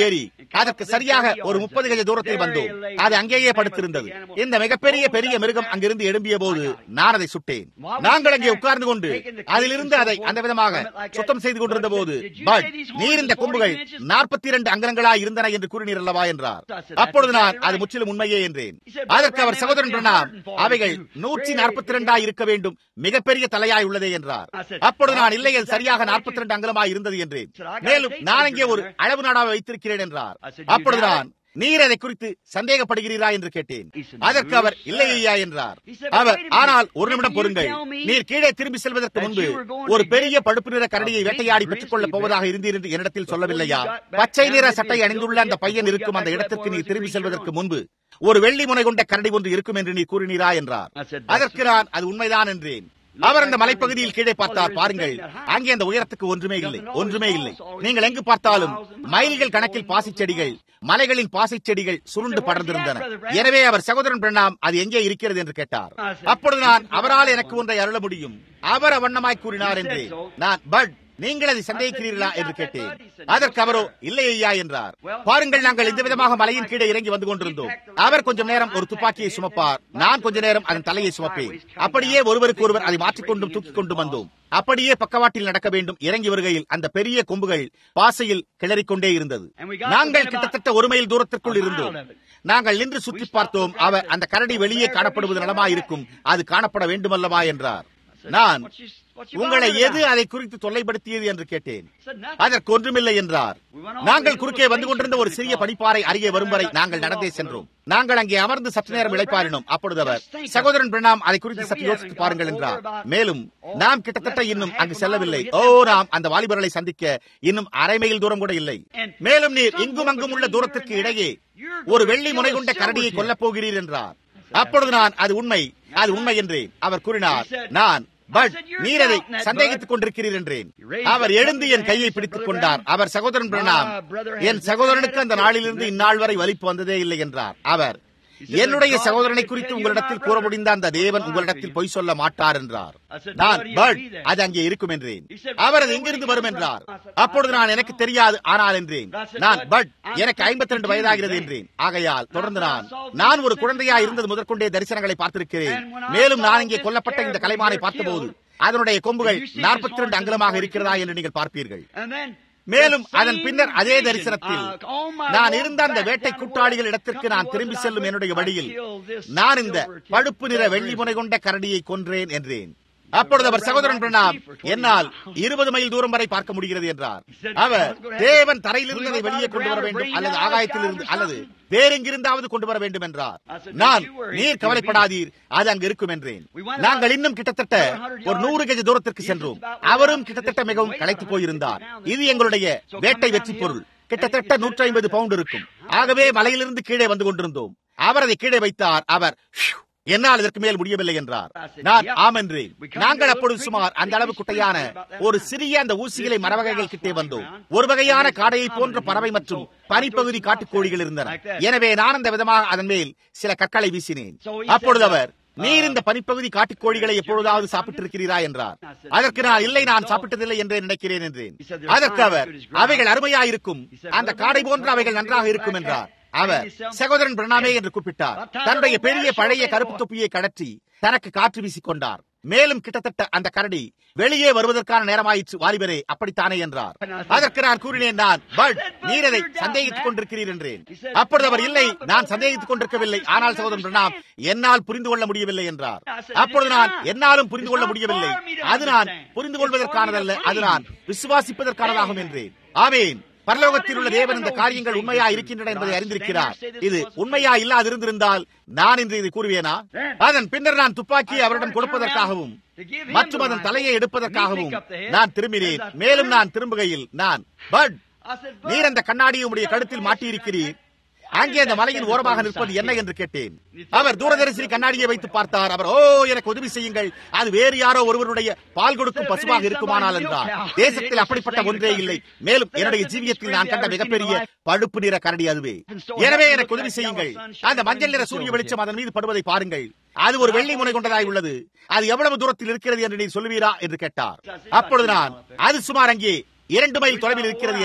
Speaker 1: அதற்கு சரியாக ஒரு முப்பது கஜ தூரத்தில் வந்தோம் அது அங்கேயே படுத்திருந்தது இந்த மிகப்பெரிய பெரிய மிருகம் அங்கிருந்து எழும்பிய போது நான் அதை சுட்டேன் நாங்கள் அங்கே உட்கார்ந்து கொண்டு அதிலிருந்து அதை அந்த விதமாக சுத்தம் செய்து கொண்டிருந்த போது பட் நீர் இந்த கொம்புகள் நாற்பத்தி இரண்டு அங்கலங்களாய் இருந்தன என்று கூறினீர் அல்லவா என்றார் அப்பொழுது நான் அது முற்றிலும் உண்மையே என்றேன் அதற்கு அவர் சகோதரன் பிரணாம் அவைகள் நூற்றி நாற்பத்தி இரண்டாய் இருக்க வேண்டும் மிகப்பெரிய தலையாய் உள்ளதே என்றார் அப்பொழுது நான் இல்லை அது சரியாக நாற்பத்தி ரெண்டு அங்கலமாய் இருந்தது என்றேன் மேலும் நான் இங்கே ஒரு அளவு நாடாவை வைத்திருக்கிறேன் என்றார் அப்பொழுது நான் நீர் அதை குறித்து சந்தேகப்படுகிறீரா என்று கேட்டேன் அதற்கு அவர் இல்லை ஐயா என்றார் அவர் ஆனால் ஒரு நிமிடம் பொருங்கள் நீர் கீழே திரும்பி செல்வதற்கு முன்பு ஒரு பெரிய பழுப்பு நிற கரடியை வேட்டையாடி பெற்றுக் கொள்ளப் போவதாக இருந்தீர் என்று என்னிடத்தில் சொல்லவில்லையா பச்சை நிற சட்டை அணிந்துள்ள அந்த பையன் இருக்கும் அந்த இடத்திற்கு நீர் திரும்பி செல்வதற்கு முன்பு ஒரு வெள்ளி முனை கொண்ட கரடி ஒன்று இருக்கும் என்று நீ கூறினீரா என்றார் அதற்கு நான் அது உண்மைதான் என்றேன் அவர் அந்த மலைப்பகுதியில் கீழே பார்த்தார் பாருங்கள் அங்கே அந்த உயரத்துக்கு ஒன்றுமே இல்லை ஒன்றுமே இல்லை நீங்கள் எங்கு பார்த்தாலும் மைல்கள் கணக்கில் பாசிச் செடிகள் மலைகளின் பாசிச் செடிகள் சுருண்டு படர்ந்திருந்தன எனவே அவர் சகோதரன் பிரணாம் அது எங்கே இருக்கிறது என்று கேட்டார் அப்பொழுது நான் அவரால் எனக்கு ஒன்றை அருள முடியும் அவர் வண்ணமாய் கூறினார் என்று நான் பட் நீங்கள் அதை சந்தேகிக்கிறீர்களா என்று கேட்டேன் அதற்கு அவரோ இல்லை ஐயா என்றார் பாருங்கள் நாங்கள் இந்த விதமாக மலையின் கீழே இறங்கி வந்து கொண்டிருந்தோம் அவர் கொஞ்சம் நேரம் ஒரு துப்பாக்கியை சுமப்பார் நான் கொஞ்ச நேரம் அதன் தலையை சுமப்பேன் அப்படியே ஒருவருக்கு ஒருவர் அதை மாற்றிக்கொண்டும் தூக்கிக் கொண்டு வந்தோம் அப்படியே பக்கவாட்டில் நடக்க வேண்டும் இறங்கி வருகையில் அந்த பெரிய கொம்புகள் பாசையில் கிளறிக்கொண்டே இருந்தது நாங்கள் கிட்டத்தட்ட ஒரு மைல் தூரத்திற்குள் இருந்தோம் நாங்கள் நின்று சுற்றி பார்த்தோம் அவர் அந்த கரடி வெளியே காணப்படுவது நலமாயிருக்கும் அது காணப்பட வேண்டுமல்லவா என்றார் நான் உங்களை எது அதை குறித்து தொல்லைப்படுத்தியது என்று கேட்டேன் அதற்கு ஒன்றுமில்லை என்றார் நாங்கள் குறுக்கே வந்து கொண்டிருந்த ஒரு சிறிய படிப்பாறை அருகே வரும் வரை நாங்கள் நடந்தே சென்றோம் நாங்கள் அங்கே அமர்ந்து சற்று நேரம் இழைப்பாரினோம் அப்பொழுது அவர் சகோதரன் பிரணாம் அதை குறித்து சற்று யோசித்து பாருங்கள் என்றார் மேலும் நாம் கிட்டத்தட்ட இன்னும் அங்கு செல்லவில்லை ஓ நாம் அந்த வாலிபர்களை சந்திக்க இன்னும் அரை மைல் தூரம் கூட இல்லை மேலும் நீர் இங்கும் அங்கும் உள்ள தூரத்திற்கு இடையே ஒரு வெள்ளி முனை கொண்ட கரடியை கொல்லப் போகிறீர் என்றார் அப்பொழுது நான் அது உண்மை அது உண்மை என்றேன் அவர் கூறினார் நான் பட் நீர் அதை சந்தேகித்துக் கொண்டிருக்கிறீர் என்றேன் அவர் எழுந்து என் கையை பிடித்துக் கொண்டார் அவர் சகோதரன் பிரணாம் என் சகோதரனுக்கு அந்த நாளிலிருந்து இந்நாள் வரை வலிப்பு வந்ததே இல்லை என்றார் அவர் என்னுடைய சகோதரனை குறித்து உங்களிடத்தில் கூற முடிந்த அந்த தேவன் உங்களிடத்தில் பொய் சொல்ல மாட்டார் என்றார் நான் பட் அது அங்கே இருக்கும் என்றேன் அவர் அது எங்கிருந்து வரும் என்றார் அப்பொழுது நான் எனக்கு தெரியாது ஆனால் என்றேன் நான் பட் எனக்கு ஐம்பத்தி ரெண்டு வயதாகிறது என்றேன் ஆகையால் தொடர்ந்து நான் நான் ஒரு குழந்தையா இருந்தது முதற்கொண்டே தரிசனங்களை பார்த்திருக்கிறேன் மேலும் நான் இங்கே கொல்லப்பட்ட இந்த கலைமானை பார்த்தபோது அதனுடைய கொம்புகள் நாற்பத்தி ரெண்டு அங்கலமாக இருக்கிறதா என்று நீங்கள் பார்ப்பீர்கள் மேலும் அதன் பின்னர் அதே தரிசனத்தில் நான் இருந்த அந்த வேட்டை கூட்டாளிகள் இடத்திற்கு நான் திரும்பி செல்லும் என்னுடைய வழியில் நான் இந்த பழுப்பு நிற வெள்ளி முனை கொண்ட கரடியை கொன்றேன் என்றேன் அப்பொழுது அவர் சகோதரன் பிரணாம் என்னால் இருபது மைல் தூரம் வரை பார்க்க முடிகிறது என்றார் அவர் தேவன் தரையிலிருந்து அதை வெளியே கொண்டு வர வேண்டும் அல்லது ஆகாயத்தில் இருந்து அல்லது வேறெங்கிருந்தாவது கொண்டு வர வேண்டும் என்றார் நான் நீர் கவலைப்படாதீர் அது அங்கு இருக்கும் என்றேன் நாங்கள் இன்னும் கிட்டத்தட்ட ஒரு நூறு கஜ தூரத்திற்கு சென்றோம் அவரும் கிட்டத்தட்ட மிகவும் களைத்து போயிருந்தார் இது எங்களுடைய வேட்டை வெற்றி பொருள் கிட்டத்தட்ட நூற்றி ஐம்பது பவுண்ட் இருக்கும் ஆகவே மலையிலிருந்து கீழே வந்து கொண்டிருந்தோம் அவர் அதை கீழே வைத்தார் அவர் என்னால் இதற்கு மேல் முடியவில்லை என்றார் நான் ஆம் என்றேன் நாங்கள் அப்பொழுது சுமார் அந்த அளவு குட்டையான ஒரு சிறிய அந்த ஊசிகளை மரவகைகள் கிட்டே வந்தோம் ஒரு வகையான காடையை போன்ற பறவை மற்றும் பனிப்பகுதி காட்டுக்கோழிகள் இருந்தன எனவே நான் அந்த விதமாக அதன் மேல் சில கற்களை வீசினேன் அப்பொழுது அவர் நீர் இந்த பனிப்பகுதி காட்டுக்கோழிகளை எப்பொழுதாவது சாப்பிட்டிருக்கிறீரா என்றார் அதற்கு நான் இல்லை நான் சாப்பிட்டதில்லை என்றே நினைக்கிறேன் என்றேன் அதற்கு அவர் அவைகள் அருமையாயிருக்கும் அந்த காடை போன்ற அவைகள் நன்றாக இருக்கும் என்றார் அவர் சகோதரன் பிரணாமே என்று கூப்பிட்டார் தன்னுடைய பெரிய பழைய கருப்பு தொப்பியை கடற்றி தனக்கு காற்று வீசிக் கொண்டார் மேலும் கிட்டத்தட்ட அந்த கரடி வெளியே வருவதற்கான நேரமாயிற்று வாலிபரே அப்படித்தானே என்றார் அதற்கு நான் கூறினேன் நான் பட் நீர் அதை சந்தேகித்துக் கொண்டிருக்கிறீர் என்றேன் அப்பொழுது அவர் இல்லை நான் சந்தேகித்துக் கொண்டிருக்கவில்லை ஆனால் சகோதரன் பிரணாம் என்னால் புரிந்து கொள்ள முடியவில்லை என்றார் அப்பொழுது நான் என்னாலும் புரிந்து கொள்ள முடியவில்லை அது நான் புரிந்து கொள்வதற்கானதல்ல அது நான் விசுவாசிப்பதற்கானதாகும் என்றேன் ஆமேன் பரலோகத்தில் உள்ள தேவன் இந்த காரியங்கள் உண்மையா இருக்கின்றன என்பதை அறிந்திருக்கிறார் இது உண்மையா இல்லாதிருந்திருந்தால் நான் இன்று இதை கூறுவேனா அதன் பின்னர் நான் துப்பாக்கி அவரிடம் கொடுப்பதற்காகவும் மற்றும் அதன் தலையை எடுப்பதற்காகவும் நான் திரும்பினேன் மேலும் நான் திரும்புகையில் நான் பட் நீர் அந்த கண்ணாடியை உடைய கழுத்தில் மாட்டியிருக்கிறீர் அங்கே அந்த மலையின் ஓரமாக நிற்பது என்ன என்று கேட்டேன் அவர் தூரதரிசி கண்ணாடியை வைத்து பார்த்தார் அவர் ஓ எனக்கு உதவி செய்யுங்கள் அது வேறு யாரோ ஒருவருடைய பால் கொடுக்கும் பசுவாக இருக்குமானால் என்றார் தேசத்தில் அப்படிப்பட்ட ஒன்றே இல்லை மேலும் என்னுடைய ஜீவியத்தில் நான் கண்ட மிகப்பெரிய பழுப்பு நிற கரடி அதுவே எனவே எனக்கு உதவி செய்யுங்கள் அந்த மஞ்சள் நிற சூரிய வெளிச்சம் அதன் மீது படுவதை பாருங்கள் அது ஒரு வெள்ளி முனை கொண்டதாய் உள்ளது அது எவ்வளவு தூரத்தில் இருக்கிறது என்று நீ சொல்வீரா என்று கேட்டார் அப்பொழுது நான் அது சுமார் அங்கே இரண்டு மைல் தொலைவில் இருக்கிறது என்றேன்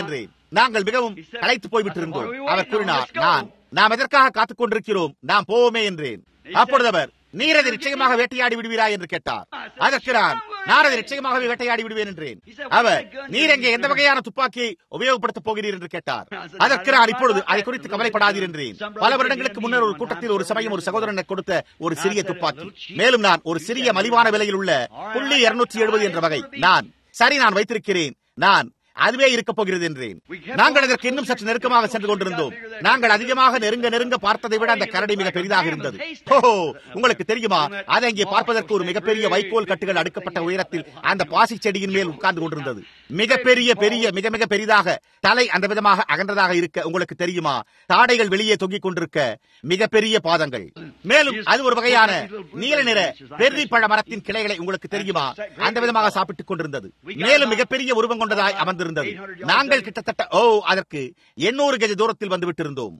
Speaker 1: நாங்கள் மிகவும் களைத்து போய்விட்டிருந்தோம் அவர் கூறினார் நான் நாம் எதற்காக காத்துக் கொண்டிருக்கிறோம் நாம் போவோமே என்றேன் அப்பொழுது அவர் நீர் அதை நிச்சயமாக வேட்டையாடி விடுவீரா என்று கேட்டார் அதற்கு நான் நான் அதை நிச்சயமாகவே வேட்டையாடி விடுவேன் என்றேன் அவர் நீர் எங்கே எந்த வகையான துப்பாக்கியை உபயோகப்படுத்தப் போகிறீர் என்று கேட்டார் அதற்கு நான் இப்பொழுது அதை குறித்து கவலைப்படாதீர் என்றேன் பல வருடங்களுக்கு முன்னர் ஒரு கூட்டத்தில் ஒரு சமயம் ஒரு சகோதரனை கொடுத்த ஒரு சிறிய துப்பாக்கி மேலும் நான் ஒரு சிறிய மலிவான விலையில் உள்ள புள்ளி இருநூற்றி எழுபது என்ற வகை நான் சரி நான் வைத்திருக்கிறேன் நான் அதுவே இருக்க போகிறது என்றேன் நாங்கள் அதற்கு இன்னும் சற்று நெருக்கமாக சென்று கொண்டிருந்தோம் நாங்கள் அதிகமாக நெருங்க நெருங்க பார்த்ததை விட அந்த கரடி மிக பெரிதாக இருந்தது ஓஹோ உங்களுக்கு தெரியுமா அதை அங்கே பார்ப்பதற்கு ஒரு மிகப்பெரிய வைக்கோல் கட்டுகள் அடுக்கப்பட்ட உயரத்தில் அந்த பாசி செடியின் மேல் உட்கார்ந்து கொண்டிருந்தது மிகப்பெரிய பெரிய மிக மிக பெரிதாக தலை அந்த விதமாக அகன்றதாக இருக்க உங்களுக்கு தெரியுமா தாடைகள் வெளியே தொங்கிக் கொண்டிருக்க மிகப்பெரிய பாதங்கள் மேலும் அது ஒரு வகையான நீல நிற பெர்ரி பழ மரத்தின் கிளைகளை உங்களுக்கு தெரியுமா அந்த விதமாக சாப்பிட்டுக் கொண்டிருந்தது மேலும் மிகப்பெரிய உருவம் கொண்டதாய் அமர்ந்திருந்தது நாங்கள் கிட்டத்தட்ட ஓ அதற்கு எண்ணூறு கஜ தூரத்தில் வந்து விட்டிருந்தோம்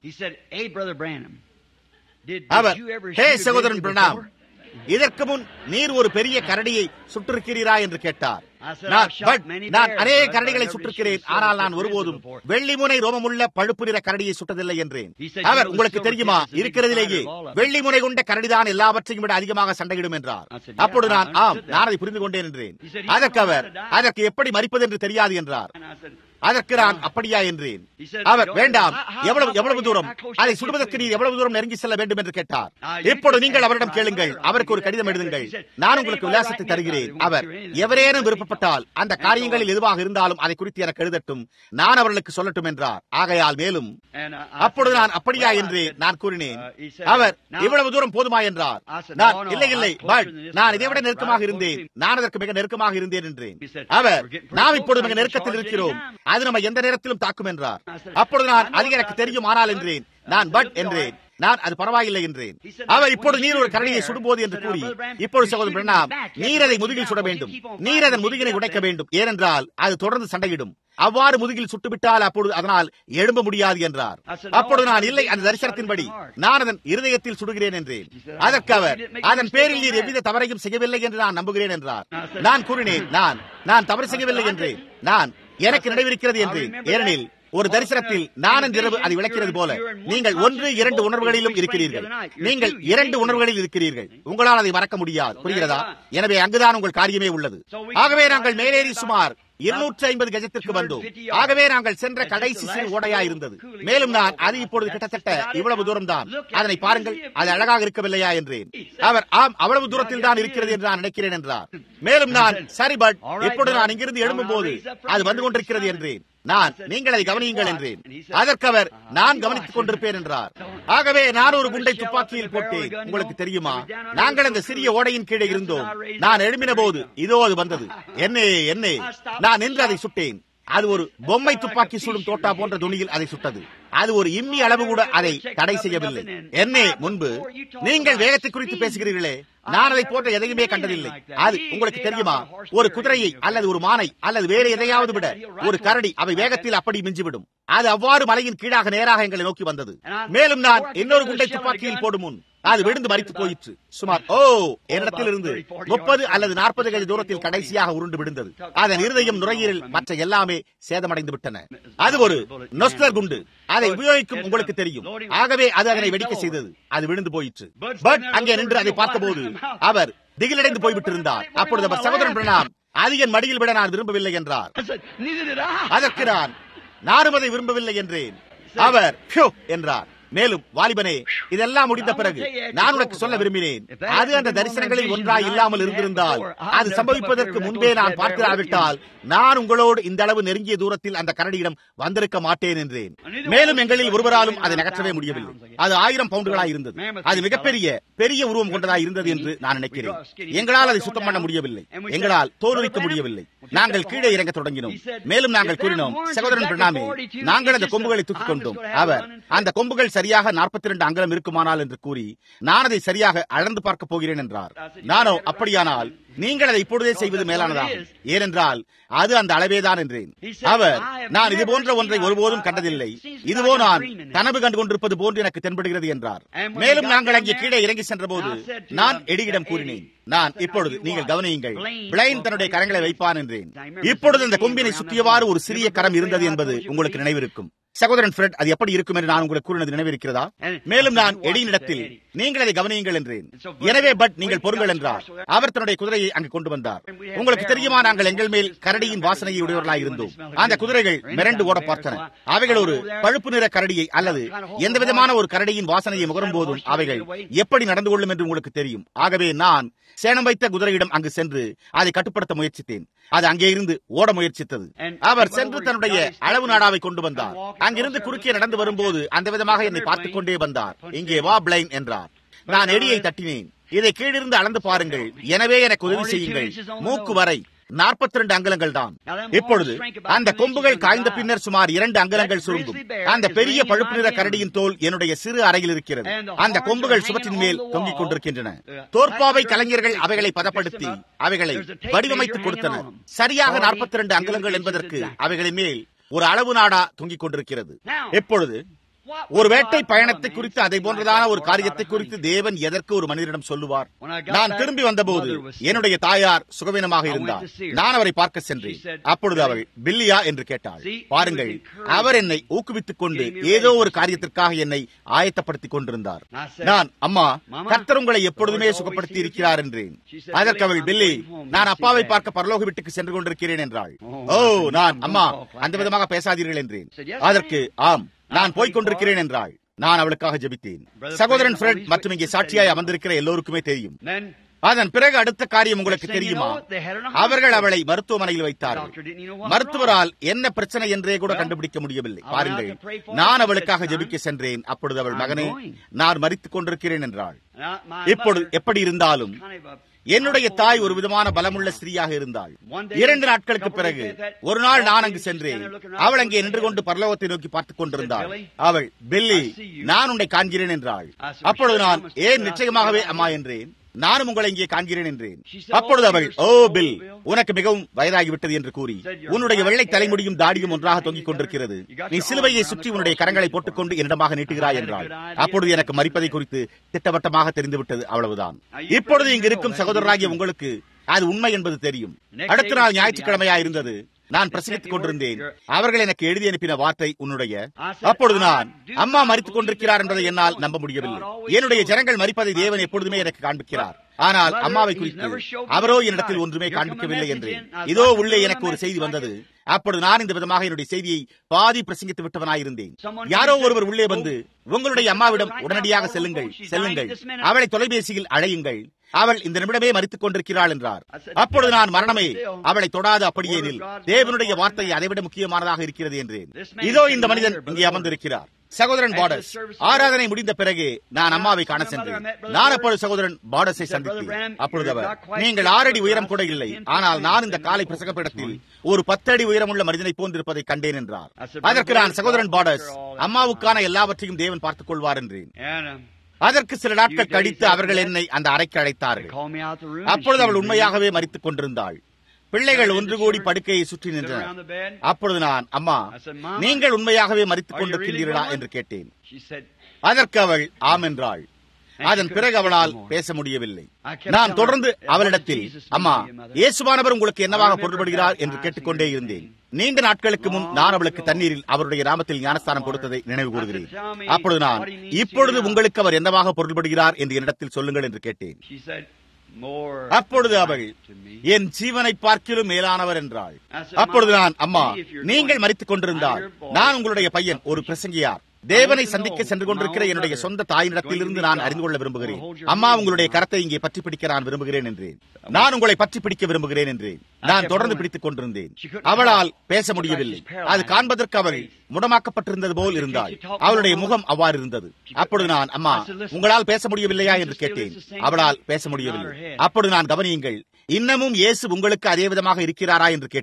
Speaker 1: அவர் ஹே சகோதரன் பிரணாம் இதற்கு முன் நீர் ஒரு பெரிய கரடியை சுட்டிருக்கிறீரா என்று கேட்டார் நான் பட் நான் அநேக கரடிகளை சுட்டிருக்கிறேன் ஆனால் நான் ஒருபோதும் வெள்ளிமுனை ரோமமுள்ள பழுப்பு நிற கரடியை சுட்டதில்லை என்றேன் அவர் உங்களுக்கு தெரியுமா இருக்கிறதிலேயே வெள்ளிமுனை கொண்ட கரடிதான் எல்லாவற்றையும் விட அதிகமாக சண்டையிடும் என்றார் அப்பொழுது நான் ஆம் நான் அதை புரிந்து கொண்டேன் என்றேன் அதற்கு அவர் அதற்கு எப்படி மறிப்பது என்று தெரியாது என்றார் அதற்கு நான் அப்படியா என்றேன் அவர் வேண்டாம் எவ்வளவு எவ்வளவு தூரம் அதை சுடுவதற்கு நீர் எவ்வளவு தூரம் நெருங்கி செல்ல வேண்டும் என்று கேட்டார் இப்பொழுது நீங்கள் அவரிடம் கேளுங்கள் அவருக்கு ஒரு கடிதம் எழுதுங்கள் நான் உங்களுக்கு விலாசத்தை தருகிறேன் அவர் எவரேனும் விருப்பப்பட்டால் அந்த காரியங்களில் எதுவாக இருந்தாலும் அதை குறித்து எனக்கு எழுதட்டும் நான் அவர்களுக்கு சொல்லட்டும் என்றார் ஆகையால் மேலும் அப்பொழுது நான் அப்படியா என்று நான் கூறினேன் அவர் இவ்வளவு தூரம் போதுமா என்றார் நான் இல்லை இல்லை பட் நான் இதை விட நெருக்கமாக இருந்தேன் நான் அதற்கு மிக நெருக்கமாக இருந்தேன் என்றேன் அவர் நாம் இப்பொழுது மிக நெருக்கத்தில் இருக்கிறோம் அது நம்ம எந்த நேரத்திலும் தாக்கும் என்றார் அப்பொழுது நான் அது எனக்கு தெரியும் ஆனால் என்றேன் நான் பட் என்றேன் நான் அது பரவாயில்லை என்றேன் அவர் இப்பொழுது நீர் ஒரு கரடியை சுடும்போது என்று கூறி இப்பொழுது சகோதரன் பிரணாம் நீர் அதை முதுகில் சுட வேண்டும் நீர் அதன் முதுகினை உடைக்க வேண்டும் ஏனென்றால் அது தொடர்ந்து சண்டையிடும் அவ்வாறு முதுகில் சுட்டுவிட்டால் அப்பொழுது அதனால் எழும்ப முடியாது என்றார் அப்பொழுது நான் இல்லை அந்த தரிசனத்தின்படி நான் அதன் இருதயத்தில் சுடுகிறேன் என்றேன் அதற்கு அவர் அதன் பேரில் நீர் எவ்வித தவறையும் செய்யவில்லை என்று நான் நம்புகிறேன் என்றார் நான் கூறினேன் நான் நான் தவறு செய்யவில்லை என்றேன் நான் எனக்கு நினைவிருக்கிறது என்றேன் ஏனெனில் ஒரு தரிசனத்தில் நான் இரவு அதை விளக்கிறது போல நீங்கள் ஒன்று இரண்டு உணர்வுகளிலும் இருக்கிறீர்கள் நீங்கள் இரண்டு உணர்வுகளில் இருக்கிறீர்கள் உங்களால் அதை மறக்க முடியாது புரிகிறதா எனவே அங்குதான் உங்கள் காரியமே உள்ளது ஆகவே நாங்கள் மேலேறி சுமார் இருநூற்றி ஐம்பது கஜத்திற்கு வந்தோம் ஆகவே நாங்கள் சென்ற கடைசி சிறு ஓடையா இருந்தது மேலும் நான் அது இப்பொழுது கிட்டத்தட்ட இவ்வளவு தூரம் தான் அதனை பாருங்கள் அது அழகாக இருக்கவில்லையா என்றேன் அவர் ஆம் அவ்வளவு தூரத்தில் தான் இருக்கிறது என்று நான் நினைக்கிறேன் என்றார் மேலும் நான் சரி பட் இப்பொழுது நான் இங்கிருந்து எழும்பும் போது அது வந்து கொண்டிருக்கிறது என்றேன் நான் நீங்கள் அதை கவனியுங்கள் என்றேன் அதற்கு அவர் நான் கவனித்துக் கொண்டிருப்பேன் என்றார் ஆகவே நான் ஒரு குண்டை துப்பாக்கியில் போட்டேன் உங்களுக்கு தெரியுமா நாங்கள் அந்த சிறிய ஓடையின் கீழே இருந்தோம் நான் எழுப்பின போது இதோ அது வந்தது என்னே என்னே நான் நின்று அதை சுட்டேன் அது ஒரு பொம்மை துப்பாக்கி சுடும் தோட்டா போன்ற துணியில் அதை சுட்டது அது ஒரு இம்மி அளவு கூட அதை தடை செய்யவில்லை என்னே முன்பு நீங்கள் வேகத்தை குறித்து பேசுகிறீர்களே நான் அதை போன்ற எதையுமே கண்டதில்லை அது உங்களுக்கு தெரியுமா ஒரு குதிரையை அல்லது ஒரு மானை அல்லது வேறு எதையாவது விட ஒரு கரடி அவை வேகத்தில் அப்படி மிஞ்சிவிடும் அது அவ்வாறு மலையின் கீழாக நேராக எங்களை நோக்கி வந்தது மேலும் நான் இன்னொரு குண்டை துப்பாக்கியில் போடும் முன் அது விழுந்து மறித்து போயிற்று சுமார் ஓ என்னிடத்தில் இருந்து முப்பது அல்லது நாற்பது கஜ தூரத்தில் கடைசியாக உருண்டு விழுந்தது அதன் இருதயம் நுரையீரல் மற்ற எல்லாமே சேதமடைந்து விட்டன அது ஒரு நொஸ்டர் குண்டு அதை உபயோகிக்கும் உங்களுக்கு தெரியும் ஆகவே அது அதனை வெடிக்க செய்தது அது விழுந்து போயிற்று பட் அங்கே நின்று அதை பார்த்தபோது அவர் திகிலடைந்து போய்விட்டிருந்தார் அப்பொழுது அவர் சகோதரன் பிரணாம் அது என் மடியில் விட நான் விரும்பவில்லை என்றார் அதற்கு நான் நானும் அதை விரும்பவில்லை என்றேன் அவர் என்றார் மேலும் வாலிபனே இதெல்லாம் முடிந்த பிறகு நான் உனக்கு சொல்ல விரும்பினேன் அது அந்த தரிசனங்களில் ஒன்றாய் இல்லாமல் இருந்திருந்தால் அது சம்பவிப்பதற்கு முன்பே நான் பார்த்திராவிட்டால் நான் உங்களோடு இந்த அளவு நெருங்கிய தூரத்தில் அந்த கரடியிடம் வந்திருக்க மாட்டேன் என்றேன் மேலும் எங்களில் ஒருவராலும் அதை நகற்றவே முடியவில்லை அது ஆயிரம் பவுண்டுகளாய் இருந்தது அது மிகப்பெரிய பெரிய உருவம் கொண்டதாய் இருந்தது என்று நான் நினைக்கிறேன் எங்களால் அதை சுத்தம் பண்ண முடியவில்லை எங்களால் தோல்விக்க முடியவில்லை நாங்கள் கீழே இறங்க தொடங்கினோம் மேலும் நாங்கள் கூறினோம் சகோதரன் பிரணாமே நாங்கள் அந்த கொம்புகளை தூக்கிக் கொண்டோம் அவர் அந்த கொம்புகள் சரியாக நாற்பத்தி ரெண்டு அங்கலம் இருக்குமானால் என்று கூறி நான் அதை சரியாக அளந்து பார்க்க போகிறேன் என்றார் நானோ அப்படியானால் நீங்கள் அதை இப்பொழுதே செய்வது மேலானதாகும் ஏனென்றால் அது அந்த அளவேதான் என்றேன் அவர் நான் இது போன்ற ஒன்றை ஒருபோதும் கண்டதில்லை இதுவோ நான் கனவு கண்டு கொண்டிருப்பது போன்று எனக்கு தென்படுகிறது என்றார் மேலும் நாங்கள் அங்கே கீழே இறங்கி சென்றபோது நான் எடியிடம் கூறினேன் நான் இப்பொழுது நீங்கள் கவனியுங்கள் பிளைன் தன்னுடைய கரங்களை வைப்பான் என்றேன் இப்பொழுது இந்த கொம்பினை சுற்றியவாறு ஒரு சிறிய கரம் இருந்தது என்பது உங்களுக்கு நினைவிருக்கும் சகோதரன் ஃபிரெட் அது எப்படி இருக்கும் என்று நான் உங்களுக்கு கூறினது நினைவிருக்கிறதா மேலும் நான் எடியினிடத்தில் நீங்கள் அதை கவனியுங்கள் என்றேன் எனவே பட் நீங்கள் பொருங்கள் என்றார் அவர் தன்னுடைய குதிரையை அங்கு கொண்டு வந்தார் உங்களுக்கு தெரியுமா நாங்கள் எங்கள் மேல் கரடியின் வாசனையை உடையவர்களாக இருந்தோம் அந்த குதிரைகள் மிரண்டு ஓட பார்த்தன அவைகள் ஒரு பழுப்பு நிற கரடியை அல்லது எந்த விதமான ஒரு கரடியின் வாசனையை முகரும் போதும் அவைகள் எப்படி நடந்து கொள்ளும் என்று உங்களுக்கு தெரியும் ஆகவே நான் சேணம் வைத்த குதிரையிடம் அங்கு சென்று அதை கட்டுப்படுத்த முயற்சித்தேன் அது அங்கே இருந்து ஓட முயற்சித்தது அவர் சென்று தன்னுடைய அளவு நாடாவை கொண்டு வந்தார் அங்கிருந்து குறுக்கே நடந்து வரும்போது அந்த விதமாக என்னை பார்த்துக் கொண்டே வந்தார் இங்கே வா பிளைன் என்றார் நான் எடியை தட்டினேன் இதை கீழிருந்து அளந்து பாருங்கள் எனவே எனக்கு உதவி செய்யுங்கள் மூக்கு வரை நாற்பத்தி ரெண்டு அங்கலங்கள் தான் இப்பொழுது அந்த கொம்புகள் காய்ந்த பின்னர் சுமார் இரண்டு அங்கலங்கள் சுருங்கும் அந்த பெரிய பழுப்பு நிற கரடியின் தோல் என்னுடைய சிறு அறையில் இருக்கிறது அந்த கொம்புகள் சுவற்றின் மேல் தொங்கிக் கொண்டிருக்கின்றன தோற்பாவை கலைஞர்கள் அவைகளை பதப்படுத்தி அவைகளை வடிவமைத்துக் கொடுத்தனர் சரியாக நாற்பத்தி ரெண்டு அங்கலங்கள் என்பதற்கு அவைகளின் மேல் ஒரு அளவு நாடா தொங்கிக் கொண்டிருக்கிறது இப்பொழுது ஒரு வேட்டை பயணத்தை குறித்து அதை போன்றதான ஒரு காரியத்தை குறித்து தேவன் எதற்கு ஒரு மனிதனிடம் சொல்லுவார் நான் திரும்பி வந்தபோது என்னுடைய தாயார் சுகவீனமாக இருந்தார் நான் அவரை பார்க்க சென்றேன் அப்பொழுது அவள் பில்லியா என்று கேட்டாள் பாருங்கள் அவர் என்னை ஊக்குவித்துக் கொண்டு ஏதோ ஒரு காரியத்திற்காக என்னை ஆயத்தப்படுத்திக் கொண்டிருந்தார் நான் அம்மா கர்த்தர் உங்களை எப்பொழுதுமே சுகப்படுத்தி இருக்கிறார் என்றேன் அதற்கு அவள் பில்லி நான் அப்பாவை பார்க்க பரலோக வீட்டுக்கு சென்று கொண்டிருக்கிறேன் என்றாள் ஓ நான் அம்மா அந்த விதமாக பேசாதீர்கள் என்றேன் அதற்கு ஆம் நான் போய்க் கொண்டிருக்கிறேன் என்றாள் நான் அவளுக்காக ஜெபித்தேன் சகோதரன் ஃபிரெட் மற்றும் இங்கே சாட்சியாய் அமர்ந்திருக்கிற எல்லோருக்குமே தெரியும் அதன் பிறகு அடுத்த காரியம் உங்களுக்கு தெரியுமா அவர்கள் அவளை மருத்துவமனையில் வைத்தார்கள் மருத்துவரால் என்ன பிரச்சனை என்றே கூட கண்டுபிடிக்க முடியவில்லை பாருங்கள் நான் அவளுக்காக ஜெபிக்க சென்றேன் அப்பொழுது அவள் மகனே நான் மறித்துக் கொண்டிருக்கிறேன் என்றாள் இப்பொழுது எப்படி இருந்தாலும் என்னுடைய தாய் ஒரு விதமான பலமுள்ள ஸ்திரீயாக இருந்தாள் இரண்டு நாட்களுக்கு பிறகு ஒரு நாள் நான் அங்கு சென்றேன் அவள் அங்கே நின்று கொண்டு பரலோகத்தை நோக்கி பார்த்துக் கொண்டிருந்தாள் அவள் பில்லி நான் உன்னை காண்கிறேன் என்றாள் அப்பொழுது நான் ஏன் நிச்சயமாகவே அம்மா என்றேன் நானும் உங்களை இங்கே காண்கிறேன் என்றேன் அப்பொழுது அவள் ஓ பில் உனக்கு மிகவும் வயதாகிவிட்டது என்று கூறி உன்னுடைய வெள்ளை தலைமுடியும் தாடியும் ஒன்றாக தொங்கிக் கொண்டிருக்கிறது நீ சிலுவையை சுற்றி உன்னுடைய கரங்களை போட்டுக்கொண்டு என்னிடமாக நீட்டுகிறாய் என்றாள் அப்பொழுது எனக்கு மறிப்பதை குறித்து திட்டவட்டமாக தெரிந்துவிட்டது அவ்வளவுதான் இப்பொழுது இங்கு இருக்கும் சகோதரராகிய உங்களுக்கு அது உண்மை என்பது தெரியும் அடுத்த நாள் ஞாயிற்றுக்கிழமையா இருந்தது நான் பிரசங்கித்துக் கொண்டிருந்தேன் அவர்கள் எனக்கு எழுதி அனுப்பின வார்த்தை உன்னுடைய அப்பொழுது நான் அம்மா மறித்துக் கொண்டிருக்கிறார் என்பதை என்னால் நம்ப முடியவில்லை என்னுடைய ஜனங்கள் மறிப்பதை தேவன் எப்பொழுதுமே எனக்கு காண்பிக்கிறார் ஆனால் அம்மாவை குறித்து அவரோ என்னிடத்தில் ஒன்றுமே காண்பிக்கவில்லை என்று இதோ உள்ளே எனக்கு ஒரு செய்தி வந்தது அப்பொழுது நான் இந்த விதமாக என்னுடைய செய்தியை பாதி பிரசங்கித்து விட்டவனாயிருந்தேன் யாரோ ஒருவர் உள்ளே வந்து உங்களுடைய அம்மாவிடம் உடனடியாக செல்லுங்கள் செல்லுங்கள் அவளை தொலைபேசியில் அழையுங்கள் அவள் இந்த நிமிடமே மறித்துக் கொண்டிருக்கிறாள் என்றார் அப்பொழுது நான் மரணமே அவளை தொடாது அப்படியே நில் தேவனுடைய வார்த்தை அதைவிட முக்கியமானதாக இருக்கிறது என்றேன் இதோ இந்த மனிதன் இங்கே அமர்ந்திருக்கிறார் சகோதரன் பாடஸ் ஆராதனை முடிந்த பிறகு நான் அம்மாவை காண சென்றேன் நான் அப்பொழுது சகோதரன் பாடஸை சந்தித்தேன் அப்பொழுது அவர் நீங்கள் ஆறடி உயரம் கூட இல்லை ஆனால் நான் இந்த காலை பிரசங்கப்படத்தில் ஒரு பத்தடி உயரமுள்ள மனிதனை போன்றிருப்பதை கண்டேன் என்றார் அதற்கு நான் சகோதரன் பாடஸ் அம்மாவுக்கான எல்லாவற்றையும் தேவன் பார்த்துக் கொள்வார் என்றேன் அதற்கு சில நாட்கள் கழித்து அவர்கள் என்னை அந்த அறைக்கு அழைத்தார்கள் அப்பொழுது அவள் உண்மையாகவே மறித்துக் கொண்டிருந்தாள் பிள்ளைகள் ஒன்று கூடி படுக்கையை சுற்றி நின்றனர் அப்பொழுது நான் அம்மா நீங்கள் உண்மையாகவே மறித்துக் கொண்டிருக்கிறீர்களா என்று கேட்டேன் அதற்கு அவள் ஆம் என்றாள் அதன் பிறகு அவளால் பேச முடியவில்லை நான் தொடர்ந்து அவளிடத்தில் அம்மா இயேசுவானவர் உங்களுக்கு என்னவாக பொருள்படுகிறார் என்று கேட்டுக்கொண்டே இருந்தேன் நீண்ட நாட்களுக்கு முன் நான் அவளுக்கு தண்ணீரில் அவருடைய நாமத்தில் ஞானஸ்தானம் கொடுத்ததை நினைவு கூறுகிறேன் அப்பொழுது நான் இப்பொழுது உங்களுக்கு அவர் என்னவாக பொருள்படுகிறார் என்று என்னிடத்தில் சொல்லுங்கள் என்று கேட்டேன் அப்பொழுது அவள் என் ஜீவனை பார்க்கிலும் மேலானவர் என்றாள் அப்பொழுது நான் அம்மா நீங்கள் மறித்துக் கொண்டிருந்தால் நான் உங்களுடைய பையன் ஒரு பிரசங்கியார் தேவனை சந்திக்க சென்று கொண்டிருக்கிற என்னுடைய சொந்த தாயினிடத்திலிருந்து நான் அறிந்து கொள்ள விரும்புகிறேன் அம்மா உங்களுடைய கரத்தை இங்கே பற்றி பிடிக்க நான் விரும்புகிறேன் என்றேன் நான் உங்களை பற்றி பிடிக்க விரும்புகிறேன் என்றேன் நான் தொடர்ந்து பிடித்துக் கொண்டிருந்தேன் அவளால் பேச முடியவில்லை அது காண்பதற்கு அவள் முடமாக்கப்பட்டிருந்தது போல் இருந்தாள் அவளுடைய முகம் அவ்வாறு இருந்தது அப்பொழுது நான் அம்மா உங்களால் பேச முடியவில்லையா என்று கேட்டேன் அவளால் பேச முடியவில்லை அப்பொழுது நான் கவனியுங்கள் இன்னமும் இயேசு உங்களுக்கு அதே விதமாக இருக்கிறாரா என்று கேட்டேன்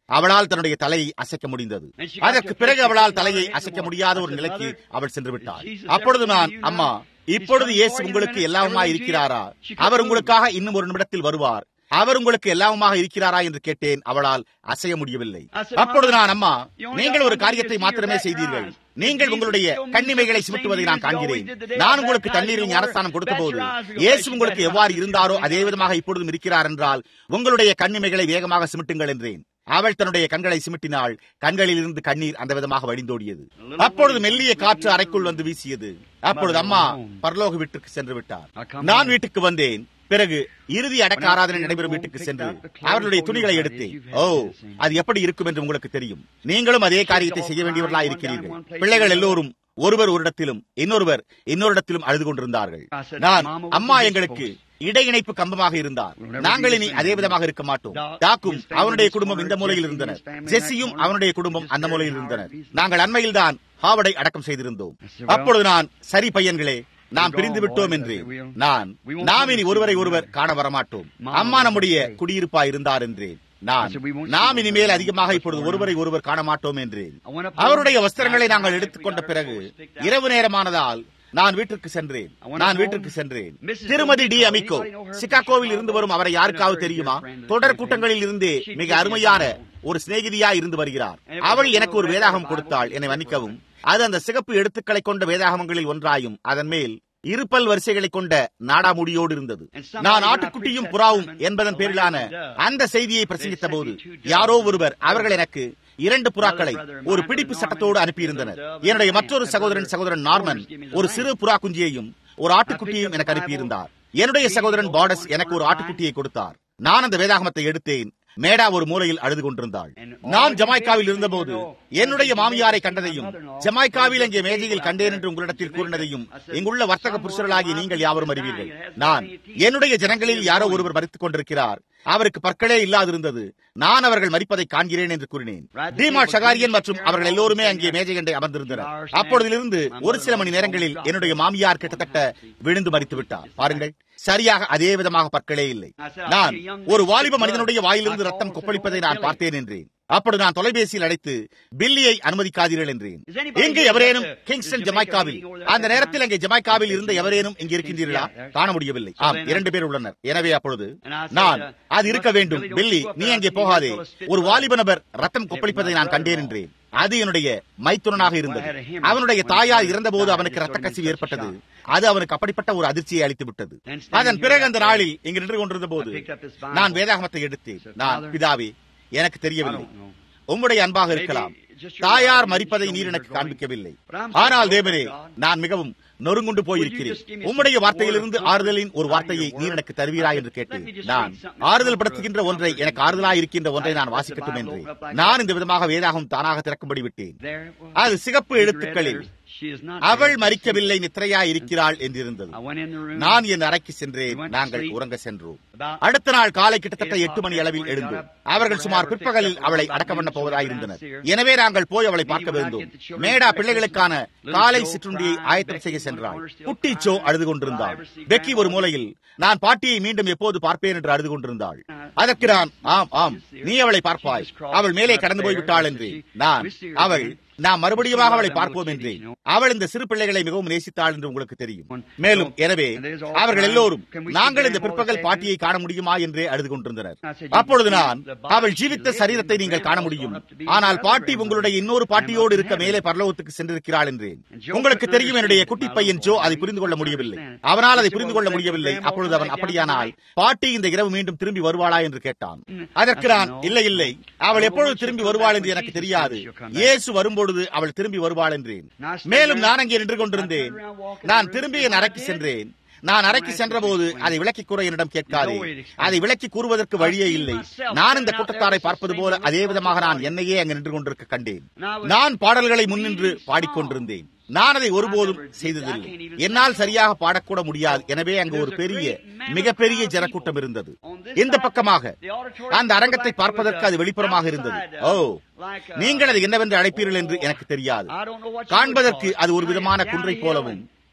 Speaker 1: அவளால் தன்னுடைய தலையை அசைக்க முடிந்தது அதற்கு பிறகு அவளால் தலையை அசைக்க முடியாத ஒரு நிலைக்கு அவள் சென்று விட்டாள் அப்பொழுது நான் அம்மா இப்பொழுது இயேசு உங்களுக்கு எல்லாவுமா இருக்கிறாரா அவர் உங்களுக்காக இன்னும் ஒரு நிமிடத்தில் வருவார் அவர் உங்களுக்கு எல்லாவுமாக இருக்கிறாரா என்று கேட்டேன் அவளால் அசைய முடியவில்லை அப்பொழுது நான் அம்மா நீங்கள் ஒரு காரியத்தை மாத்திரமே செய்தீர்கள் நீங்கள் உங்களுடைய கண்ணிமைகளை சுமட்டுவதை நான் காண்கிறேன் நான் உங்களுக்கு தண்ணீரில் ஞானஸ்தானம் கொடுத்த போது இயேசு உங்களுக்கு எவ்வாறு இருந்தாரோ அதே விதமாக இப்பொழுதும் இருக்கிறார் என்றால் உங்களுடைய கண்ணிமைகளை வேகமாக சிமிட்டுங்கள் என்றேன் அவள் தன்னுடைய கண்களை சிமிட்டினாள் கண்களில் இருந்து கண்ணீர் அந்த விதமாக வடிந்தோடியது அப்பொழுது மெல்லிய காற்று அறைக்குள் வந்து வீசியது அப்பொழுது அம்மா பரலோக வீட்டுக்கு சென்று விட்டார் நான் வீட்டுக்கு வந்தேன் பிறகு இறுதி அடக்க ஆராதனை நடைபெறும் வீட்டுக்கு சென்று அவர்களுடைய துணிகளை எடுத்தேன் ஓ அது எப்படி இருக்கும் என்று உங்களுக்கு தெரியும் நீங்களும் அதே காரியத்தை செய்ய வேண்டியவர்களா இருக்கிறீர்கள் பிள்ளைகள் எல்லோரும் ஒருவர் ஒரு இடத்திலும் இன்னொருவர் இன்னொரு இடத்திலும் அழுது கொண்டிருந்தார்கள் நான் அம்மா எங்களுக்கு இடையிணைப்பு கம்பமாக இருந்தார் நாங்கள் இனி அதே விதமாக இருக்க மாட்டோம் டாக்கும் அவனுடைய குடும்பம் இந்த மூலையில் இருந்தனர் ஜெஸ்ஸியும் அவனுடைய குடும்பம் அந்த மூலையில் இருந்தனர் நாங்கள் அண்மையில் தான் ஹாவடை அடக்கம் செய்திருந்தோம் அப்பொழுது நான் சரி பையன்களே நாம் பிரிந்து விட்டோம் என்று நான் நாம் இனி ஒருவரை ஒருவர் காண வரமாட்டோம் அம்மா நம்முடைய குடியிருப்பா இருந்தார் என்றேன் நான் நாம் இனிமேல் அதிகமாக இப்பொழுது ஒருவரை ஒருவர் காண மாட்டோம் என்றேன் அவருடைய வஸ்திரங்களை நாங்கள் எடுத்துக்கொண்ட பிறகு இரவு நேரமானதால் நான் வீட்டிற்கு சென்றேன் நான் வீட்டிற்கு சென்றேன் திருமதி டி அமிகோ சிகாகோவில் இருந்து வரும் அவரை யாருக்காவது தெரியுமா தொடர் கூட்டங்களில் இருந்தே மிக அருமையான ஒரு சிநேகிதியா இருந்து வருகிறார் அவள் எனக்கு ஒரு வேதாகம் கொடுத்தாள் என்னை மன்னிக்கவும் அது அந்த சிகப்பு எழுத்துக்களை கொண்ட வேதாகமங்களில் ஒன்றாயும் அதன் மேல் இருப்பல் வரிசைகளை கொண்ட நாடாமுடியோடு இருந்தது நான் ஆட்டுக்குட்டியும் புறாவும் என்பதன் பேரிலான அந்த செய்தியை பிரசங்கித்த போது யாரோ ஒருவர் அவர்கள் எனக்கு இரண்டு புறாக்களை ஒரு பிடிப்பு சட்டத்தோடு அனுப்பியிருந்தனர் என்னுடைய மற்றொரு சகோதரன் சகோதரன் நார்மன் ஒரு சிறு புறா குஞ்சியையும் ஒரு ஆட்டுக்குட்டியையும் எனக்கு அனுப்பியிருந்தார் என்னுடைய சகோதரன் பாடஸ் எனக்கு ஒரு ஆட்டுக்குட்டியை கொடுத்தார் நான் அந்த வேதாகமத்தை எடுத்தேன் மேடா ஒரு மூலையில் அழுது கொண்டிருந்தாள் நான் ஜமாய்க்காவில் இருந்தபோது என்னுடைய மாமியாரை கண்டதையும் ஜமாய்க்காவில் அங்கே மேஜையில் கண்டேன் என்று உங்களிடத்தில் கூறினதையும் இங்குள்ள வர்த்தக புருஷர்களாகி நீங்கள் யாவரும் அறிவீர்கள் நான் என்னுடைய ஜனங்களில் யாரோ ஒருவர் மறித்துக் கொண்டிருக்கிறார் அவருக்கு பற்களே இல்லாதிருந்தது நான் அவர்கள் மறிப்பதை காண்கிறேன் என்று கூறினேன் தீமா ஷகாரியன் மற்றும் அவர்கள் எல்லோருமே அங்கே மேஜை கண்டை அமர்ந்திருந்தனர் அப்பொழுதிலிருந்து ஒரு சில மணி நேரங்களில் என்னுடைய மாமியார் கிட்டத்தட்ட விழுந்து மறித்து விட்டார் பாருங்கள் சரியாக அதே விதமாக பற்களே இல்லை நான் ஒரு வாலிப மனிதனுடைய வாயிலிருந்து ரத்தம் கொப்பளிப்பதை நான் பார்த்தேன் என்றேன் அப்பொழுது நான் தொலைபேசியில் அழைத்து பில்லியை அனுமதிக்காதீர்கள் என்றேன் இங்கு எவரேனும் கிங்ஸ்டன் ஜமாய்க்காவில் அந்த நேரத்தில் அங்கே ஜமாய்க்காவில் இருந்த எவரேனும் இங்கு இருக்கின்றீர்களா காண முடியவில்லை ஆம் இரண்டு பேர் உள்ளனர் எனவே அப்பொழுது நான் அது இருக்க வேண்டும் பில்லி நீ அங்கே போகாதே ஒரு வாலிப நபர் ரத்தம் கொப்பளிப்பதை நான் கண்டேன் என்றேன் அது என்னுடைய மைத்துனனாக இருந்தது அவனுடைய தாயார் இறந்தபோது அவனுக்கு ரத்த கசிவு ஏற்பட்டது அது அவனுக்கு அப்படிப்பட்ட ஒரு அதிர்ச்சியை அளித்து விட்டது அதன் பிறகு அந்த நாளில் இங்கு நின்று கொண்டிருந்த போது நான் வேதாகமத்தை எடுத்தேன் நான் பிதாவே எனக்கு தெரியவில்லை உம்முடைய அன்பாக இருக்கலாம் தாயார் மறிப்பதை நீர் எனக்கு காண்பிக்கவில்லை ஆனால் தேவரே நான் மிகவும் நொறுங்குண்டு போயிருக்கிறேன் உம்முடைய வார்த்தையிலிருந்து ஆறுதலின் ஒரு வார்த்தையை நீர் எனக்கு தருவீரா என்று கேட்டேன் நான் ஆறுதல் படுத்துகின்ற ஒன்றை எனக்கு ஆறுதலாக இருக்கின்ற ஒன்றை நான் வாசிக்கட்டும் என்று நான் இந்த விதமாக வேதாகம் தானாக திறக்கும்படி விட்டேன் அது சிகப்பு எழுத்துக்களில் அவள் மறிக்கவில்லை நித்திரையா இருக்கிறாள் என்றிருந்தது நான் என் அறைக்கு சென்றேன் நாங்கள் உறங்க சென்றோம் அடுத்த நாள் காலை கிட்டத்தட்ட எட்டு மணி அளவில் எழுந்தோம் அவர்கள் சுமார் பிற்பகலில் அவளை அடக்கம் பண்ண போவதாயிருந்தனர் எனவே நாங்கள் போய் அவளை பார்க்க வேண்டும் மேடா பிள்ளைகளுக்கான காலை சிற்றுண்டியை ஆயத்தம் செய்ய சென்றாள் குட்டிச்சோ அழுது கொண்டிருந்தாள் பெக்கி ஒரு மூலையில் நான் பாட்டியை மீண்டும் எப்போது பார்ப்பேன் என்று அழுது கொண்டிருந்தாள் அதற்கு நான் ஆம் ஆம் நீ அவளை பார்ப்பாய் அவள் மேலே கடந்து போய்விட்டாள் என்று நான் அவள் நாம் மறுபடியுமாக அவளை பார்ப்போம் என்று அவள் இந்த சிறு பிள்ளைகளை மிகவும் நேசித்தாள் என்று உங்களுக்கு தெரியும் மேலும் எனவே அவர்கள் எல்லோரும் நாங்கள் இந்த பிற்பகல் பாட்டியை காண முடியுமா என்றே அழுது கொண்டிருந்தனர் அப்பொழுது நான் அவள் ஜீவித்த சரீரத்தை நீங்கள் காண முடியும் ஆனால் பாட்டி உங்களுடைய இன்னொரு பாட்டியோடு இருக்க மேலே பரலோகத்துக்கு சென்றிருக்கிறாள் என்றேன் உங்களுக்கு தெரியும் என்னுடைய குட்டி பையன் ஜோ அதை புரிந்து கொள்ள முடியவில்லை அவனால் அதை புரிந்து கொள்ள முடியவில்லை அப்பொழுது அவன் அப்படியானால் பாட்டி இந்த இரவு மீண்டும் திரும்பி வருவாளா என்று கேட்டான் அதற்கு நான் இல்லை இல்லை அவள் எப்பொழுது திரும்பி வருவாள் என்று எனக்கு தெரியாது இயேசு வரும்போது அப்பொழுது அவள் திரும்பி வருவாள் என்றேன் மேலும் நான் அங்கே நின்று கொண்டிருந்தேன் நான் திரும்பி என் அறைக்கு சென்றேன் நான் அறைக்கு சென்றபோது அதை விளக்கி கூற என்னிடம் கேட்காதே அதை விளக்கி கூறுவதற்கு வழியே இல்லை நான் இந்த கூட்டத்தாரை பார்ப்பது போல அதே விதமாக நான் என்னையே அங்கு நின்று கொண்டிருக்க கண்டேன் நான் பாடல்களை முன்னின்று பாடிக்கொண்டிருந்தேன் நான் அதை ஒருபோதும் செய்ததில்லை என்னால் சரியாக பாடக்கூட முடியாது எனவே அங்கு ஒரு பெரிய மிகப்பெரிய ஜனக்கூட்டம் இருந்தது இந்த பக்கமாக அந்த அரங்கத்தை பார்ப்பதற்கு அது வெளிப்புறமாக இருந்தது ஓ நீங்கள் அது என்னவென்று அழைப்பீர்கள் என்று எனக்கு தெரியாது காண்பதற்கு அது ஒரு விதமான குன்றை போலவும்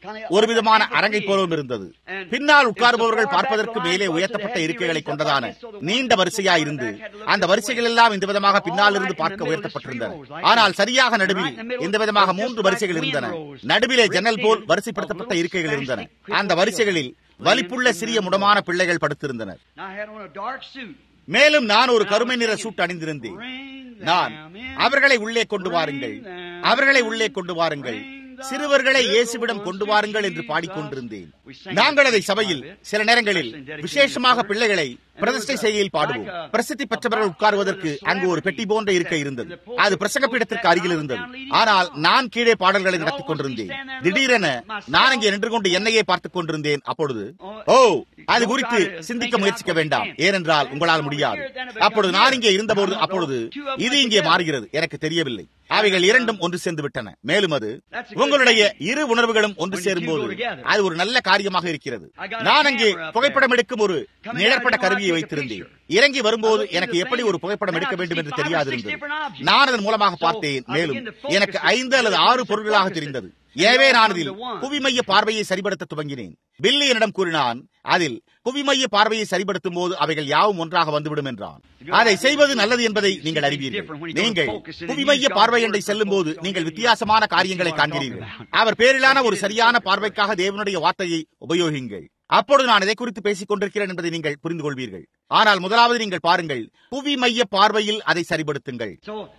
Speaker 1: ஒரு விதமான அரங்கை போலவும் இருந்தது பின்னால் உட்கார்பவர்கள் பார்ப்பதற்கு மேலே உயர்த்தப்பட்ட இருக்கைகளை கொண்டதான நீண்ட வரிசையா இருந்து அந்த வரிசைகள் எல்லாம் இந்த விதமாக பின்னால் இருந்து பார்க்க உயர்த்தப்பட்டிருந்தன ஆனால் சரியாக நடுவில் இந்த விதமாக மூன்று வரிசைகள் இருந்தன நடுவிலே ஜன்னல் போல் வரிசைப்படுத்தப்பட்ட இருக்கைகள் இருந்தன அந்த வரிசைகளில் வலிப்புள்ள சிறிய முடமான பிள்ளைகள் படுத்திருந்தனர் மேலும் நான் ஒரு கருமை நிற சூட் அணிந்திருந்தேன் நான் அவர்களை உள்ளே கொண்டு வாருங்கள் அவர்களை உள்ளே கொண்டு வாருங்கள் சிறுவர்களை இயேசுவிடம் கொண்டு வாருங்கள் என்று பாடிக்கொண்டிருந்தேன் நாங்கள் அதை சபையில் சில நேரங்களில் விசேஷமாக பிள்ளைகளை பிரதிஷ்டை செய்கையில் பாடுவோம் பிரசித்தி பெற்றவர்கள் உட்காருவதற்கு அங்கு ஒரு பெட்டி போன்ற இருக்க இருந்தது அது பிரசங்க பீடத்திற்கு அருகில் இருந்தது ஆனால் நான் கீழே பாடல்களை நடத்திக் கொண்டிருந்தேன் திடீரென நான் அங்கே நின்று கொண்டு என்னையே பார்த்துக் கொண்டிருந்தேன் அப்பொழுது ஓ அது குறித்து சிந்திக்க முயற்சிக்க வேண்டாம் ஏனென்றால் உங்களால் முடியாது அப்பொழுது நான் இங்கே இருந்தபோது அப்பொழுது இது இங்கே மாறுகிறது எனக்கு தெரியவில்லை அவைகள் இரண்டும் ஒன்று சேர்ந்து விட்டன மேலும் அது உங்களுடைய இரு உணர்வுகளும் ஒன்று சேரும் போது அது ஒரு நல்ல காரியமாக இருக்கிறது நான் அங்கே புகைப்படம் எடுக்கும் ஒரு நிழற்பட கருவியை வைத்திருந்தேன் இறங்கி வரும்போது எனக்கு எப்படி ஒரு புகைப்படம் எடுக்க வேண்டும் என்று தெரியாதிருந்தது நான் அதன் மூலமாக பார்த்தேன் மேலும் எனக்கு ஐந்து அல்லது ஆறு பொருட்களாக தெரிந்தது எனவே நான் அதில் புவிமைய பார்வையை சரிபடுத்த துவங்கினேன் பில்லி என்னிடம் கூறினான் அதில் புவிமைய பார்வையை சரிபடுத்தும் போது அவைகள் யாவும் ஒன்றாக வந்துவிடும் என்றான் அதை செய்வது நல்லது என்பதை நீங்கள் அறிவீர்கள் நீங்கள் புவிமைய பார்வை என்றை செல்லும் போது நீங்கள் வித்தியாசமான காரியங்களை காண்கிறீர்கள் அவர் பேரிலான ஒரு சரியான பார்வைக்காக தேவனுடைய வார்த்தையை உபயோகிங்கள் அப்பொழுது நான் இதை குறித்து பேசிக் கொண்டிருக்கிறேன் என்பதை நீங்கள் புரிந்து கொள்வீர்கள் ஆனால் முதலாவது நீங்கள் பாருங்கள் புவி மைய பார்வையில் அதை சரிபடுத்துங்கள்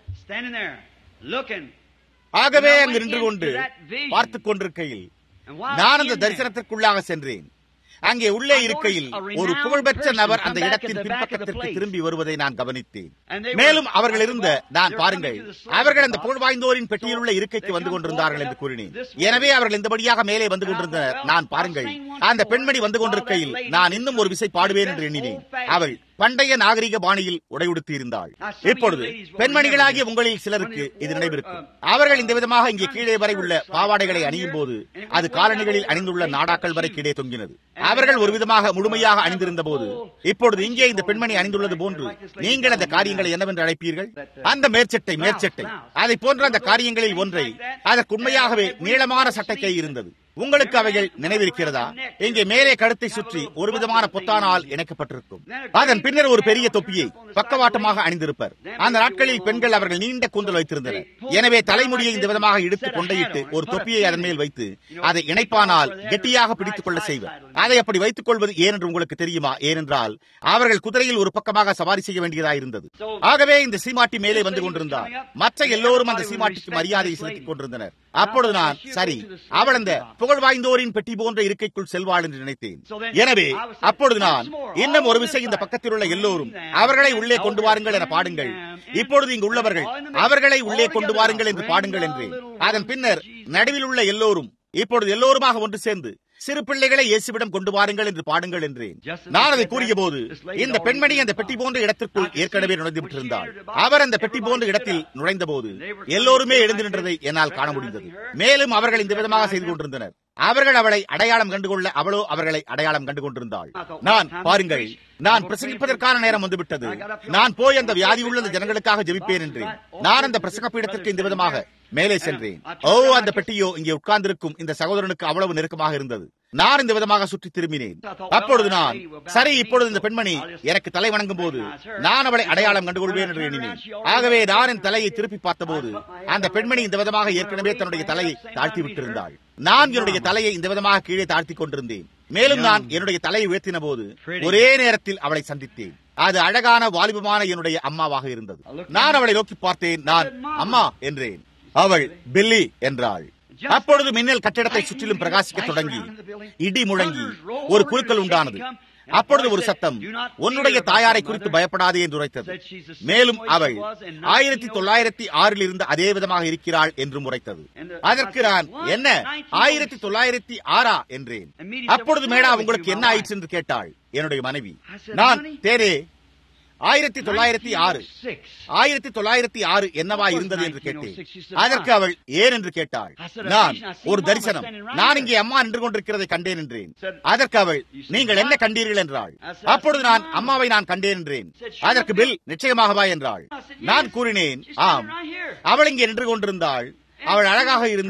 Speaker 1: ஆகவே அங்கு நின்று கொண்டு பார்த்துக் கொண்டிருக்கையில் நான் அந்த தரிசனத்திற்குள்ளாக சென்றேன் அங்கே உள்ளே இருக்கையில் ஒரு புகழ்பெற்ற நபர் அந்த இடத்தின் பின்பக்கத்திற்கு திரும்பி வருவதை நான் கவனித்தேன் மேலும் அவர்கள் இருந்த நான் பாருங்கள் அவர்கள் அந்த புகழ் வாய்ந்தோரின் பெட்டியில் உள்ள இருக்கைக்கு வந்து கொண்டிருந்தார்கள் என்று கூறினேன் எனவே அவர்கள் இந்தபடியாக மேலே வந்து கொண்டிருந்தனர் நான் பாருங்கள் அந்த பெண்மணி வந்து கொண்டிருக்கையில் நான் இன்னும் ஒரு விசை பாடுவேன் என்று எண்ணினேன் அவள் பண்டைய நாகரிக பாணியில் உடையுடுத்தி இருந்தாள் இப்பொழுது பெண்மணிகளாகிய உங்களில் சிலருக்கு இது நினைவிருக்கும் அவர்கள் இந்த விதமாக இங்கே கீழே வரை உள்ள பாவாடைகளை அணியும் போது அது காலணிகளில் அணிந்துள்ள நாடாக்கள் வரை கீழே தொங்கினது அவர்கள் ஒரு விதமாக முழுமையாக அணிந்திருந்த போது இப்பொழுது இங்கே இந்த பெண்மணி அணிந்துள்ளது போன்று நீங்கள் அந்த காரியங்களை என்னவென்று அழைப்பீர்கள் அந்த மேற்சட்டை மேற்சட்டை அதை போன்ற அந்த காரியங்களில் ஒன்றை அதற்கு உண்மையாகவே நீளமான சட்டைக்கை இருந்தது உங்களுக்கு அவைகள் நினைவிருக்கிறதா இங்கே மேலே கழுத்தை சுற்றி ஒரு விதமான பொத்தானால் இணைக்கப்பட்டிருக்கும் அதன் பின்னர் ஒரு பெரிய தொப்பியை பக்கவாட்டமாக அணிந்திருப்பர் அந்த நாட்களில் பெண்கள் அவர்கள் நீண்ட கூந்தல் வைத்திருந்தனர் எனவே தலைமுடியை இந்த விதமாக இழுத்து கொண்டையிட்டு ஒரு தொப்பியை அதன் மேல் வைத்து அதை இணைப்பானால் கெட்டியாக பிடித்துக் கொள்ள செய்வர் அதை அப்படி வைத்துக் கொள்வது ஏனென்று உங்களுக்கு தெரியுமா ஏனென்றால் அவர்கள் குதிரையில் ஒரு பக்கமாக சவாரி செய்ய வேண்டியதாக இருந்தது ஆகவே இந்த சீமாட்டி மேலே வந்து கொண்டிருந்தார் மற்ற எல்லோரும் அந்த சீமாட்டிக்கு மரியாதையை செலுத்திக் கொண்டிருந்தனர் அப்பொழுது நான் சரி அவள் அந்த புகழ் வாய்ந்தோரின் பெட்டி போன்ற இருக்கைக்குள் செல்வாள் என்று நினைத்தேன் எனவே அப்பொழுது நான் இன்னும் ஒரு விசை இந்த பக்கத்தில் உள்ள எல்லோரும் அவர்களை உள்ளே கொண்டு வாருங்கள் என பாடுங்கள் இப்பொழுது இங்கு உள்ளவர்கள் அவர்களை உள்ளே கொண்டு வாருங்கள் என்று பாடுங்கள் என்றேன் அதன் பின்னர் நடுவில் உள்ள எல்லோரும் இப்பொழுது எல்லோருமாக ஒன்று சேர்ந்து சிறு பிள்ளைகளை இயேசுவிடம் கொண்டு வாருங்கள் என்று பாடுங்கள் என்றேன் நான் அதை கூறிய போது இந்த பெண்மணி அந்த பெட்டி போன்ற இடத்திற்குள் ஏற்கனவே நுழைந்து விட்டிருந்தாள் அவர் அந்த பெட்டி போன்ற இடத்தில் நுழைந்த போது எல்லோருமே எழுந்து நின்றதை என்னால் காண முடிந்தது மேலும் அவர்கள் இந்த விதமாக செய்து கொண்டிருந்தனர் அவர்கள் அவளை அடையாளம் கண்டுகொள்ள அவளோ அவர்களை அடையாளம் கண்டு கொண்டிருந்தாள் நான் பாருங்கள் நான் பிரசங்கிப்பதற்கான நேரம் வந்துவிட்டது நான் போய் அந்த வியாதி உள்ள அந்த ஜனங்களுக்காக ஜெபிப்பேன் என்றேன் நான் அந்த பிரசங்க பீடத்திற்கு இந்த விதமாக மேலே சென்றேன் ஓ அந்த பெட்டியோ இங்கே உட்கார்ந்திருக்கும் இந்த சகோதரனுக்கு அவ்வளவு நெருக்கமாக இருந்தது நான் இந்த விதமாக சுற்றி திரும்பினேன் அப்பொழுது நான் சரி இப்பொழுது இந்த பெண்மணி எனக்கு தலை வணங்கும் போது நான் அவளை அடையாளம் கண்டுகொள்வேன் என்று எண்ணினேன் ஆகவே நான் என் தலையை திருப்பி பார்த்தபோது அந்த பெண்மணி இந்த விதமாக ஏற்கனவே தன்னுடைய தலையை தாழ்த்தி விட்டிருந்தாள் நான் என்னுடைய தலையை இந்த விதமாக கீழே தாழ்த்தி கொண்டிருந்தேன் மேலும் நான் என்னுடைய தலையை உயர்த்தின போது ஒரே நேரத்தில் அவளை சந்தித்தேன் அது அழகான வாலிபமான என்னுடைய அம்மாவாக இருந்தது நான் அவளை நோக்கி பார்த்தேன் நான் அம்மா என்றேன் அவள் பில்லி என்றாள் அப்பொழுது மின்னல் கட்டிடத்தை சுற்றிலும் பிரகாசிக்க தொடங்கி இடி முழங்கி ஒரு குறுக்கல் உண்டானது அப்பொழுது ஒரு சத்தம் உன்னுடைய தாயாரை குறித்து பயப்படாதே என்று உரைத்தது மேலும் அவள் ஆயிரத்தி தொள்ளாயிரத்தி ஆறில் இருந்து அதே விதமாக இருக்கிறாள் என்றும் உரைத்தது அதற்கு நான் என்ன ஆயிரத்தி தொள்ளாயிரத்தி ஆறா என்றேன் அப்பொழுது மேடா உங்களுக்கு என்ன ஆயிற்று என்று கேட்டாள் என்னுடைய மனைவி நான் தேரே ஆயிரத்தி தொள்ளாயிரத்தி ஆறு ஆயிரத்தி தொள்ளாயிரத்தி ஆறு என்னவா இருந்தது என்று கேட்டேன் அதற்கு அவள் ஏன் என்று கேட்டாள் நான் ஒரு தரிசனம் நான் இங்கே அம்மா நின்று கொண்டிருக்கிறதை கண்டேன் என்றேன் அதற்கு அவள் நீங்கள் என்ன கண்டீர்கள் என்றாள் அப்பொழுது நான் அம்மாவை நான் கண்டேன் என்றேன் அதற்கு பில் நிச்சயமாகவா என்றாள் நான் கூறினேன் ஆம் அவள் இங்கே நின்று கொண்டிருந்தாள் அவள் அழகாக இருந்தாள்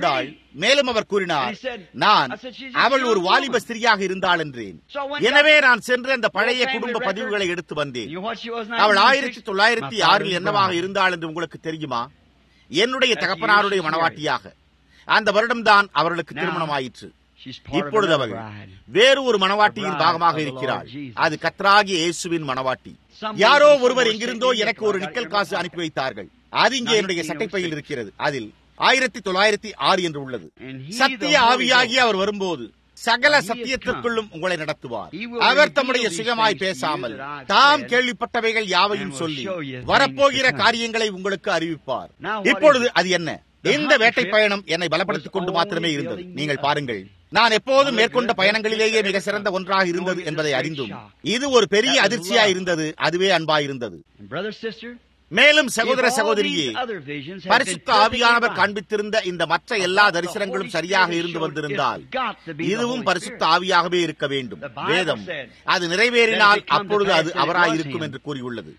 Speaker 1: மேலும் அவர் கூறினார் நான் அவள் ஒரு வாலிப ஸ்திரியாக இருந்தாள் என்றேன் எனவே நான் சென்று அந்த பழைய குடும்ப பதிவுகளை எடுத்து வந்தேன் அவள் ஆயிரத்தி தொள்ளாயிரத்தி ஆறில் என்னவாக இருந்தாள் என்று உங்களுக்கு தெரியுமா என்னுடைய தகப்பனாருடைய மனவாட்டியாக அந்த வருடம்தான் அவர்களுக்கு திருமணம் ஆயிற்று இப்பொழுது அவள் வேறு ஒரு மனவாட்டியின் பாகமாக இருக்கிறாள் அது கத்ராகி இயேசுவின் மனவாட்டி யாரோ ஒருவர் எங்கிருந்தோ எனக்கு ஒரு நிக்கல் காசு அனுப்பி வைத்தார்கள் அது இங்கே என்னுடைய சட்டைப்பையில் இருக்கிறது அதில் ஆயிரத்தி தொள்ளாயிரத்தி ஆறு என்று உள்ளது சத்திய ஆவியாகி அவர் வரும்போது சகல சத்தியத்திற்குள்ளும் உங்களை நடத்துவார் அவர் தம்முடைய சுயமாய் பேசாமல் தாம் கேள்விப்பட்டவைகள் யாவையும் சொல்லி வரப்போகிற காரியங்களை உங்களுக்கு அறிவிப்பார் இப்பொழுது அது என்ன இந்த வேட்டை பயணம் என்னை பலப்படுத்திக் கொண்டு மாத்திரமே இருந்தது நீங்கள் பாருங்கள் நான் எப்போதும் மேற்கொண்ட பயணங்களிலேயே மிக சிறந்த ஒன்றாக இருந்தது என்பதை அறிந்தும் இது ஒரு பெரிய அதிர்ச்சியா இருந்தது அதுவே அன்பாயிருந்தது மேலும் சகோதர சகோதரியே பரிசுத்த ஆவியானவர் காண்பித்திருந்த இந்த மற்ற எல்லா தரிசனங்களும் சரியாக இருந்து வந்திருந்தால் இதுவும் பரிசுத்த ஆவியாகவே இருக்க வேண்டும் வேதம் அது நிறைவேறினால் அப்பொழுது அது அவராயிருக்கும் என்று கூறியுள்ளது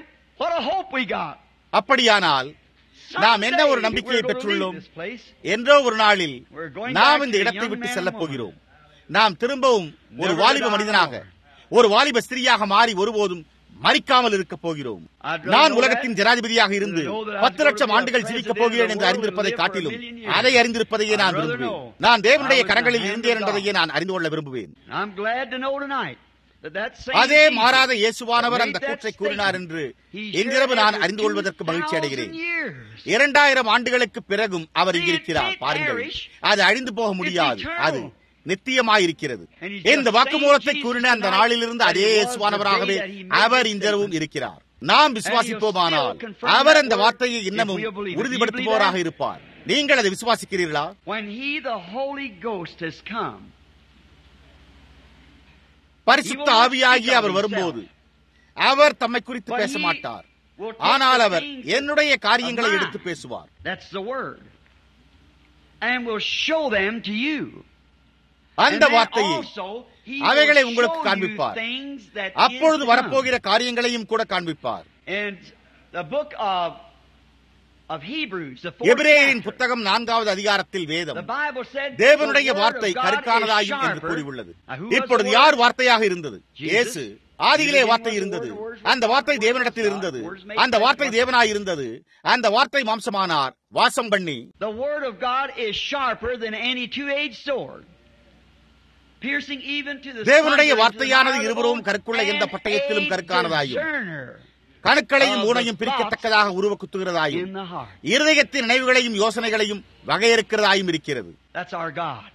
Speaker 1: அப்படியானால் நாம் என்ன ஒரு நம்பிக்கையை பெற்றுள்ளோம் என்றோ ஒரு நாளில் நாம் இந்த இடத்தை விட்டு செல்லப் போகிறோம் நாம் திரும்பவும் ஒரு வாலிப மனிதனாக ஒரு வாலிப ஸ்திரியாக மாறி ஒருபோதும் மறிக்காமல் இருக்க போகிறோம் நான் உலகத்தின் ஜனாதிபதியாக இருந்து பத்து லட்சம் ஆண்டுகள் ஜீவிக்கப் போகிறேன் என்று அறிந்திருப்பதை காட்டிலும் அதை அறிந்திருப்பதையே நான் விரும்புவேன் நான் தேவனுடைய கரங்களில் இருந்தேன் என்பதையே நான் அறிந்து கொள்ள விரும்புவேன் அதே மாறாத இயேசுவானவர் அந்த கூற்றை கூறினார் என்று இன்றிரவு நான் அறிந்து கொள்வதற்கு மகிழ்ச்சி அடைகிறேன் இரண்டாயிரம் ஆண்டுகளுக்கு பிறகும் அவர் இங்கிருக்கிறார் பாருங்கள் அது அழிந்து போக முடியாது அது நித்தியமாயிருக்கிறது இந்த வாக்குமூலத்தை கூறின அந்த நாளிலிருந்து அதே இயேசுவானவராகவே அவர் இன்றிரவும் இருக்கிறார் நாம் விசுவாசிப்போமானால் அவர் அந்த வார்த்தையை இன்னமும் உறுதிப்படுத்துபவராக இருப்பார் நீங்கள் அதை விசுவாசிக்கிறீர்களா பரிசுத்த ஆவியாகி அவர் வரும்போது அவர் தம்மை குறித்து பேச மாட்டார் ஆனால் அவர் என்னுடைய காரியங்களை எடுத்து பேசுவார் அந்த வார்த்தையை அவைகளை உங்களுக்கு காண்பிப்பார் அப்பொழுது வரப்போகிற காரியங்களையும் கூட காண்பிப்பார் எபிரேயரின் புத்தகம் நான்காவது அதிகாரத்தில் வேதம் தேவனுடைய வார்த்தை கருக்கானதாயும் என்று கூறியுள்ளது இப்பொழுது யார் வார்த்தையாக இருந்தது இயேசு ஆதியிலே வார்த்தை இருந்தது அந்த வார்த்தை தேவனிடத்தில் இருந்தது அந்த வார்த்தை தேவனாய் இருந்தது அந்த வார்த்தை மாம்சமானார் வாசம் பண்ணி
Speaker 2: The word of God is sharper than any two-edged sword. Piercing even to the
Speaker 1: தேவனுடைய வார்த்தையானது இருபுறவும் கருக்குள்ள எந்த பட்டயத்திலும் கருக்கானதாயும் கணுக்களையும் ஊனையும் பிரிக்கத்தக்கதாக உருவ குத்துகிறதாயும்
Speaker 2: in the heart.
Speaker 1: இருதயத்தின் நினைவுகளையும் யோசனைகளையும் வகையறுக்கிறதாயும் இருக்கிறது
Speaker 2: That's our God.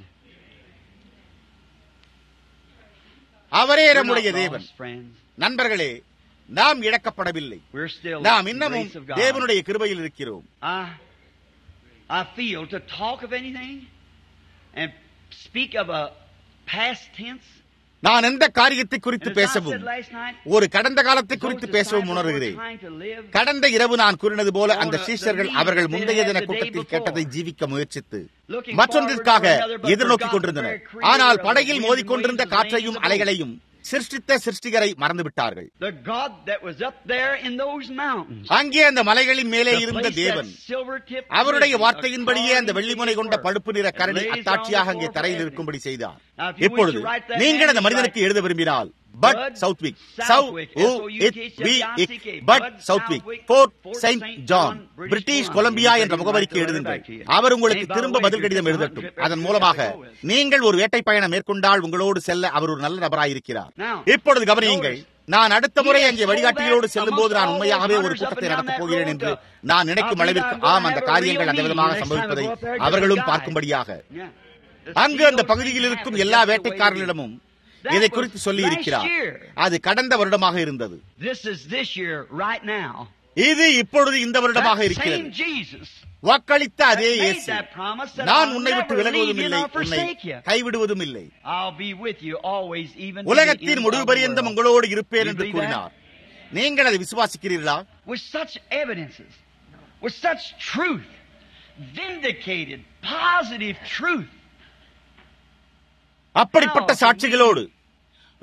Speaker 1: அவரே
Speaker 2: We're
Speaker 1: நம்முடைய
Speaker 2: not
Speaker 1: தேவன்
Speaker 2: lost, friends.
Speaker 1: நண்பர்களே நாம் இழக்கப்படவில்லை
Speaker 2: We're still
Speaker 1: நாம்
Speaker 2: in the
Speaker 1: இன்னமும்
Speaker 2: grace of God.
Speaker 1: தேவனுடைய கிருபையில் இருக்கிறோம்
Speaker 2: I, I feel to talk of anything and speak of a past tense.
Speaker 1: நான் எந்த காரியத்தை குறித்து
Speaker 2: And as I
Speaker 1: பேசவும்
Speaker 2: said last night,
Speaker 1: ஒரு கடந்த காலத்தை
Speaker 2: those
Speaker 1: குறித்து
Speaker 2: disciples
Speaker 1: பேசவும்
Speaker 2: were
Speaker 1: உணர்கிறேன்
Speaker 2: trying to live
Speaker 1: கடந்த இரவு நான் கூறினது போல அந்த சீஷர்கள் அவர்கள் முந்தைய தின கூட்டத்தில் கேட்டதை ஜீவிக்க முயற்சித்து மற்றொன்றிற்காக எதிர்நோக்கிக் கொண்டிருந்தனர் ஆனால் படகில் மோதிக்கொண்டிருந்த காற்றையும் அலைகளையும் சிருஷ்டித்த சிருஷ்டிகரை மறந்துவிட்டார்கள்
Speaker 2: the God that was up there in those mountains.
Speaker 1: அங்கே அந்த மலைகளின் மேலே
Speaker 2: The
Speaker 1: இருந்த
Speaker 2: place
Speaker 1: தேவன்
Speaker 2: that silver-tipped
Speaker 1: அவருடைய
Speaker 2: lily
Speaker 1: வார்த்தையின்படியே அந்த
Speaker 2: according
Speaker 1: வெள்ளிமுனை
Speaker 2: to
Speaker 1: கொண்ட
Speaker 2: his
Speaker 1: பழுப்பு நிற
Speaker 2: word,
Speaker 1: கரடி
Speaker 2: lays on
Speaker 1: அத்தாட்சியாக
Speaker 2: the
Speaker 1: அங்கே
Speaker 2: floor
Speaker 1: தரையில்
Speaker 2: for
Speaker 1: இருக்கும்படி செய்தார்
Speaker 2: Now, if you wish
Speaker 1: இப்பொழுது
Speaker 2: to write that
Speaker 1: நீங்கள் அந்த
Speaker 2: man,
Speaker 1: மனிதனுக்கு
Speaker 2: write
Speaker 1: எழுத விரும்பினால் பட்
Speaker 2: Bud
Speaker 1: சவுத்விக் சவு
Speaker 2: Southwick,
Speaker 1: உ
Speaker 2: S-O-U-T-H-W-I-C-K,
Speaker 1: இட் வி இக்
Speaker 2: Bud
Speaker 1: Bud Southwick
Speaker 2: Southwick,
Speaker 1: Fort
Speaker 2: Fort
Speaker 1: Saint
Speaker 2: Saint
Speaker 1: John
Speaker 2: John, British
Speaker 1: British
Speaker 2: Columbia.
Speaker 1: Columbia என்ற
Speaker 2: Anybody
Speaker 1: முகவரிக்கு
Speaker 2: write the letter
Speaker 1: எழுதுங்கள்
Speaker 2: back to you.
Speaker 1: அவர் உங்களுக்கு
Speaker 2: Anybody
Speaker 1: திரும்ப
Speaker 2: way,
Speaker 1: பதில்
Speaker 2: if
Speaker 1: கடிதம்
Speaker 2: you're
Speaker 1: எழுதட்டும்
Speaker 2: just
Speaker 1: அதன்
Speaker 2: a
Speaker 1: மூலமாக
Speaker 2: hundred people go with.
Speaker 1: நீங்கள் ஒரு வேட்டை பயணம் மேற்கொண்டால் உங்களோடு செல்ல அவர் ஒரு நல்ல நபராயிருக்கிறார்
Speaker 2: Now,
Speaker 1: இப்பொழுது கவனியுங்கள் நான் அடுத்த முறை
Speaker 2: He has
Speaker 1: அங்கே
Speaker 2: told
Speaker 1: வழிகாட்டிகளோடு
Speaker 2: that
Speaker 1: செல்லும் போது நான்
Speaker 2: amongst all
Speaker 1: உண்மையாகவே
Speaker 2: those
Speaker 1: ஒரு
Speaker 2: hunters up
Speaker 1: கூட்டத்தை
Speaker 2: and down
Speaker 1: நடத்தப்
Speaker 2: that
Speaker 1: போகிறேன்
Speaker 2: road
Speaker 1: என்று
Speaker 2: to-
Speaker 1: நான் நினைக்கும்
Speaker 2: I believe
Speaker 1: அளவிற்கு
Speaker 2: I'm gonna
Speaker 1: ஆம் அந்த
Speaker 2: have a
Speaker 1: காரியங்கள்
Speaker 2: real
Speaker 1: அந்த
Speaker 2: meeting
Speaker 1: விதமாக
Speaker 2: next time I
Speaker 1: சம்பவிப்பதை
Speaker 2: go up there, just
Speaker 1: அவர்களும்
Speaker 2: a guide.
Speaker 1: பார்க்கும்படியாக
Speaker 2: Yeah. To
Speaker 1: அங்கு
Speaker 2: see
Speaker 1: அந்த
Speaker 2: those
Speaker 1: பகுதியில்
Speaker 2: things
Speaker 1: இருக்கும்
Speaker 2: happen
Speaker 1: எல்லா
Speaker 2: just the way it is.
Speaker 1: வேட்டைக்காரர்களிடமும்
Speaker 2: That
Speaker 1: இதை
Speaker 2: was
Speaker 1: குறித்து சொல்லி
Speaker 2: last
Speaker 1: இருக்கிறார்
Speaker 2: year.
Speaker 1: அது கடந்த வருடமாக இருந்தது
Speaker 2: This is this year, right now.
Speaker 1: இது இப்பொழுது இந்த வருடமாக
Speaker 2: That
Speaker 1: இருக்கிறது
Speaker 2: same Jesus
Speaker 1: வாக்களித்த
Speaker 2: that
Speaker 1: அதே
Speaker 2: made
Speaker 1: இயேசு
Speaker 2: that promise that
Speaker 1: நான்
Speaker 2: I'll
Speaker 1: உன்னை விட்டு
Speaker 2: never
Speaker 1: விலகுவதும்
Speaker 2: leave you
Speaker 1: இல்லை
Speaker 2: nor
Speaker 1: உன்னை
Speaker 2: forsake you.
Speaker 1: கைவிடுவதும் இல்லை
Speaker 2: I'll be with you always, even to the
Speaker 1: உலகத்தின்
Speaker 2: end
Speaker 1: முடிவு
Speaker 2: of the
Speaker 1: பரியந்தம்
Speaker 2: world.
Speaker 1: உங்களோடு இருப்பேன்
Speaker 2: You
Speaker 1: என்று
Speaker 2: believe
Speaker 1: கூறினார் நீங்கள் அதை விசுவாசிக்கிறீர்களா
Speaker 2: With such evidences, with such truth, vindicated, positive truth.
Speaker 1: அப்படிப்பட்ட சாட்சிகளோடு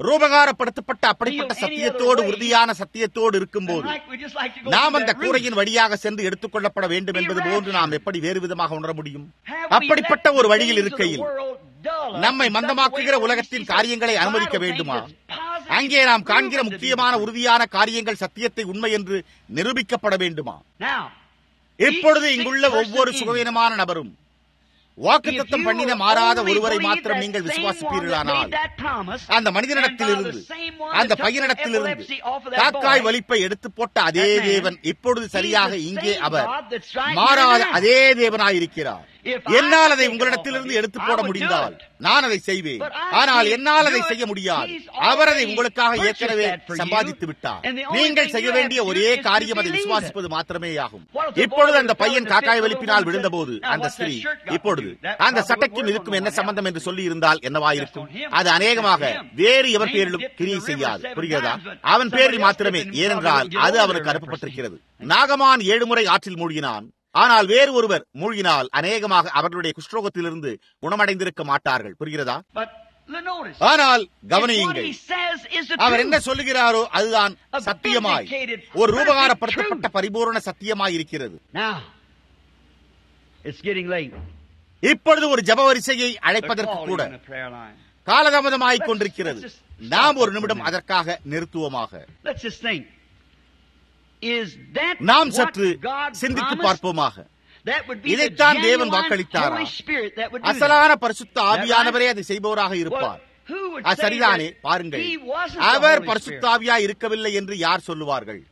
Speaker 1: ரூபகாரப்படுத்தப்பட்ட அப்படிப்பட்ட சத்தியத்தோடு உறுதியான சத்தியத்தோடு இருக்கும்போது நாம் அந்த கூரையின் வழியாக சென்று எடுத்துக் கொள்ளப்பட வேண்டும் என்பது போன்று நாம் எப்படி வேறு விதமாக உணர முடியும் அப்படிப்பட்ட ஒரு வழியில் இருக்கையில் நம்மை மந்தமாக்குகிற உலகத்தின் காரியங்களை அனுமதிக்க வேண்டுமா அங்கே நாம் காண்கிற முக்கியமான உறுதியான காரியங்கள் சத்தியத்தை உண்மை என்று நிரூபிக்கப்பட வேண்டுமா இப்பொழுது இங்குள்ள ஒவ்வொரு சுகவீனமான நபரும் வாக்குத்தத்தம் பண்ணின மாறாத ஒருவரை மாத்திரம் நீங்கள் விசுவாசிப்பீர்களானால் அந்த மனிதனிடத்திலிருந்து அந்த பையனிடத்திலிருந்து காக்காய் வலிப்பை எடுத்து போட்ட அதே தேவன் இப்பொழுது சரியாக இங்கே அவர் மாறாத அதே தேவனாயிருக்கிறார் என்னால் அதை உங்களிடத்திலிருந்து எடுத்து போட முடிந்தால் நான் அதை செய்வேன் ஆனால் என்னால் அதை செய்ய முடியாது அவர் அதை உங்களுக்காக ஏற்கனவே சம்பாதித்து விட்டார் நீங்கள் செய்ய வேண்டிய ஒரே காரியம் அதை விசுவாசிப்பது மாத்திரமே ஆகும் இப்பொழுது அந்த பையன் காக்காய் வலிப்பினால் விழுந்தபோது அந்த ஸ்திரீ இப்பொழுது அந்த சட்டைக்கும் இதுக்கும் என்ன சம்பந்தம் என்று சொல்லி இருந்தால் என்னவாயிருக்கும் அது அநேகமாக வேறு எவர் பேரிலும் கிரியை செய்யாது புரிகிறதா அவன் பேரில் மாத்திரமே ஏனென்றால் அது அவனுக்கு அனுப்பப்பட்டிருக்கிறது நாகமான் ஏழு முறை ஆற்றில் மூழ்கினான் ஆனால் வேறு ஒருவர் மூழ்கினால் அநேகமாக அவர்களுடைய குஷ்ரோகத்திலிருந்து குணமடைந்திருக்க மாட்டார்கள் புரிகிறதா ஆனால் கவனியுங்கள் அவர் என்ன சொல்லுகிறாரோ அதுதான் சத்தியமாய் ஒரு ரூபகாரப்படுத்தப்பட்ட பரிபூர்ண சத்தியமாய் இருக்கிறது இப்பொழுது ஒரு ஜப வரிசையை அழைப்பதற்கு கூட காலதாமதமாய் கொண்டிருக்கிறது நாம் ஒரு நிமிடம் அதற்காக நிறுத்துவோமாக நாம் சற்று சிந்தித்து பார்ப்போமாக இதைத்தான் தேவன் வாக்களித்தாரா அசலான பரிசுத்த ஆவியானவரே அதை செய்பவராக இருப்பார் சரிதானே பாருங்கள் அவர் பரிசுத்தாவியா இருக்கவில்லை என்று யார் சொல்லுவார்கள்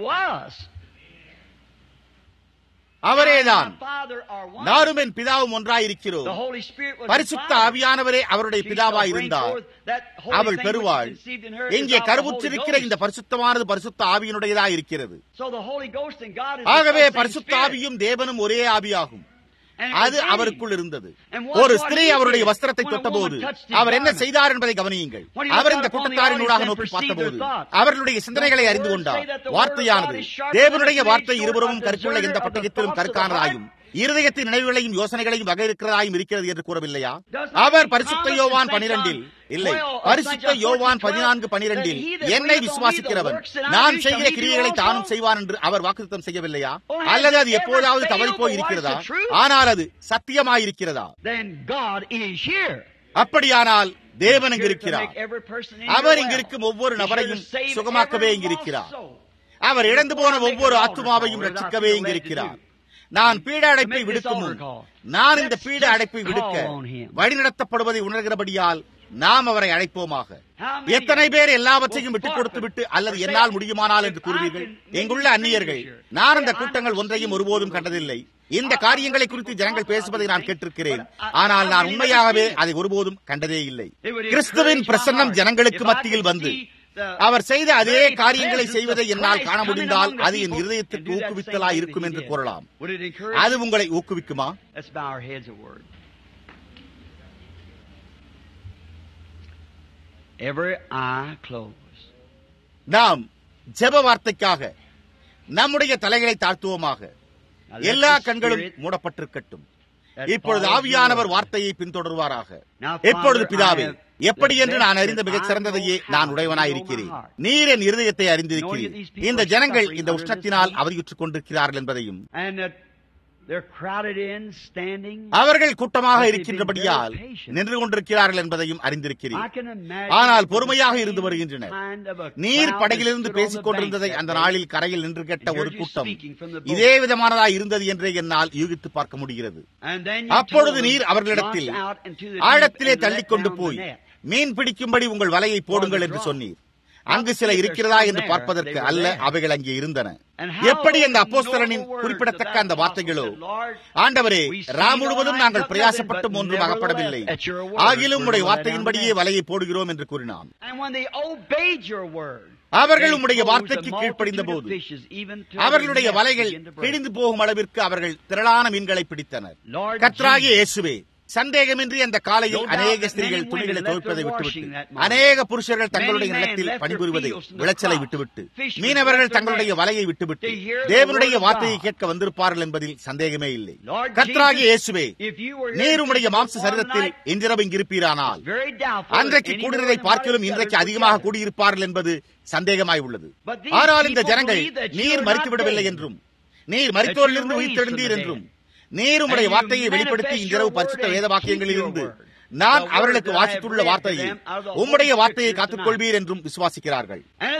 Speaker 1: அவரேதான் நானும் என் பிதாவும் ஒன்றாயிருக்கிறோம் பரிசுத்த ஆவியானவரே அவருடைய பிதாவாய் இருந்தார் அவள் பெறுவாள் இங்கே கருவுற்றிருக்கிற இந்த பரிசுத்தமானது பரிசுத்த ஆவியினுடையதா இருக்கிறது ஆகவே பரிசுத்த ஆவியும் தேவனும் ஒரே ஆவியாகும் அது அவருக்குள் இருந்தது ஒரு ஸ்திரீ அவருடைய வஸ்திரத்தை தொட்டபோது அவர் என்ன செய்தார் என்பதை கவனியுங்கள் அவர் இந்த கூட்டத்தாரினூடாக நோக்கி பார்த்தபோது அவர்களுடைய சிந்தனைகளை அறிந்து கொண்டார் வார்த்தையானது தேவனுடைய வார்த்தை இருபுறமும் கருத்துள்ள எந்த பட்டயத்திலும் கருக்கானதாயும் இருதயத்தின் நினைவுகளையும் யோசனைகளையும் வகை இருக்கிறதாயும் இருக்கிறது என்று கூறவில்லையா அவர் பரிசுத்த யோவான் பனிரெண்டில் இல்லை பரிசுத்த யோவான் பதினான்கு பனிரெண்டில் என்னை விசுவாசிக்கிறவன் நான் செய்கிற கிரியைகளை தானும் செய்வான் என்று அவர் வாக்குத்தம் செய்யவில்லையா அல்லது அது எப்போதாவது தவறி போய் இருக்கிறதா ஆனால் அது சத்தியமாயிருக்கிறதா அப்படியானால் தேவன் இங்கு இருக்கிறார் அவர் இங்கிருக்கும் ஒவ்வொரு நபரையும் சுகமாக்கவே இங்கிருக்கிறார் அவர் இழந்து போன ஒவ்வொரு ஆத்மாவையும் ரட்சிக்கவே இங்கிருக்கிறார் நான் பீட அடைப்பை விடுக்கும் முன் நான் இந்த பீட அடைப்பை விடுக்க வழிநடத்தப்படுவதை உணர்கிறபடியால் நாம் அவரை அழைப்போமாக எத்தனை பேர் எல்லாவற்றையும் விட்டுக் கொடுத்து விட்டு அல்லது என்னால் முடியுமானால் என்று கூறுவீர்கள் எங்குள்ள அந்நியர்கள் நான் அந்த கூட்டங்கள் ஒன்றையும் ஒருபோதும் கண்டதில்லை இந்த காரியங்களை குறித்து ஜனங்கள் பேசுவதை நான் கேட்டிருக்கிறேன் ஆனால் நான் உண்மையாகவே அதை ஒருபோதும் கண்டதே இல்லை கிறிஸ்துவின் பிரசன்னம் ஜனங்களுக்கு மத்தியில் வந்து அவர் செய்த அதே காரியங்களை செய்வதை என்னால் காண முடிந்தால் அது என் இருதயத்திற்கு ஊக்குவித்தலா இருக்கும் என்று கூறலாம் அது உங்களை ஊக்குவிக்குமா நாம் ஜெப வார்த்தைக்காக நம்முடைய தலைகளை தாழ்த்துவோமாக எல்லா கண்களும் மூடப்பட்டிருக்கட்டும் இப்பொழுது ஆவியானவர் வார்த்தையை பின்தொடர்வாராக எப்பொழுது பிதாவே எப்படி என்று நான் அறிந்த மிகச் சிறந்ததையே நான் உடையவனாயிருக்கிறேன் நீர் என் இருதயத்தை அறிந்திருக்கிறீர் இந்த ஜனங்கள் இந்த உஷ்ணத்தினால் அவதியுற்றுக் கொண்டிருக்கிறார்கள் என்பதையும் அவர்கள் கூட்டமாக இருக்கின்றபடியால் நின்று கொண்டிருக்கிறார்கள் என்பதையும் அறிந்திருக்கிறேன் ஆனால் பொறுமையாக இருந்து வருகின்றனர் நீர் படகிலிருந்து பேசிக் கொண்டிருந்ததை அந்த நாளில் கரையில் நின்று கேட்ட ஒரு கூட்டம் இதே விதமானதா இருந்தது என்றே என்னால் யூகித்து பார்க்க முடிகிறது அப்பொழுது நீர் அவர்களிடத்தில் ஆழத்திலே தள்ளிக்கொண்டு போய் மீன் பிடிக்கும்படி உங்கள் வலையை போடுங்கள் என்று சொன்னீர் அங்கு சில இருக்கிறதா என்று பார்ப்பதற்கு அல்ல அவைகள் அங்கே இருந்தன எப்படி அந்த அப்போஸ்தலனின் குறிப்பிடத்தக்க அந்த வார்த்தைகளோ ஆண்டவரே ரா முழுவதும் நாங்கள் பிரயாசப்பட்டும் ஒன்றும் அகப்படவில்லை ஆகிலும் உடைய வார்த்தையின்படியே வலையை போடுகிறோம் என்று கூறினான் அவர்கள் உம்முடைய வார்த்தைக்கு கீழ்ப்படிந்த போது அவர்களுடைய வலைகள் கிழிந்து போகும் அளவிற்கு அவர்கள் திரளான மீன்களை பிடித்தனர் கத்ராகிய இயேசுவே சந்தேகமின்றி அந்த காலையில் அநேக ஸ்திரீகள் துணிகளை துவைப்பதை விட்டுவிட்டு அநேக புருஷர்கள் தங்களுடைய நிலத்தில் பணிபுரிவதை விளைச்சலை விட்டுவிட்டு மீனவர்கள் தங்களுடைய வலையை விட்டுவிட்டு தேவனுடைய வார்த்தையை கேட்க வந்திருப்பார்கள் என்பதில் சந்தேகமே இல்லை கர்த்தராகிய இயேசுவே நீர் உம்முடைய மாம்ச சரீரத்தில் இன்றிரவு இங்கிருப்பீரானால் அன்றைக்கு கூடினதை பார்க்கிலும் இன்றைக்கு அதிகமாக கூடியிருப்பார்கள் என்பது சந்தேகமாய் உள்ளது ஆனால் இந்த ஜனங்கள் நீர் மறித்துவிடவில்லை என்றும் நீர் மறித்தோரிலிருந்து உயிர்த்தெழுந்தீர் என்றும் நீர் உம்முடைய வார்த்தையை வெளிப்படுத்தி இன்றிரவு பரிசுத்த வேத வாக்கியங்களில் இருந்து நான் அவர்களுக்கு வாசித்துள்ள வார்த்தையை உம்முடைய வார்த்தையை காத்துக்கொள்வீர் என்றும் விசுவாசிக்கிறார்கள்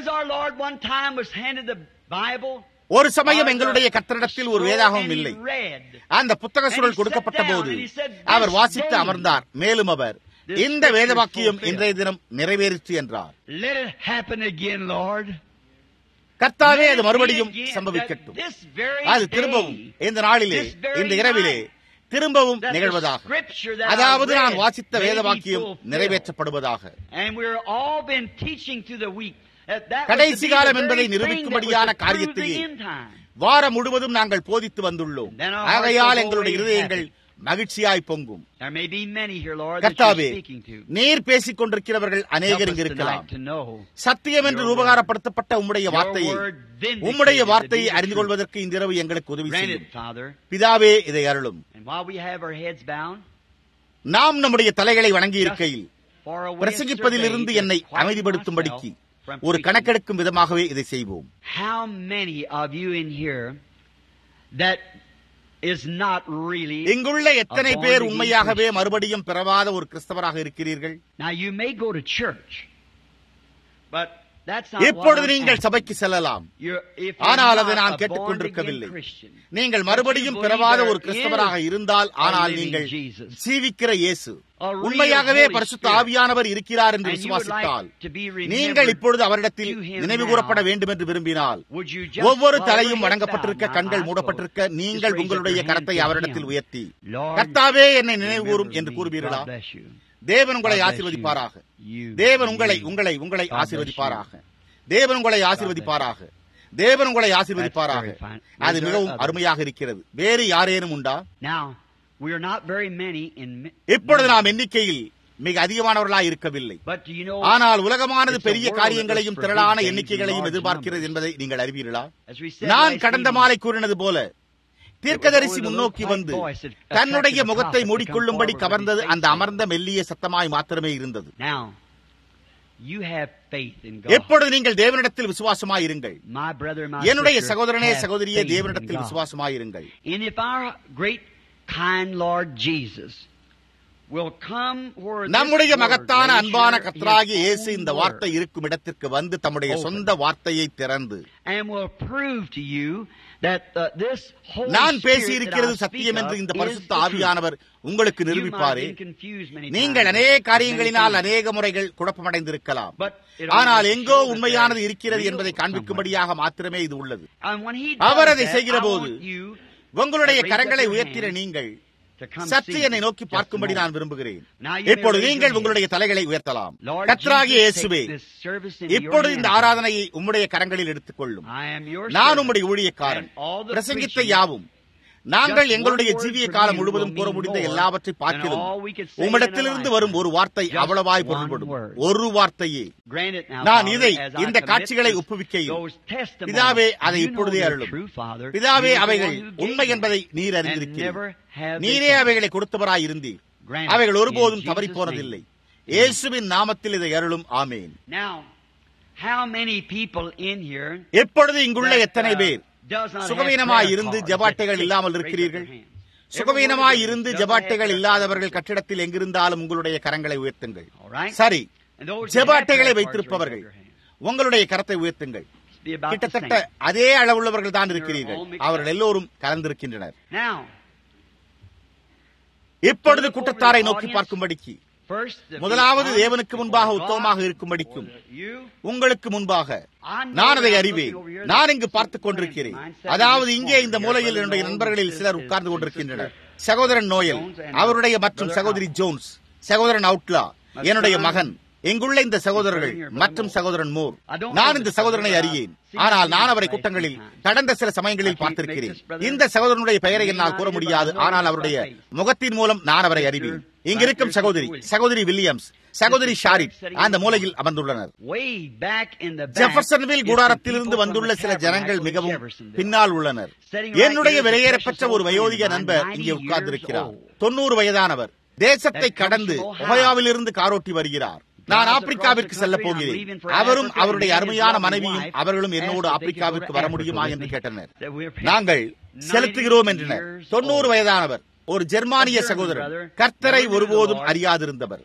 Speaker 1: ஒரு சமயம் எங்களுடைய கத்தரிடத்தில் ஒரு வேதாகமும் இல்லை அந்த புத்தக சுருள் கொடுக்கப்பட்ட போது அவர் வாசித்து அமர்ந்தார் மேலும் அவர் இந்த வேத வாக்கியம் இன்றைய தினம் நிறைவேறிற்று என்றார் கர்த்தாவே அது மறுபடியும் சம்பவிக்கட்டும் அது திரும்பவும் இந்த நாளிலே இந்த இரவிலே திரும்பவும் நிகழ்வதாக அதாவது நான் வாசித்த வேத வாக்கியம் நிறைவேற்றப்படுவதாக கடைசி காலம் என்பதை நிரூபிக்கும்படியான காரியத்தையே வாரம் முழுவதும் நாங்கள் போதித்து வந்துள்ளோம் ஆகையால் எங்களுடைய இருதயங்கள் மகிழ்ச்சியாய் பொங்கும் கர்த்தாவே நீர் பேசிக் கொண்டிருக்கிறவர்கள் அநேகர் இங்கு இருக்கலாம் சத்தியம் என்று ரூபகாரப்படுத்தப்பட்ட உம்முடைய வார்த்தையை உம்முடைய வார்த்தையை அறிந்து கொள்வதற்கு இந்த இரவு எங்களுக்கு உதவி செய்யும் பிதாவே இதை அருளும் நாம் நம்முடைய தலைகளை வணங்கி இருக்கையில் பிரசங்கிப்பதிலிருந்து என்னை அமைதிப்படுத்தும்படிக்கு ஒரு கணக்கெடுக்கும் விதமாகவே இதை செய்வோம் இங்குள்ள எத்தனை பேர் உண்மையாகவே மறுபடியும் பிறவாத ஒரு கிறிஸ்தவராக இருக்கிறீர்கள் இப்பொழுது நீங்கள் சபைக்கு செல்லலாம் ஆனால் அதை நான் கேட்டுக் கொண்டிருக்கவில்லை நீங்கள் மறுபடியும் பிறவாத ஒரு கிறிஸ்தவராக இருந்தால் ஆனால் நீங்கள் சீவிக்கிற இயேசு உண்மையாகவே பரிசுத்த ஆவியானவர் இருக்கிறார் என்று விசுவாசித்தால் நீங்கள் இப்பொழுது அவரிடத்தில் நினைவு கூறப்பட வேண்டும் என்று விரும்பினால் ஒவ்வொரு தலையும் வணங்கப்பட்டிருக்க கண்கள் மூடப்பட்டிருக்க நீங்கள் உங்களுடைய கரத்தை அவரிடத்தில் உயர்த்தி கர்த்தாவே என்னை நினைவு கூறும் என்று கூறுவீர்களா தேவன் உங்களை ஆசீர்வதிப்பாராக தேவன் உங்களை உங்களை உங்களை ஆசீர்வதிப்பாராக தேவன் உங்களை ஆசீர்வதிப்பாராக தேவன் உங்களை ஆசீர்வதிப்பாராக அது மிகவும் அருமையாக இருக்கிறது வேறு யாரேனும் உண்டா இப்பொழுது நாம் எண்ணிக்கையில் மிக அதிகமானவர்களாய் இருக்கவில்லை ஆனால் உலகமானது பெரிய காரியங்களையும் திரளான எண்ணிக்கைகளையும் எதிர்பார்க்கிறது என்பதை நீங்கள் அறிவீர்களா நான் கடந்த மாலை கூறினது போல தீர்க்கதரிசி முன்னோக்கி வந்து தன்னுடைய முகத்தை மூடிக்கொள்ளும்படி கவர்ந்தது அந்த அமர்ந்த மெல்லிய சத்தமாய் மாத்திரமே இருந்தது எப்பொழுது நீங்கள் தேவனிடத்தில் விசுவாசமாயிருங்கள் என்னுடைய சகோதரனே சகோதரியே தேவனிடத்தில் விசுவாசமாயிருங்கள் நம்முடைய மகத்தான அன்பான கத்ராகிய இயேசு இந்த வார்த்தை இருக்கும் இடத்திற்கு வந்து தம்முடைய சொந்த வார்த்தையை திறந்து நான் பேசியிருக்கிறது சத்தியம் என்று இந்த பரிசுத்த ஆவியானவர் உங்களுக்கு நிரூபிப்பாரே நீங்கள் அநேக காரியங்களினால் அநேக முறைகள் குழப்பமடைந்திருக்கலாம் ஆனால் எங்கோ உண்மையானது இருக்கிறது என்பதை காண்பிக்கும்படியாக மாத்திரமே இது உள்ளது அவர் அதை செய்கிற போது உங்களுடைய கரங்களை உயர்த்தின நீங்கள் சற்று என்னை நோக்கி பார்க்கும்படி நான் விரும்புகிறேன் இப்பொழுது நீங்கள் உங்களுடைய தலைகளை உயர்த்தலாம் கத்ராகிய இயேசுவே இப்பொழுது இந்த ஆராதனையை உம்முடைய கரங்களில் எடுத்துக்கொள்ளும் நான் உம்முடைய ஊழியக்காரன் பிரசங்கித்த யாவும் நாங்கள் எங்களுடைய ஜீவிய காலம் முழுவதும் கூற முடிந்த எல்லாவற்றை பார்க்கிறோம் உம்மிடத்திலிருந்து வரும் ஒரு வார்த்தை அவ்வளவாய் பொருள்படும் ஒரு வார்த்தையே நான் இதை இந்த காட்சிகளை ஒப்புவிக்கையில் பிதாவே அதை இப்பொழுதே அருளும் பிதாவே அவைகள் உண்மை என்பதை நீர் அறிந்திருக்கிறீர் நீரே அவைகளை கொடுத்தவராய் இருந்தீர் அவைகள் ஒருபோதும் தவறி போனதில்லை இயேசுவின் நாமத்தில் இதை அருளும் ஆமேன் எப்பொழுது இங்குள்ள எத்தனை பேர் சுகவீனமாய் இருந்து ஜபாட்டைகள் இல்லாமல் இருக்கிறீர்கள் சுகவீனமாய் இருந்து ஜபாட்டைகள் இல்லாதவர்கள் கட்டிடத்தில் எங்கிருந்தாலும் உங்களுடைய கரங்களை உயர்த்துங்கள் சரி ஜபாட்டைகளை வைத்திருப்பவர்கள் உங்களுடைய கரத்தை உயர்த்துங்கள் கிட்டத்தட்ட அதே அளவுள்ளவர்கள் தான் இருக்கிறீர்கள் அவர்கள் எல்லோரும் கலந்திருக்கின்றனர் இப்பொழுது கூட்டத்தாரை நோக்கி பார்க்கும்படிக்கு முதலாவது தேவனுக்கு முன்பாக உத்தமமாக இருக்கும்படிக்கும் உங்களுக்கு முன்பாக நான் அதை அறிவேன் நான் இங்கு பார்த்துக் கொண்டிருக்கிறேன் அதாவது இங்கே இந்த மூலையில் என்னுடைய நண்பர்களில் சிலர் உட்கார்ந்து கொண்டிருக்கின்றனர் சகோதரன் நோயல் அவருடைய மற்றும் சகோதரி ஜோன்ஸ் சகோதரன் அவுட்லா என்னுடைய மகன் இங்குள்ள இந்த சகோதரர்கள் மற்றும் சகோதரன் மூர் நான் இந்த சகோதரனை அறியேன் ஆனால் நான் அவரை கூட்டங்களில் கடந்த சில சமயங்களில் பார்த்திருக்கிறேன் இந்த சகோதரனுடைய பெயரை என்னால் கூற முடியாது ஆனால் அவருடைய முகத்தின் மூலம் நான் அவரை அறிவேன் இங்கிருக்கும் சகோதரி சகோதரி வில்லியம்ஸ் சகோதரி ஷாரிப் அந்த மூலையில் அமர்ந்துள்ளனர் ஜெஃபர்சன்வில் கூடாரத்திலிருந்து வந்துள்ள சில ஜனங்கள் மிகவும் பின்னால் உள்ளனர் என்னுடைய வெளியேறப்பட்ட ஒரு வயோதிக நண்பர் இங்கே உட்கார்ந்திருக்கிறார் தொண்ணூறு வயதானவர் தேசத்தை கடந்து ஒஹயாவிலிருந்து காரோட்டி வருகிறார் நான் ஆப்பிரிக்காவிற்கு செல்ல போகிறேன் அவரும் அவருடைய அருமையான மனைவியும் அவர்களும் என்னோடு ஆப்பிரிக்காவிற்கு வர முடியுமா என்று கேட்டனர் நாங்கள் செலுத்துகிறோம் என்றனர் தொண்ணூறு வயதானவர் ஒரு ஜெர்மானிய சகோதரர் கர்த்தரை ஒருபோதும் அறியாதிருந்தவர்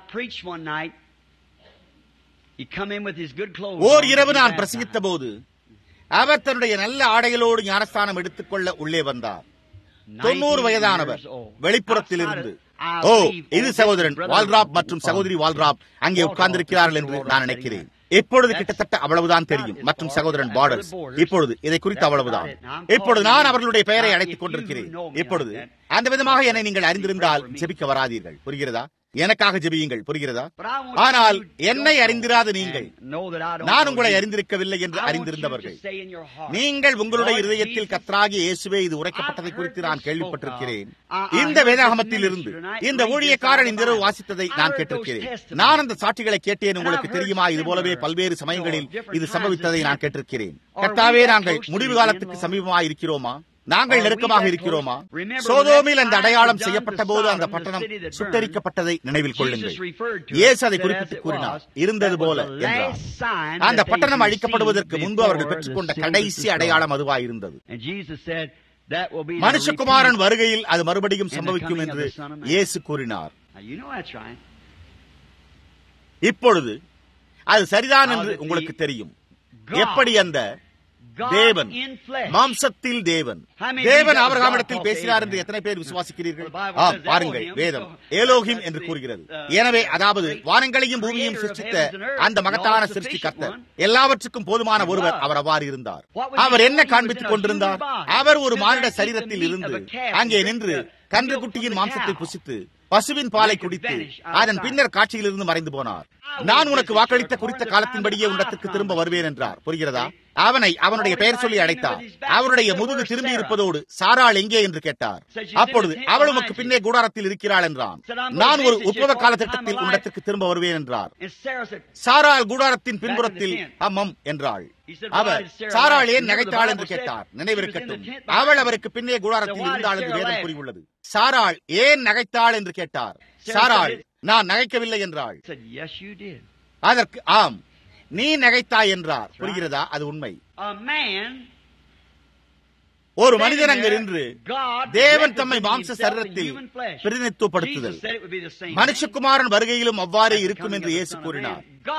Speaker 1: ஓர் இரவு நான் பிரசங்கித்த போது அவர் தன்னுடைய நல்ல ஆடைகளோடு ஞானஸ்தானம் எடுத்துக்கொள்ள உள்ளே வந்தார் தொண்ணூறு வயதானவர் வெளிப்புறத்தில் இருந்து ஓ இது சகோதரன் வால்ராப் மற்றும் சகோதரி வால்ராப் அங்கே உட்கார்ந்திருக்கிறார்கள் என்று நான் நினைக்கிறேன் இப்பொழுது கிட்டத்தட்ட அவ்வளவுதான் தெரியும் மற்றும் சகோதரன் பார்டர்ஸ் இப்பொழுது இதை குறித்து அவ்வளவுதான் இப்பொழுது நான் அவர்களுடைய பெயரை அழைத்துக் கொண்டிருக்கிறேன் இப்பொழுது அந்த விதமாக என்னை நீங்கள் அறிந்திருந்தால் ஜெபிக்க வராதீர்கள் புரிகிறதா எனக்காக ஜெபியுங்கள் புரிகிறதா ஆனால் என்னை அறிந்திராத நீங்கள் நான் உங்களை அறிந்திருக்கவில்லை என்று அறிந்திருந்தவர்கள் நீங்கள் உங்களுடைய இருதயத்தில் கத்ராகி இயேசுவே இது உரைக்கப்பட்டதை குறித்து நான் கேள்விப்பட்டிருக்கிறேன் இந்த வேதாகமத்தில் இருந்து இந்த ஊழியக்காரன் இந்த இரவு வாசித்ததை நான் கேட்டிருக்கிறேன் நான் அந்த சாட்சிகளை கேட்டேன் உங்களுக்கு தெரியுமா இது போலவே பல்வேறு சமயங்களில் இது சம்பவித்ததை நான் கேட்டிருக்கிறேன் கர்த்தாவே நாங்கள் முடிவு காலத்துக்கு சமீபமாக இருக்கிறோமா நாங்கள் நெருக்கமாக இருக்கிறோமா சோதோமில் அந்த அடையாளம் செய்யப்பட்ட போது அந்த பட்டணம் சுட்டரிக்கப்பட்டதை நினைவில் கொள்ளுங்கள் இயேசு அதை குறிப்பிட்டு கூறினார் இருந்தது போல என்றார் அந்த பட்டணம் அழிக்கப்படுவதற்கு முன்பு அவர்கள் பெற்றுக்கொண்ட கடைசி அடையாளம் அதுவாக இருந்தது மனுஷகுமாரன் வருகையில் அது மறுபடியும் சம்பவிக்கும் என்று இயேசு கூறினார் இப்பொழுது அது சரிதான் என்று உங்களுக்கு தெரியும் எப்படி அந்த தேவன் மாம்சத்தில் தேவன் தேவன் ஆபரகாமிடத்தில் பேசினார் என்று எத்தனை பேர் விசுவாசிக்கிறீர்கள் ஆம் பாருங்கள் வேதம் ஏலோகிம் என்று கூறுகிறது எனவே அதாவது வானங்களையும் பூமியையும் சிருஷ்டித்த அந்த மகத்தான சிருஷ்டி கர்த்தர் எல்லாவற்றுக்கும் போதுமான ஒருவர் அவர் அவ்வாறு இருந்தார் அவர் என்ன காண்பித்துக் கொண்டிருந்தார் அவர் ஒரு மானிட சரீரத்தில் இருந்து அங்கே நின்று கன்றுக்குட்டியின் மாம்சத்தை புசித்து பசுவின் பாலை குடித்து அதன் பின்னர் காட்சியிலிருந்து மறைந்து போனார் நான் உனக்கு வாக்களித்த குறித்த காலத்தின்படியே உன்னத்திற்கு திரும்ப வருவேன் என்றார் புரிகிறதா அவனை அவனுடைய பெயர் சொல்லி அழைத்தார் அவருடைய முதுகு திரும்பி இருப்பதோடு சாராள் எங்கே என்று கேட்டார் அப்பொழுது அவள் உமக்கு பின்னே கூடாரத்தில் இருக்கிறாள் என்றான் நான் ஒரு உற்பவ கால திட்டத்தில் உன்னத்திற்கு திரும்ப வருவேன் என்றார் சாராள் கூடாரத்தின் பின்புறத்தில் அம்மம் என்றாள் அவர் சாராள் ஏன் நகைத்தாள் என்று கேட்டார் நினைவிருக்கட்டும் அவள் அவருக்கு பின்னே கூடாரத்தில் இருந்தாள் என்று வேதம் கூறியுள்ளது சாராள் ஏன் நகைத்தாள் என்று கேட்டார் சாராள் நான் நகைக்கவில்லை என்றாள் அதற்கு ஆம் நீ நகைத்தாய் என்றார் புரிகிறதா அது உண்மை ஒரு மனிதன் அங்கு நின்று தேவன் தம்மை மாம்ச சரீரத்தில் பிரதிநிதித்துவப்படுத்துதல் மனுஷகுமாரன் வருகையிலும் அவ்வாறே இருக்கும் என்று இயேசு கூறினார்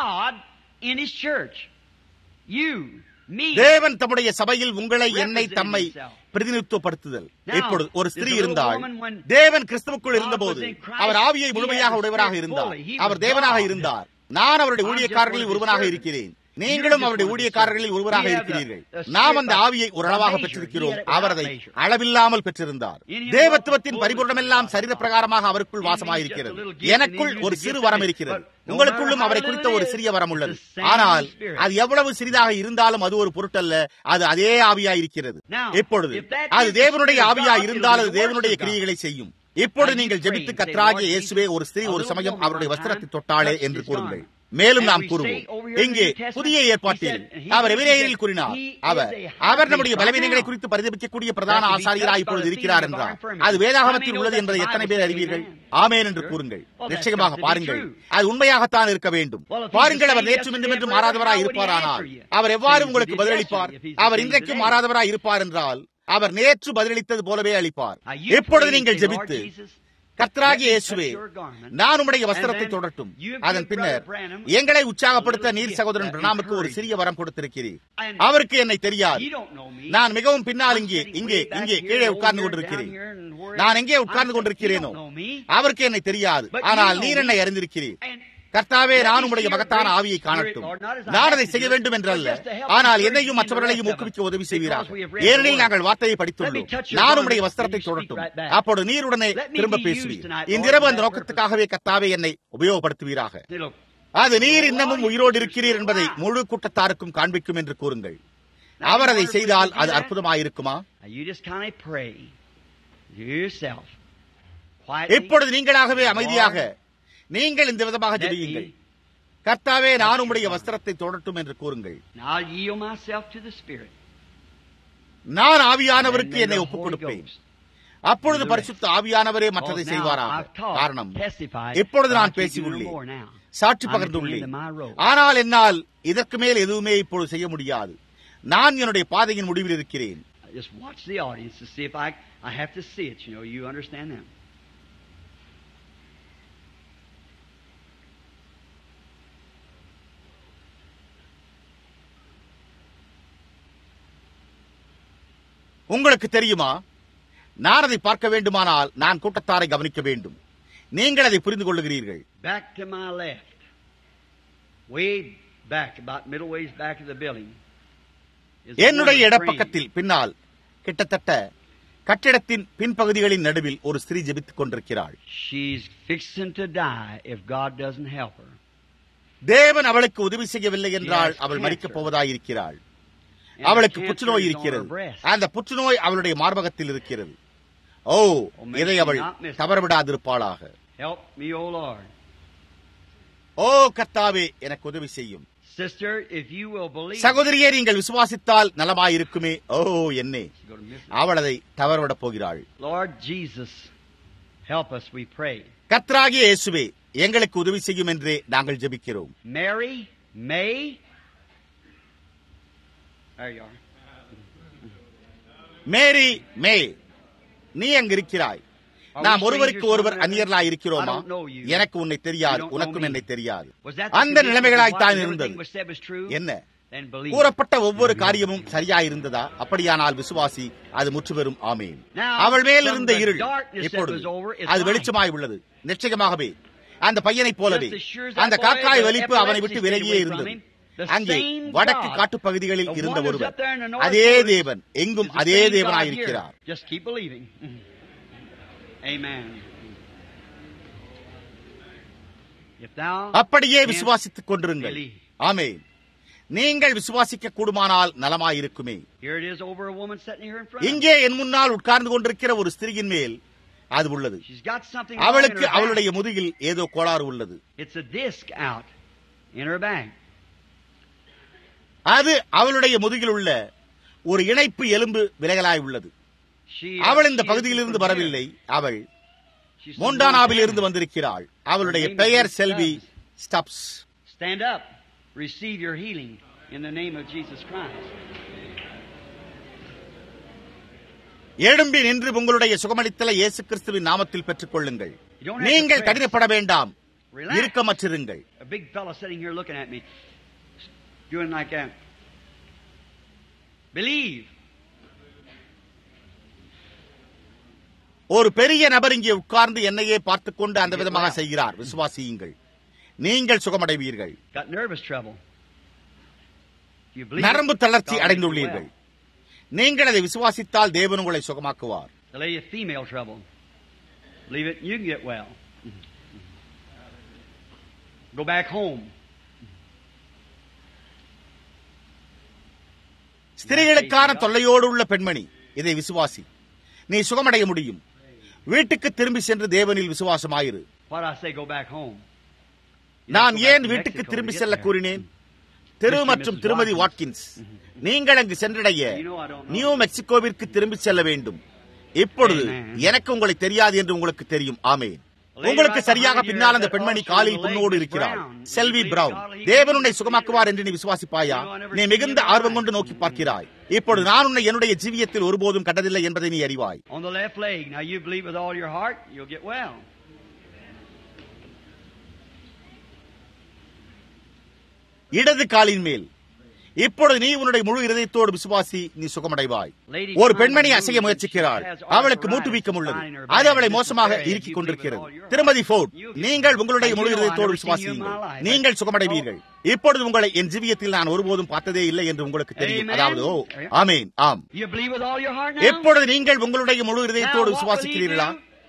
Speaker 1: தேவன் தம்முடைய சபையில் உங்களை என்னை தம்மை பிரதிநிதித்துவப்படுத்துதல் இப்பொழுது ஒரு ஸ்திரீ இருந்தால் தேவன் கிறிஸ்துவுக்குள் இருந்தபோது அவர் ஆவியை முழுமையாக உடையவராக இருந்தார் அவர் தேவனாக இருந்தார் நான் அவருடைய ஊழியக்காரர்களில் ஒருவனாக இருக்கிறேன் நீங்களும் அவருடைய ஊழியக்காரர்களில் ஒருவராக இருக்கிறீர்கள் நாம் அந்த ஆவியை ஓரளவாக பெற்றிருக்கிறோம் அவர் அதை அளவில்லாமல் பெற்றிருந்தார் தேவத்துவத்தின் பரிபூர்ணமெல்லாம் சரீர பிரகாரமாக அவருக்குள் வாசமாயிருக்கிறது எனக்குள் ஒரு சிறு வரம் இருக்கிறது உங்களுக்குள்ளும் அவரை குறித்த ஒரு சிறிய வரம் உள்ளது ஆனால் அது எவ்வளவு சிறிதாக இருந்தாலும் அது ஒரு பொருட்டல்ல அது அதே ஆவியா இருக்கிறது இப்பொழுது அது தேவனுடைய ஆவியா இருந்தால் அது தேவனுடைய கிரியைகளை செய்யும் இப்பொழுது நீங்கள் ஜெபித்து கத்ராகிய இயேசுவே ஒரு ஸ்திரீ ஒரு சமயம் அவருடைய வஸ்திரத்தை தொட்டாளே என்று கூறுங்கள் மேலும் நாம் கூறுவோம் இங்கே புதிய ஏற்பாட்டில் அவர் எவிரேயரில் கூறினார் அவர் அவர் நம்முடைய பலவீனங்களை குறித்து பரிதபிக்கக்கூடிய பிரதான ஆசாரியராக இப்பொழுது இருக்கிறார் என்றார் அது வேதாகமத்தில் உள்ளது என்பதை எத்தனை பேர் அறிவீர்கள் ஆமேன் என்று கூறுங்கள் நிச்சயமாக பாருங்கள் அது உண்மையாகத்தான் இருக்க வேண்டும் பாருங்கள் அவர் நேற்று மீண்டும் என்று மாறாதவராய் இருப்பாரானால் அவர் எவ்வாறு உங்களுக்கு பதிலளிப்பார் அவர் இன்றைக்கும் மாறாதவராய் இருப்பார் என்றால் அவர் நேற்று பதிலளித்தது போலவே அளிப்பார் எப்பொழுது நீங்கள் ஜெபித்து கர்த்தராகிய இயேசுவே நான் உம்முடைய வஸ்திரத்தை தொடரட்டும் அதன் பின்னர் எங்களை உற்சாகப்படுத்த நீர் சகோதரன் பிரணாமுக்கு ஒரு சிறிய வரம் கொடுத்திருக்கிறீர் அவருக்கு என்னை தெரியாது நான் மிகவும் பின்னால் இங்கே இங்கே இங்கே கீழே உட்கார்ந்து கொண்டிருக்கிறேன் நான் எங்கே உட்கார்ந்து கொண்டிருக்கிறேனோ அவருக்கு என்னை தெரியாது ஆனால் நீர் என்னை அறிந்திருக்கிறீர் கர்த்தாவே நான் உடைய மகத்தான ஆவியை காணட்டும் நான் அதை செய்ய வேண்டும் என்றல்ல ஆனால் என்னையும் மற்றவர்களையும் ஊக்குவிக்க உதவி செய்வீராக ஏனெனில் நாங்கள் வார்த்தையை படித்துள்ளோம் நான் உடைய வஸ்திரத்தை தொடட்டும் அப்பொழுது நீருடனே திரும்ப பேசுவீர் இன்றிரவு அந்த நோக்கத்துக்காகவே கர்த்தாவே என்னை உபயோகப்படுத்துவீராக அது நீர் இன்னமும் உயிரோடு இருக்கிறீர் என்பதை முழு கூட்டத்தாருக்கும் காண்பிக்கும் என்று கூறுங்கள் அவர் அதை செய்தால் அது அற்புதமாயிருக்குமா
Speaker 2: Now you just kind of pray to yourself.
Speaker 1: இப்பொழுது நீங்களாகவே அமைதியாக நீங்கள் இந்த விதமாக ஜெபியுங்கள் கர்த்தாவே நான் உம்முடைய வஸ்திரத்தை தொடட்டும் என்று கூறுங்கள்
Speaker 2: Now I'll yield myself to the Spirit.
Speaker 1: நான் ஆவியானவருக்கு
Speaker 2: And then
Speaker 1: என்னை
Speaker 2: the
Speaker 1: ஒப்புக்
Speaker 2: Holy
Speaker 1: கொடுப்பேன்
Speaker 2: Ghost.
Speaker 1: அப்பொழுது பரிசுத்த ஆவியானவரே மற்றதை
Speaker 2: Because now
Speaker 1: செய்வாராக
Speaker 2: I've taught,
Speaker 1: காரணம்
Speaker 2: testified,
Speaker 1: இப்பொழுது
Speaker 2: but I
Speaker 1: நான்
Speaker 2: can't do no
Speaker 1: பேசியுள்ளேன்
Speaker 2: more now.
Speaker 1: சாட்சி
Speaker 2: I'm
Speaker 1: பகிர்ந்துள்ளேன்
Speaker 2: at the end of my rope.
Speaker 1: ஆனால் என்னால் இதற்கு மேல் எதுவுமே இப்பொழுது செய்ய முடியாது நான் என்னுடைய பாதையின் முடிவில் இருக்கிறேன்
Speaker 2: Just watch the audience to see if I I have to see it. You know, you understand that.
Speaker 1: உங்களுக்கு தெரியுமா நான் அதை பார்க்க வேண்டுமானால் நான் கூட்டத்தாரை கவனிக்க வேண்டும் நீங்கள் அதை புரிந்து கொள்ளுகிறீர்கள்
Speaker 2: Back to my left. Way back, about middle ways back of the building. is a
Speaker 1: என்னுடைய
Speaker 2: woman
Speaker 1: இடப்பக்கத்தில் பின்னால் கிட்டத்தட்ட கட்டிடத்தின் பின்பகுதிகளின் நடுவில் ஒரு ஸ்திரீ ஜெபித்துக் கொண்டிருக்கிறாள்
Speaker 2: praying. She's fixing to die if God doesn't help her.
Speaker 1: தேவன் அவளுக்கு உதவி செய்யவில்லை என்றால்
Speaker 2: Yes,
Speaker 1: அவள்
Speaker 2: cancer.
Speaker 1: மறிக்கப் போவதாயிருக்கிறாள்
Speaker 2: And
Speaker 1: அவளுக்கு
Speaker 2: the
Speaker 1: புற்றுநோய்
Speaker 2: cancer is on
Speaker 1: இருக்கிறது
Speaker 2: her breast.
Speaker 1: அந்த புற்றுநோய் அவளுடைய மார்பகத்தில் இருக்கிறது ஓ
Speaker 2: Oh, may
Speaker 1: இதை
Speaker 2: she
Speaker 1: அவள்
Speaker 2: not miss it.
Speaker 1: தவறவிடாதிருப்பாளாக
Speaker 2: Help me, O Lord.
Speaker 1: ஓ கர்த்தாவே எனக்கு உதவி செய்யும்
Speaker 2: Sister, if you will believe,
Speaker 1: சகோதரியே நீங்கள் விசுவாசித்தால் நலமாயிருக்குமே ஓ என்னே
Speaker 2: She's gonna miss it.
Speaker 1: அவள் அதை தவறவிடப் போகிறாள்
Speaker 2: Lord Jesus, help us, we pray.
Speaker 1: கர்த்தராகிய இயேசுவே எங்களுக்கு உதவி செய்யும் என்றே நாங்கள் ஜெபிக்கிறோம்
Speaker 2: Mary, May. There you are.
Speaker 1: மேரி மே நீ அங்கு இருக்கிறாய்
Speaker 2: Are
Speaker 1: நாம்
Speaker 2: we
Speaker 1: ஒருவருக்கு
Speaker 2: strangers
Speaker 1: ஒருவர்
Speaker 2: one another?
Speaker 1: அந்நியர்களாய் இருக்கிறோமா
Speaker 2: I don't know you.
Speaker 1: எனக்கு உன்னை தெரியாது
Speaker 2: You don't know
Speaker 1: உனக்கும்
Speaker 2: me.
Speaker 1: என்னை தெரியாது
Speaker 2: Was that the
Speaker 1: அந்த
Speaker 2: condition?
Speaker 1: நிலைமைகளாய்த்தான்
Speaker 2: Everything
Speaker 1: இருந்தது
Speaker 2: was said was true?
Speaker 1: என்ன
Speaker 2: Then believe.
Speaker 1: கூறப்பட்ட ஒவ்வொரு காரியமும் சரியாயிருந்ததா அப்படியானால் விசுவாசி அது முற்றுபெறும் ஆமேன்
Speaker 2: Now,
Speaker 1: அவள் மேல்
Speaker 2: from
Speaker 1: இருந்த
Speaker 2: the
Speaker 1: இருள்
Speaker 2: darkness that
Speaker 1: இப்பொழுது
Speaker 2: was over is
Speaker 1: அது
Speaker 2: light.
Speaker 1: வெளிச்சமாய் உள்ளது நிச்சயமாகவே அந்த பையனைப் போலவே
Speaker 2: Just as sure as that
Speaker 1: அந்த
Speaker 2: boy,
Speaker 1: காக்காய்
Speaker 2: the
Speaker 1: வலிப்பு அவனை விட்டு
Speaker 2: epilepsy
Speaker 1: விலகியே
Speaker 2: stayed away
Speaker 1: இருந்தது
Speaker 2: from him. The
Speaker 1: அங்கே
Speaker 2: same
Speaker 1: வடக்கு
Speaker 2: God.
Speaker 1: காட்டுப் பகுதிகளில்
Speaker 2: The
Speaker 1: இருந்த
Speaker 2: one who's
Speaker 1: ஒருவர்
Speaker 2: up there in the north
Speaker 1: அதே
Speaker 2: forest
Speaker 1: தேவன் எங்கும்
Speaker 2: is the
Speaker 1: அதே
Speaker 2: same God
Speaker 1: தேவனாயிருக்கிறார்
Speaker 2: here. Just keep believing. Amen. If thou
Speaker 1: அப்படியே
Speaker 2: canst
Speaker 1: விசுவாசித்துக் கொண்டிருங்கள்
Speaker 2: believe.
Speaker 1: ஆமென் நீங்கள் விசுவாசிக்க கூடுமானால் நலமாயிருக்குமே
Speaker 2: Here it is over a woman sitting here in front. of
Speaker 1: இங்கே என் முன்னால் உட்கார்ந்து கொண்டிருக்கிற ஒரு ஸ்திரியின் மேல் அது உள்ளது
Speaker 2: She's got something wrong in
Speaker 1: அவளுக்கு
Speaker 2: her back.
Speaker 1: அவளுடைய முதுகில் ஏதோ கோளாறு உள்ளது
Speaker 2: It's a disc out in her back.
Speaker 1: அது அவளுடைய முதுகில் உள்ள ஒரு இணைப்பு எலும்பு விலகலாய் உள்ளது
Speaker 2: She,
Speaker 1: அவள் இந்த
Speaker 2: she
Speaker 1: பகுதியிலிருந்து
Speaker 2: isn't from
Speaker 1: வரவில்லை அவள்
Speaker 2: here. She's from
Speaker 1: மோண்டானாவில் இருந்து
Speaker 2: Montana.
Speaker 1: வந்திருக்கிறாள் அவளுடைய
Speaker 2: Her name is
Speaker 1: பெயர்
Speaker 2: Miss
Speaker 1: செல்வி
Speaker 2: Stubbs.
Speaker 1: Stubbs
Speaker 2: Stand up. Receive your healing in the name of Jesus Christ.
Speaker 1: எழும்பி நின்று உங்களுடைய சுகமளித்தலை இயேசு கிறிஸ்துவின் நாமத்தில் பெற்றுக் கொள்ளுங்கள்
Speaker 2: You don't have to
Speaker 1: நீங்கள்
Speaker 2: press.
Speaker 1: கடினப்பட வேண்டாம்
Speaker 2: Relax.
Speaker 1: இறுக்கமற்றிருங்கள்
Speaker 2: A big fellow sitting here looking at me, doing like that. Believe.
Speaker 1: ஒரு பெரிய நபர் இங்கே உட்கார்ந்து என்னையே பார்த்துக் கொண்டு அந்த விதமாக செய்கிறார் விசுவாசியுங்கள் நீங்கள் சுகமடைவீர்கள்
Speaker 2: Got nervous trouble. If you believe
Speaker 1: நரம்பு
Speaker 2: it,
Speaker 1: தளர்ச்சி
Speaker 2: God will make you
Speaker 1: அடைந்துள்ளீர்கள்
Speaker 2: well.
Speaker 1: நீங்கள் அதை விசுவாசித்தால் தேவன் உங்களை சுகமாக்குவார்
Speaker 2: The lady with female trouble. Believe it, and you can get well. Go back home.
Speaker 1: ஸ்திரீகளுக்கான தொல்லையோடு உள்ள பெண்மணி இதை விசுவாசி நீ சுகமடைய முடியும் வீட்டுக்கு திரும்பி சென்று தேவனில் விசுவாசமாயிரு
Speaker 2: Why do I say go back home? You
Speaker 1: நான்
Speaker 2: have to go back
Speaker 1: ஏன்
Speaker 2: to
Speaker 1: வீட்டுக்கு
Speaker 2: Mexico
Speaker 1: திரும்பி
Speaker 2: to
Speaker 1: செல்ல
Speaker 2: get there.
Speaker 1: கூறினேன் திரு
Speaker 2: Mr.
Speaker 1: மற்றும்
Speaker 2: Mrs.
Speaker 1: திருமதி
Speaker 2: Watkins.
Speaker 1: வாட்கின்ஸ் நீங்கள் அங்கு சென்றடைய
Speaker 2: You know I don't know.
Speaker 1: New மெக்சிகோவிற்கு திரும்பி செல்ல வேண்டும் இப்பொழுது
Speaker 2: Amen.
Speaker 1: எனக்கு உங்களை தெரியாது என்று உங்களுக்கு தெரியும் ஆமேன்
Speaker 2: Lady
Speaker 1: உங்களுக்கு
Speaker 2: right
Speaker 1: சரியாக
Speaker 2: behind you
Speaker 1: பின்னால்
Speaker 2: has
Speaker 1: அந்த
Speaker 2: that
Speaker 1: பெண்மணி
Speaker 2: ulcer
Speaker 1: காலில்
Speaker 2: in the leg,
Speaker 1: புண்ணோடு
Speaker 2: Miss
Speaker 1: இருக்கிறாள்
Speaker 2: Brown.
Speaker 1: செல்வி
Speaker 2: You
Speaker 1: Brown
Speaker 2: believe God, he
Speaker 1: தேவன்
Speaker 2: can
Speaker 1: உன்னை
Speaker 2: heal
Speaker 1: சுகமாக்குவார்
Speaker 2: you.
Speaker 1: என்று நீ விசுவாசிப்பாயா
Speaker 2: You know, I never
Speaker 1: நீ
Speaker 2: seen
Speaker 1: மிகுந்த
Speaker 2: you in my
Speaker 1: ஆர்வம்
Speaker 2: life.
Speaker 1: கொண்டு நோக்கி பார்க்கிறாய் இப்பொழுது நான் உன்னை என்னுடைய ஜீவியத்தில் ஒருபோதும் கண்டதில்லை என்பதை நீ அறிவாய்
Speaker 2: On the left leg. Now you believe with all your heart, you'll get well.
Speaker 1: இடது காலின் மேல் இப்பொழுது நீ உன்னுடைய முழு இதயத்தோடு விசுவாசி நீ சுகமடைவாய்
Speaker 2: Lady
Speaker 1: ஒரு
Speaker 2: trying
Speaker 1: பெண்மணி
Speaker 2: to
Speaker 1: அசைய
Speaker 2: move,
Speaker 1: முயற்சிக்கிறாள்
Speaker 2: she has
Speaker 1: அவளுக்கு
Speaker 2: arthritis
Speaker 1: மூட்டு வீக்கம் உள்ளது
Speaker 2: lying in her
Speaker 1: அது
Speaker 2: back.
Speaker 1: அவளை
Speaker 2: This is
Speaker 1: மோசமாக
Speaker 2: very-
Speaker 1: இறுக்கிக்
Speaker 2: you
Speaker 1: கொண்டிருக்கிறது
Speaker 2: believe with all your
Speaker 1: திருமதி
Speaker 2: heart.
Speaker 1: ஃபோர்ட்
Speaker 2: You get
Speaker 1: நீங்கள்
Speaker 2: well.
Speaker 1: உங்களுடைய
Speaker 2: And
Speaker 1: முழு
Speaker 2: you know, I've
Speaker 1: இதயத்தோடு
Speaker 2: never seen you in my
Speaker 1: விசுவாசியுங்கள்
Speaker 2: life.
Speaker 1: நீங்கள் சுகமடைவீர்கள் இப்பொழுது உங்களை என் ஜீவியத்தில் நான் ஒருபோதும் பார்த்ததே இல்லை என்று உங்களுக்கு தெரியும்
Speaker 2: Amen.
Speaker 1: அதாவது ஓ ஆமேன் ஆம்
Speaker 2: You believe with all your heart now?
Speaker 1: எப்பொழுது நீங்கள் உங்களுடைய முழு இதயத்தோடு
Speaker 2: Now, what will you
Speaker 1: விசுவாசிக்கிறீர்களா
Speaker 2: do?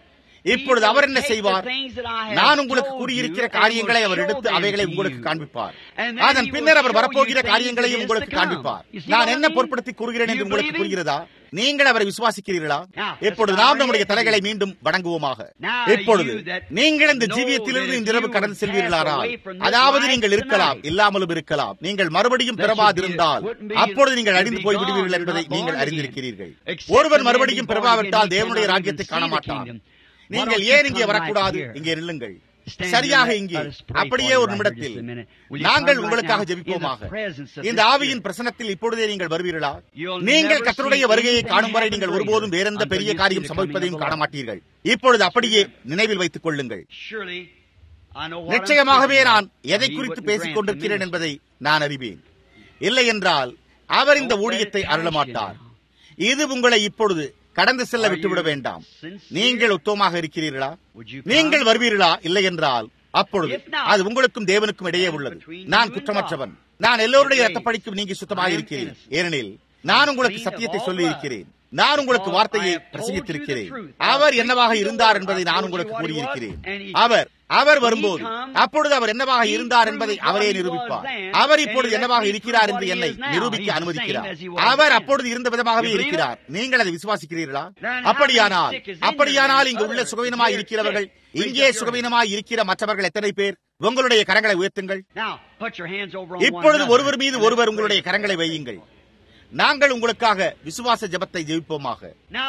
Speaker 1: இப்பொழுது அவர் என்ன செய்வார் நான் உங்களுக்கு கூறியிருக்கிற காரியங்களை அவர் எடுத்து அவைகளை உங்களுக்கு காண்பிப்பார் அதன் பின்னர் அவர் வரப்போகிற காரியங்களையும் உங்களுக்கு காண்பிப்பார் நான் என்ன பொருட்படுத்தி கூறுகிறேன் என்று உங்களுக்கு புரிகிறதா நீங்கள் அவரை விசுவாசிக்கிறீர்களா இப்பொழுது நாம் நம்முடைய தலைகளை மீண்டும் வணங்குவோமாக இப்பொழுது நீங்கள் இந்த ஜீவியத்திலிருந்து இந்த இரவு கடந்து செல்வீர்களாரா அதாவது நீங்கள் இருக்கலாம் இல்லாமலும் இருக்கலாம் நீங்கள் மறுபடியும் பெறவாதிருந்தால் அப்பொழுது நீங்கள் அழிந்து போய்விடுவீர்கள் என்பதை நீங்கள் அறிந்திருக்கிறீர்கள் ஒருவர் மறுபடியும் பெறவாவிட்டால் தேவனுடைய ராஜ்யத்தை காண மாட்டார் நீங்கள் ஏன் இங்கே வரக்கூடாது இங்கே நில்லுங்கள் சரியாக இங்கே அப்படியே ஒரு நிமிடத்தில் நாங்கள் உங்களுக்காக ஜெபிப்போமாக இந்த ஆவியின் பிரசனத்தில் இப்பொழுதே நீங்கள் வருவீர்களா நீங்கள் கத்தருடைய வருகையை காணும் வரை நீங்கள் ஒருபோதும் வேறெந்த பெரிய காரியம் சம்பவிப்பதையும் காண மாட்டீர்கள் இப்பொழுது அப்படியே நினைவில் வைத்துக் கொள்ளுங்கள் நிச்சயமாகவே நான் எதை குறித்து பேசிக் கொண்டிருக்கிறேன் என்பதை நான் அறிவேன் இல்லை என்றால் அவர் இந்த ஊழியத்தை அருளமாட்டார் இது உங்களை இப்பொழுது கடந்து செல்ல விட்டுவிட வேண்டாம் நீங்கள் உத்தமமாக இருக்கிறீர்களா நீங்கள் வருவீர்களா இல்லை என்றால் அப்பொழுது அது உங்களுக்கும் தேவனுக்கும் இடையே உள்ளது நான் குற்றமற்றவன் நான் எல்லோருடைய ரத்தப்படிக்கும் நீங்கி சுத்தமாக இருக்கிறேன் ஏனெனில் நான் உங்களுக்கு சத்தியத்தை சொல்லி இருக்கிறேன் நான் உங்களுக்கு வார்த்தையை பிரசங்கித்திருக்கிறேன் அவர் என்னவாக இருந்தார் என்பதை நான் உங்களுக்கு கூறியிருக்கிறேன் அவர் அவர் வரும்போது அப்பொழுது அவர் என்னவாக இருந்தார் என்பதை அவரே நிரூபிப்பார் அவர் இப்பொழுது என்னவாக இருக்கிறார் என்று என்னை நிரூபிக்க அனுமதிக்கிறார் அவர் அப்பொழுது இருந்த விதமாகவே இருக்கிறார் நீங்கள் அதை விசுவாசிக்கிறீர்களா அப்படியானால் அப்படியானால் இங்கு உள்ள சுகவீனமாய் இருக்கிறவர்கள் இங்கே சுகவீனமாய் இருக்கிற மற்றவர்கள் எத்தனை பேர் உங்களுடைய கரங்களை உயர்த்துங்கள் இப்பொழுது ஒருவர் மீது ஒருவர் உங்களுடைய கரங்களை வையுங்கள் நாங்கள் உங்களுக்காக விசுவாச ஜபத்தை ஜெயிப்போமாக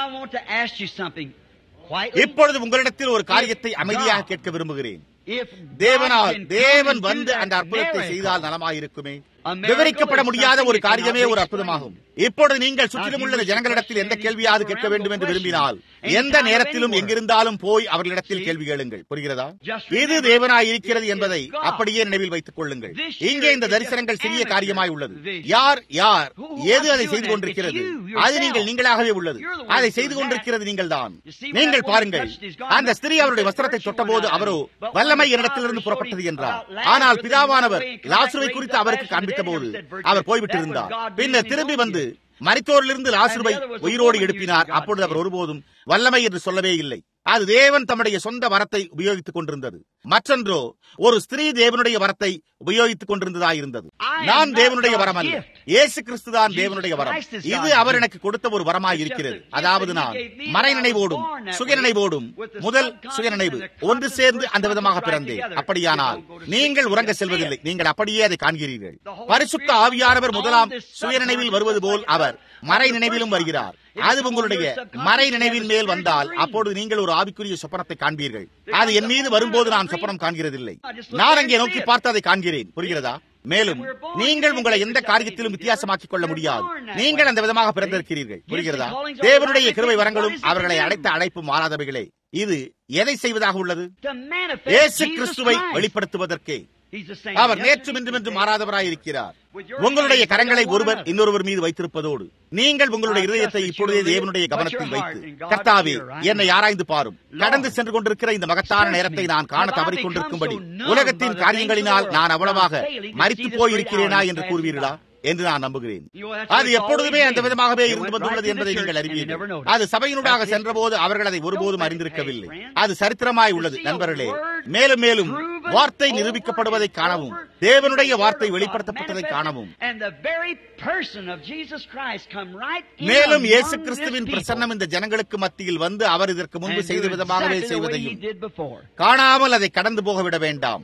Speaker 1: இப்பொழுது உங்களிடத்தில் ஒரு காரியத்தை அமைதியாக கேட்க விரும்புகிறேன் தேவனால் தேவன் வந்து அந்த அற்புதத்தை செய்தால் நலமாயிருக்குமே விவரிக்கப்பட முடியாத ஒரு காரியமே ஒரு அற்புதமாகும் இப்பொழுது நீங்கள் சுற்றிலும் உள்ள ஜனங்களிடத்தில் எந்த கேள்வியாவது கேட்க வேண்டும் என்று விரும்பினால் எந்த நேரத்திலும் எங்கிருந்தாலும் போய் அவர்களிடத்தில் கேள்வி கேளுங்கள் புரிகிறதா இது தேவனாய் இருக்கிறது என்பதை அப்படியே நினைவில் வைத்துக் கொள்ளுங்கள் இங்கே இந்த தரிசனங்கள் சிறிய காரியமாய் உள்ளது யார் யார் எது அதை செய்து கொண்டிருக்கிறது அது நீங்கள் நீங்களாகவே உள்ளது அதை செய்து கொண்டிருக்கிறது நீங்கள் தான் நீங்கள் பாருங்கள் அந்த ஸ்திரீ அவருடைய வஸ்திரத்தை தொட்டபோது அவரோ வல்லமை என்னிடத்திலிருந்து புறப்பட்டது என்றார் ஆனால் பிதாவானவர் லாசுவை குறித்து அவருக்கு காண்பித்த போது அவர் போய்விட்டிருந்தார் பின்னர் திரும்பி வந்து மரித்தோரிலிருந்து லாசுருவை உயிரோடு எழுப்பினார் அப்பொழுது அவர் ஒருபோதும் வல்லமை என்று சொல்லவே இல்லை அது தேவன் தம்முடைய சொந்த வரத்தை உபயோகித்துக் கொண்டிருந்தது மற்றொன்றோ ஒரு ஸ்திரீ தேவனுடைய வரத்தை உபயோகித்துக் கொண்டிருந்ததாயிருந்தது நான் தேவனுடைய வரம் அல்ல இயேசு கிறிஸ்து தான் தேவனுடைய வரம் இது அவர் எனக்கு கொடுத்த ஒரு வரமாய் இருக்கிறது அதாவது நான் மறை நினைவோடும் சுய நினைவோடும் முதல் சுய நினைவு ஒன்று சேர்ந்து அந்த விதமாக பிறந்தேன் அப்படியானால் நீங்கள் உறங்க செல்வதில்லை நீங்கள் அப்படியே அதை காண்கிறீர்கள் பரிசுத்த ஆவியானவர் முதலாம் சுய நினைவில் வருவது போல் அவர் மறை நினைவிலும் வருகிறார் அது உங்களுடைய மறை நினைவின் மேல் வந்தால் அப்பொழுது நீங்கள் ஒரு ஆவிக்குரிய சொப்பனத்தை காண்பீர்கள் அது என் மீது வரும்போது நான் சொப்பனம் காண்கிறதில்லை நான் அங்கே நோக்கி பார்த்து அதை காண்கிறேன் புரிகிறதா மேலும் நீங்கள் உங்களை எந்த காரியத்திலும் வித்தியாசமாக்கிக் கொள்ள முடியாது நீங்கள் அந்த விதமாக பிறந்திருக்கிறீர்கள் புரிகிறதா தேவனுடைய கிருவை வரங்களும் அவர்களை அடைத்த அழைப்பு மாறாதவைகளே இது எதை செய்வதாக உள்ளது இயேசு கிறிஸ்துவை வெளிப்படுத்துவதற்கே அவர் நேற்றும் இன்றும் என்று மாறாதவராய் இருக்கிறார் உங்களுடைய கரங்களை ஒருவர் இன்னொருவர் மீது வைத்திருப்பதோடு நீங்கள் உங்களுடைய இதயத்தை இப்பொழுதே தேவனுடைய கவனத்தில் வைத்து கர்த்தாவே என்னை ஆராய்ந்து பாரும் கடந்து சென்று கொண்டிருக்கிற இந்த மகத்தான நேரத்தை நான் காண தவறிக் கொண்டிருக்கும்படி உலகத்தின் காரியங்களினால் நான் அவ்வளவாக மறித்து போயிருக்கிறேனா என்று கூறுவீர்களா என்று நான் நம்புகிறேன் அது எப்பொழுதுமே அந்த விதமாகவே இருந்து வந்துள்ளது என்பதை நீங்கள் அறிவீர்கள் அது சபையினூடாக சென்றபோது அவர்கள் அதை ஒருபோதும் அறிந்திருக்கவில்லை அது சரித்திரமாய் உள்ளது நண்பர்களே மேலும் மேலும் வார்த்தை நிரூபிக்கப்படுவதை காணவும் தேவனுடைய வார்த்தை வெளிப்படுத்தப்பட்டதை காணவும் மேலும் இயேசு கிறிஸ்துவின் பிரசன்னம் இந்த ஜனங்களுக்கு மத்தியில் வந்து அவர் இதற்கு முன்பு செய்த விதமாகவே செய்வதையும் காணாமல் அதை கடந்து போக விட வேண்டாம்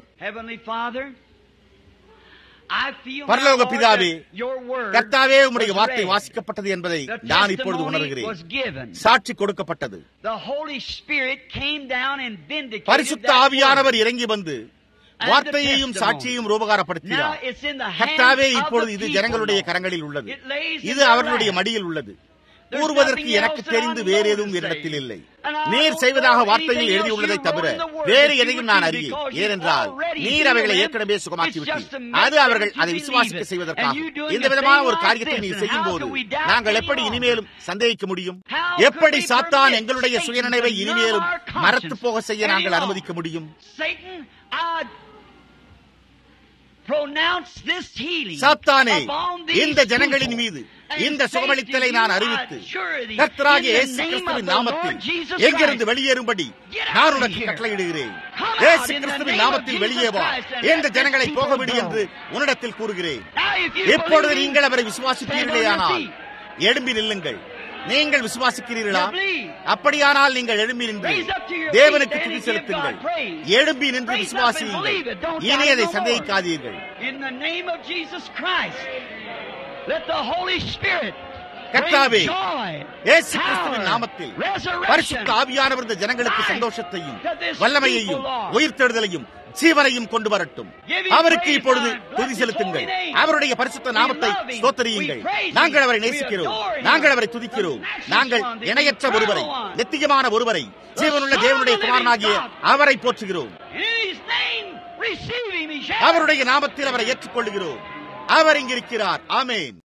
Speaker 1: பரலோக பிதாவே கர்த்தாவே உம்முடைய வார்த்தை வாசிக்கப்பட்டது என்பதை நான் இப்பொழுது உணர்கிறேன் சாட்சி கொடுக்கப்பட்டது பரிசுத்த ஆவியானவர் இறங்கி வந்து வார்த்தையையும் சாட்சியையும் ரூபகாரப்படுத்தினார் கர்த்தாவே இப்பொழுது இது ஜனங்களுடைய கரங்களில் உள்ளது இது அவர்களுடைய மடியில் உள்ளது கூறுவதற்கு எனக்கு தெரிந்து வேறு எதுவும் என்னிடத்தில் இல்லை நீர் செய்வதாக வார்த்தையில் எழுதியுள்ளதை தவிர வேறு எதையும் நான் அறியேன் ஏனென்றால் நீர் அவைகளை ஏற்கனவே சுகமாக்கிவிட்டீர் அது அவர்கள் அதை விசுவாசிக்க செய்வதற்காக இந்த விதமான ஒரு காரியத்தை நீர் செய்யும் போது நாங்கள் எப்படி இனிமேலும் சந்தேகிக்க முடியும் எப்படி சாத்தான் எங்களுடைய சுயநினைவை இனிமேலும் மறத்து போக செய்ய நாங்கள் அனுமதிக்க முடியும்
Speaker 2: pronounce this healing
Speaker 1: சாத்தானே
Speaker 2: upon these
Speaker 1: இந்த ஜனங்களின்
Speaker 2: people.
Speaker 1: மீது
Speaker 2: And
Speaker 1: இந்த
Speaker 2: say
Speaker 1: சுகமளித்தலை
Speaker 2: to
Speaker 1: நான்
Speaker 2: you,
Speaker 1: அறிவித்து
Speaker 2: I assure thee,
Speaker 1: கர்த்தராகிய
Speaker 2: in the
Speaker 1: இயேசு
Speaker 2: name
Speaker 1: கிறிஸ்துவின்
Speaker 2: of the
Speaker 1: நாமத்தில்
Speaker 2: Lord Jesus
Speaker 1: எங்கிருந்து
Speaker 2: Christ,
Speaker 1: வெளியேறும்படி
Speaker 2: Get out
Speaker 1: நான்
Speaker 2: of
Speaker 1: உனக்கு
Speaker 2: here.
Speaker 1: கட்டளையிடுகிறேன்
Speaker 2: Come out
Speaker 1: இயேசு
Speaker 2: in the
Speaker 1: கிறிஸ்துவின்
Speaker 2: name of
Speaker 1: நாமத்தில்
Speaker 2: Jesus
Speaker 1: வெளியே வா
Speaker 2: Christ and
Speaker 1: இந்த
Speaker 2: let
Speaker 1: ஜனங்களை
Speaker 2: these
Speaker 1: போக
Speaker 2: people
Speaker 1: விடு
Speaker 2: go.
Speaker 1: என்று உன்னிடத்தில் கூறுகிறேன்
Speaker 2: Now, if you
Speaker 1: எப்பொழுது
Speaker 2: believe me,
Speaker 1: நீங்கள் அவரை
Speaker 2: stand on
Speaker 1: விசுவாசிக்கிறீர்களேயானால்
Speaker 2: your feet.
Speaker 1: எழும்பி நில்லுங்கள் நீங்கள் விசுவாசிக்கிறீர்களா
Speaker 2: You believe.
Speaker 1: அப்படியானால் நீங்கள் எழும்பி நின்று
Speaker 2: Raise up to your
Speaker 1: தேவனுக்கு
Speaker 2: feet,
Speaker 1: துதி
Speaker 2: and
Speaker 1: செலுத்துங்கள்
Speaker 2: give God praise.
Speaker 1: எழும்பி நின்று
Speaker 2: Raise up and
Speaker 1: விசுவாசியுங்கள்
Speaker 2: believe it. Don't
Speaker 1: இனி
Speaker 2: doubt
Speaker 1: அதை
Speaker 2: no more.
Speaker 1: சந்தேகிக்காதீர்கள்
Speaker 2: In the name of Jesus Christ, let the Holy Spirit
Speaker 1: கர்த்தாவே,
Speaker 2: bring joy,
Speaker 1: இயேசு
Speaker 2: power,
Speaker 1: கிறிஸ்துவின் நாமத்தில்
Speaker 2: resurrection,
Speaker 1: பரிசுத்த ஆவியானவர் இந்த ஜனங்களுக்கு
Speaker 2: life
Speaker 1: சந்தோஷத்தையும்
Speaker 2: that this
Speaker 1: வல்லமையையும்
Speaker 2: people are.
Speaker 1: உயிர்த்தெழுதலையும் ஜீவனையும் கொண்டு வரட்டும்
Speaker 2: Give him
Speaker 1: அவருக்கு
Speaker 2: praise,
Speaker 1: இப்பொழுது
Speaker 2: God. Bless
Speaker 1: துதி
Speaker 2: his
Speaker 1: செலுத்துங்கள்
Speaker 2: holy name.
Speaker 1: அவருடைய பரிசுத்த நாமத்தை
Speaker 2: We love him.
Speaker 1: ஸ்தோத்தரியுங்கள்
Speaker 2: We praise him.
Speaker 1: நாங்கள் அவரை
Speaker 2: We
Speaker 1: நேசிக்கிறோம்
Speaker 2: adore him.
Speaker 1: நாங்கள் அவரை துதிக்கிறோம்
Speaker 2: The matchless
Speaker 1: நாங்கள்
Speaker 2: one, the
Speaker 1: இணையற்ற
Speaker 2: eternal
Speaker 1: ஒருவரை
Speaker 2: one.
Speaker 1: நித்தியமான ஒருவரை ஜீவனுள்ள
Speaker 2: Son
Speaker 1: தேவனுடைய
Speaker 2: of the
Speaker 1: குமாரனாகிய
Speaker 2: living God.
Speaker 1: அவரை போற்றுகிறோம்
Speaker 2: In His name, receive Him. He shall.
Speaker 1: அவருடைய நாமத்தில் அவரை ஏற்றுக்கொள்கிறோம் அவர் இங்கிருக்கிறார் ஆமென்